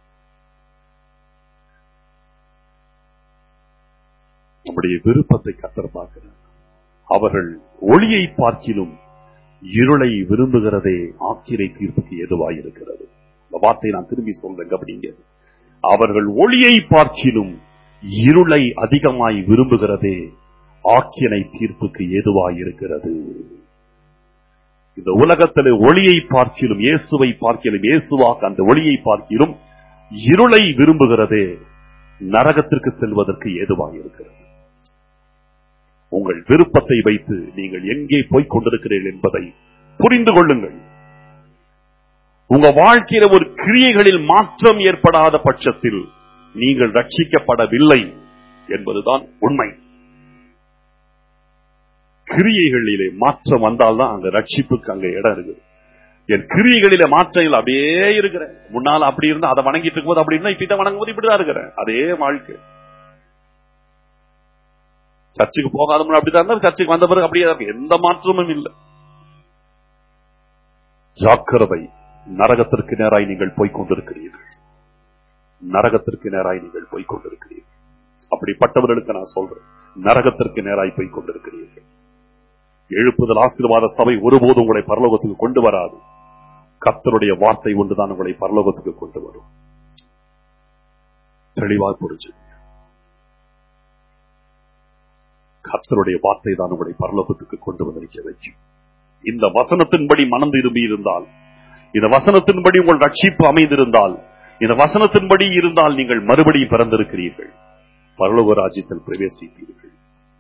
நம்முடைய விருப்பத்தை கத்தர் பார்க்கிறார் அவர்கள் ஒளியை பார்க்கிலும் இருளை விரும்புகிறதே ஆக்கிரை தீர்ப்புக்கு எதுவாயிருக்கிறது இந்த வார்த்தையை நான் திரும்பி சொல்றேன் அப்படிங்க அவர்கள் ஒளியை பார்க்கிலும் இருளை அதிகமாய் விரும்புகிறதே ஆக்கினை தீர்ப்புக்கு ஏதுவாயிருக்கிறது இந்த உலகத்திலே ஒளியை பார்க்கிலும் இயேசுவை பார்க்கிலும் இயேசுவாக அந்த ஒளியை பார்க்கிலும் இருளை விரும்புகிறதே நரகத்திற்கு செல்வதற்கு ஏதுவாயிருக்கிறது உங்கள் விருப்பத்தை வைத்து நீங்கள் எங்கே போய்க் கொண்டிருக்கிறீர்கள் என்பதை புரிந்து கொள்ளுங்கள் உங்க வாழ்க்கையில ஒரு கிரியைகளில் மாற்றம் ஏற்படாத பட்சத்தில் நீங்கள் ரட்சிக்கப்படவில்லை என்பதுதான் உண்மை கிரியைகளிலே மாற்றம் வந்தால்தான் அங்க ரட்சிப்புக்கு அங்க இடம் இருக்குது என் கிரியைகளில மாற்றங்கள் அப்படியே இருக்கிறேன் முன்னால அப்படி இருந்தா அதை வணங்கிட்டு இருக்கும்போது அப்படி இருந்தா இப்ப வணங்கும் போது இப்படிதான் இருக்கிறேன் அதே வாழ்க்கை சர்ச்சுக்கு போகாத முன்னாடி அப்படிதான் இருந்தா சர்ச்சுக்கு வந்த பிறகு அப்படியே இருக்கு எந்த மாற்றமும் இல்லை ஜாக்கிரதை நரகத்திற்கு நேராய் நீங்கள் போய்க் கொண்டிருக்கிறீர்கள் நரகத்திற்கு நேராய் நீங்கள் போய்க் கொண்டிருக்கிறீர்கள் அப்படிப்பட்டவர்களுக்கு நான் சொல்றேன் நரகத்திற்கு நேராய் போய்க் கொண்டிருக்கிறீர்கள் எழுப்புதல் ஆசீர்வாத சபை ஒருபோதும் உங்களை பரலோகத்துக்கு கொண்டு வராது கர்த்தருடைய வார்த்தை ஒன்றுதான் உங்களை பரலோகத்துக்கு கொண்டு வரும் தெளிவாக புரிஞ்சு கர்த்தருடைய வார்த்தை தான் உங்களை பரலோகத்துக்கு கொண்டு வந்திருக்க வைக்கும் இந்த வசனத்தின்படி மனம் திரும்பி இருந்தால் இந்த வசனத்தின்படி உங்கள் ரட்சிப்பு அமைந்திருந்தால் இந்த வசனத்தின்படி இருந்தால் நீங்கள் மறுபடியும் பிறந்திருக்கிறீர்கள் பரலோக ராஜ்யத்தில் பிரவேசிப்பீர்கள்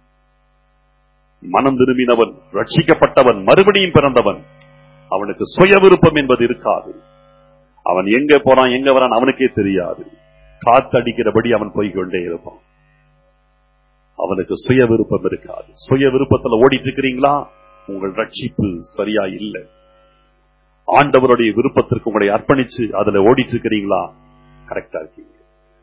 மனம் திரும்பினவன் ரட்சிக்கப்பட்டவன் மறுபடியும் பிறந்தவன் அவனுக்கு சுய விருப்பம் என்பது இருக்காது அவன் எங்க போறான் எங்க வரான் அவனுக்கே தெரியாது காத்தடிக்கிறபடி அவன் போய்கொண்டே இருப்பான் அவனுக்கு சுய விருப்பம் இருக்காது சுய விருப்பத்துல ஓடிட்டு இருக்கிறீங்களா உங்கள் ரட்சிப்பு சரியா இல்லை ஆண்டவருடைய விருப்பத்திற்கு உங்களை அர்ப்பணிச்சு அதுல ஓடிட்டு இருக்கிறீங்களா கரெக்டா இருக்கீங்க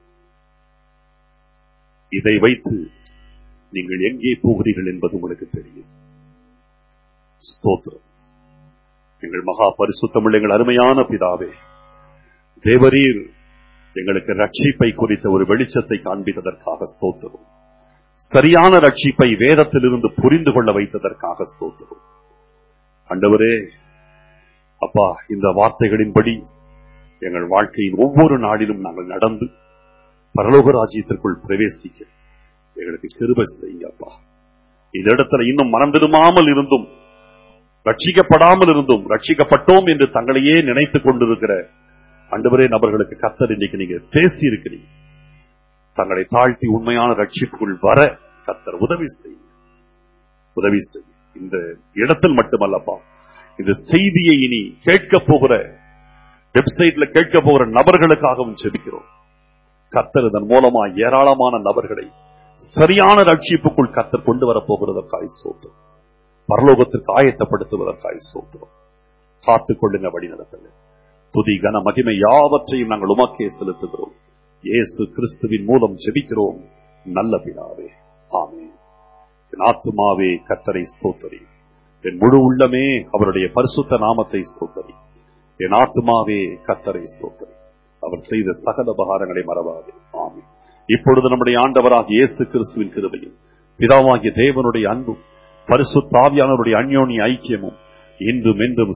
இதை வைத்து நீங்கள் எங்கே போகிறீர்கள் என்பது உங்களுக்கு தெரியும் ஸ்தோத்திரம் எங்கள் மகா பரிசுத்தமிழ் எங்கள் அருமையான பிதாவே தேவரீர் எங்களுக்கு ரட்சிப்பை குறித்த ஒரு வெளிச்சத்தை காண்பித்ததற்காக ஸ்தோத்திரம் சரியான ரட்சிப்பை வேதத்திலிருந்து புரிந்து கொள்ள வைத்ததற்காக ஸ்தோத்திரம் ஆண்டவரே அப்பா இந்த வார்த்தைகளின்படி எங்கள் வாழ்க்கையின் ஒவ்வொரு நாளிலும் நாங்கள் நடந்து பரலோக ராஜ்யத்திற்குள் பிரவேசிக்க எங்களுக்கு கிருபை செய்யுங்க அப்பா இந்த இடத்துல இன்னும் மனம் திரும்பாமல் இருந்தும் ரட்சிக்கப்படாமல் இருந்தும் ரட்சிக்கப்பட்டோம் என்று தங்களையே நினைத்துக் கொண்டிருக்கிற அண்டவரே நபர்களுக்கு கத்தர் இன்னைக்கு நீங்க பேசி இருக்கிறீங்க தங்களை தாழ்த்தி உண்மையான ரட்சிப்புக்குள் வர கத்தர் உதவி செய்யும் உதவி செய்யும் இந்த இடத்தில் மட்டுமல்லப்பா இந்த செய்தியை இனி கேட்க போகிற வெப்சைட்ல கேட்க போகிற நபர்களுக்காகவும் செபிக்கிறோம் கத்தர் இதன் மூலமா ஏராளமான நபர்களை சரியான ரட்சிப்புக்குள் கத்தர் கொண்டு வரப் போகிறதற்காய் சோத்திரம் பரலோகத்திற்கு ஆயத்தப்படுத்துவதற்காய் சோத்திரம் காத்துக் கொள்ளுங்க வழி நடத்துங்க துதி கன மகிமை யாவற்றையும் நாங்கள் உமக்கே செலுத்துகிறோம் இயேசு கிறிஸ்துவின் மூலம் ஜெபிக்கிறோம் நல்ல பிதாவே ஆமென் என் ஆத்துமாவே கத்தரை ஸ்தோத்தரி என் முழு உள்ளமே அவருடைய பரிசுத்த நாமத்தை ஸ்தோத்தரி என் ஆத்துமாவே கத்தரை ஸ்தோத்தரி அவர் செய்த சகல உபகாரங்களை மறவாதே ஆமென் இப்பொழுது நம்முடைய ஆண்டவராக இயேசு கிறிஸ்துவின் கிருபையும் பிதாவாகிய தேவனுடைய அன்பும் பரிசுத்தாவியானவருடைய அந்யோனி ஐக்கியமும் இன்றும் என்றும்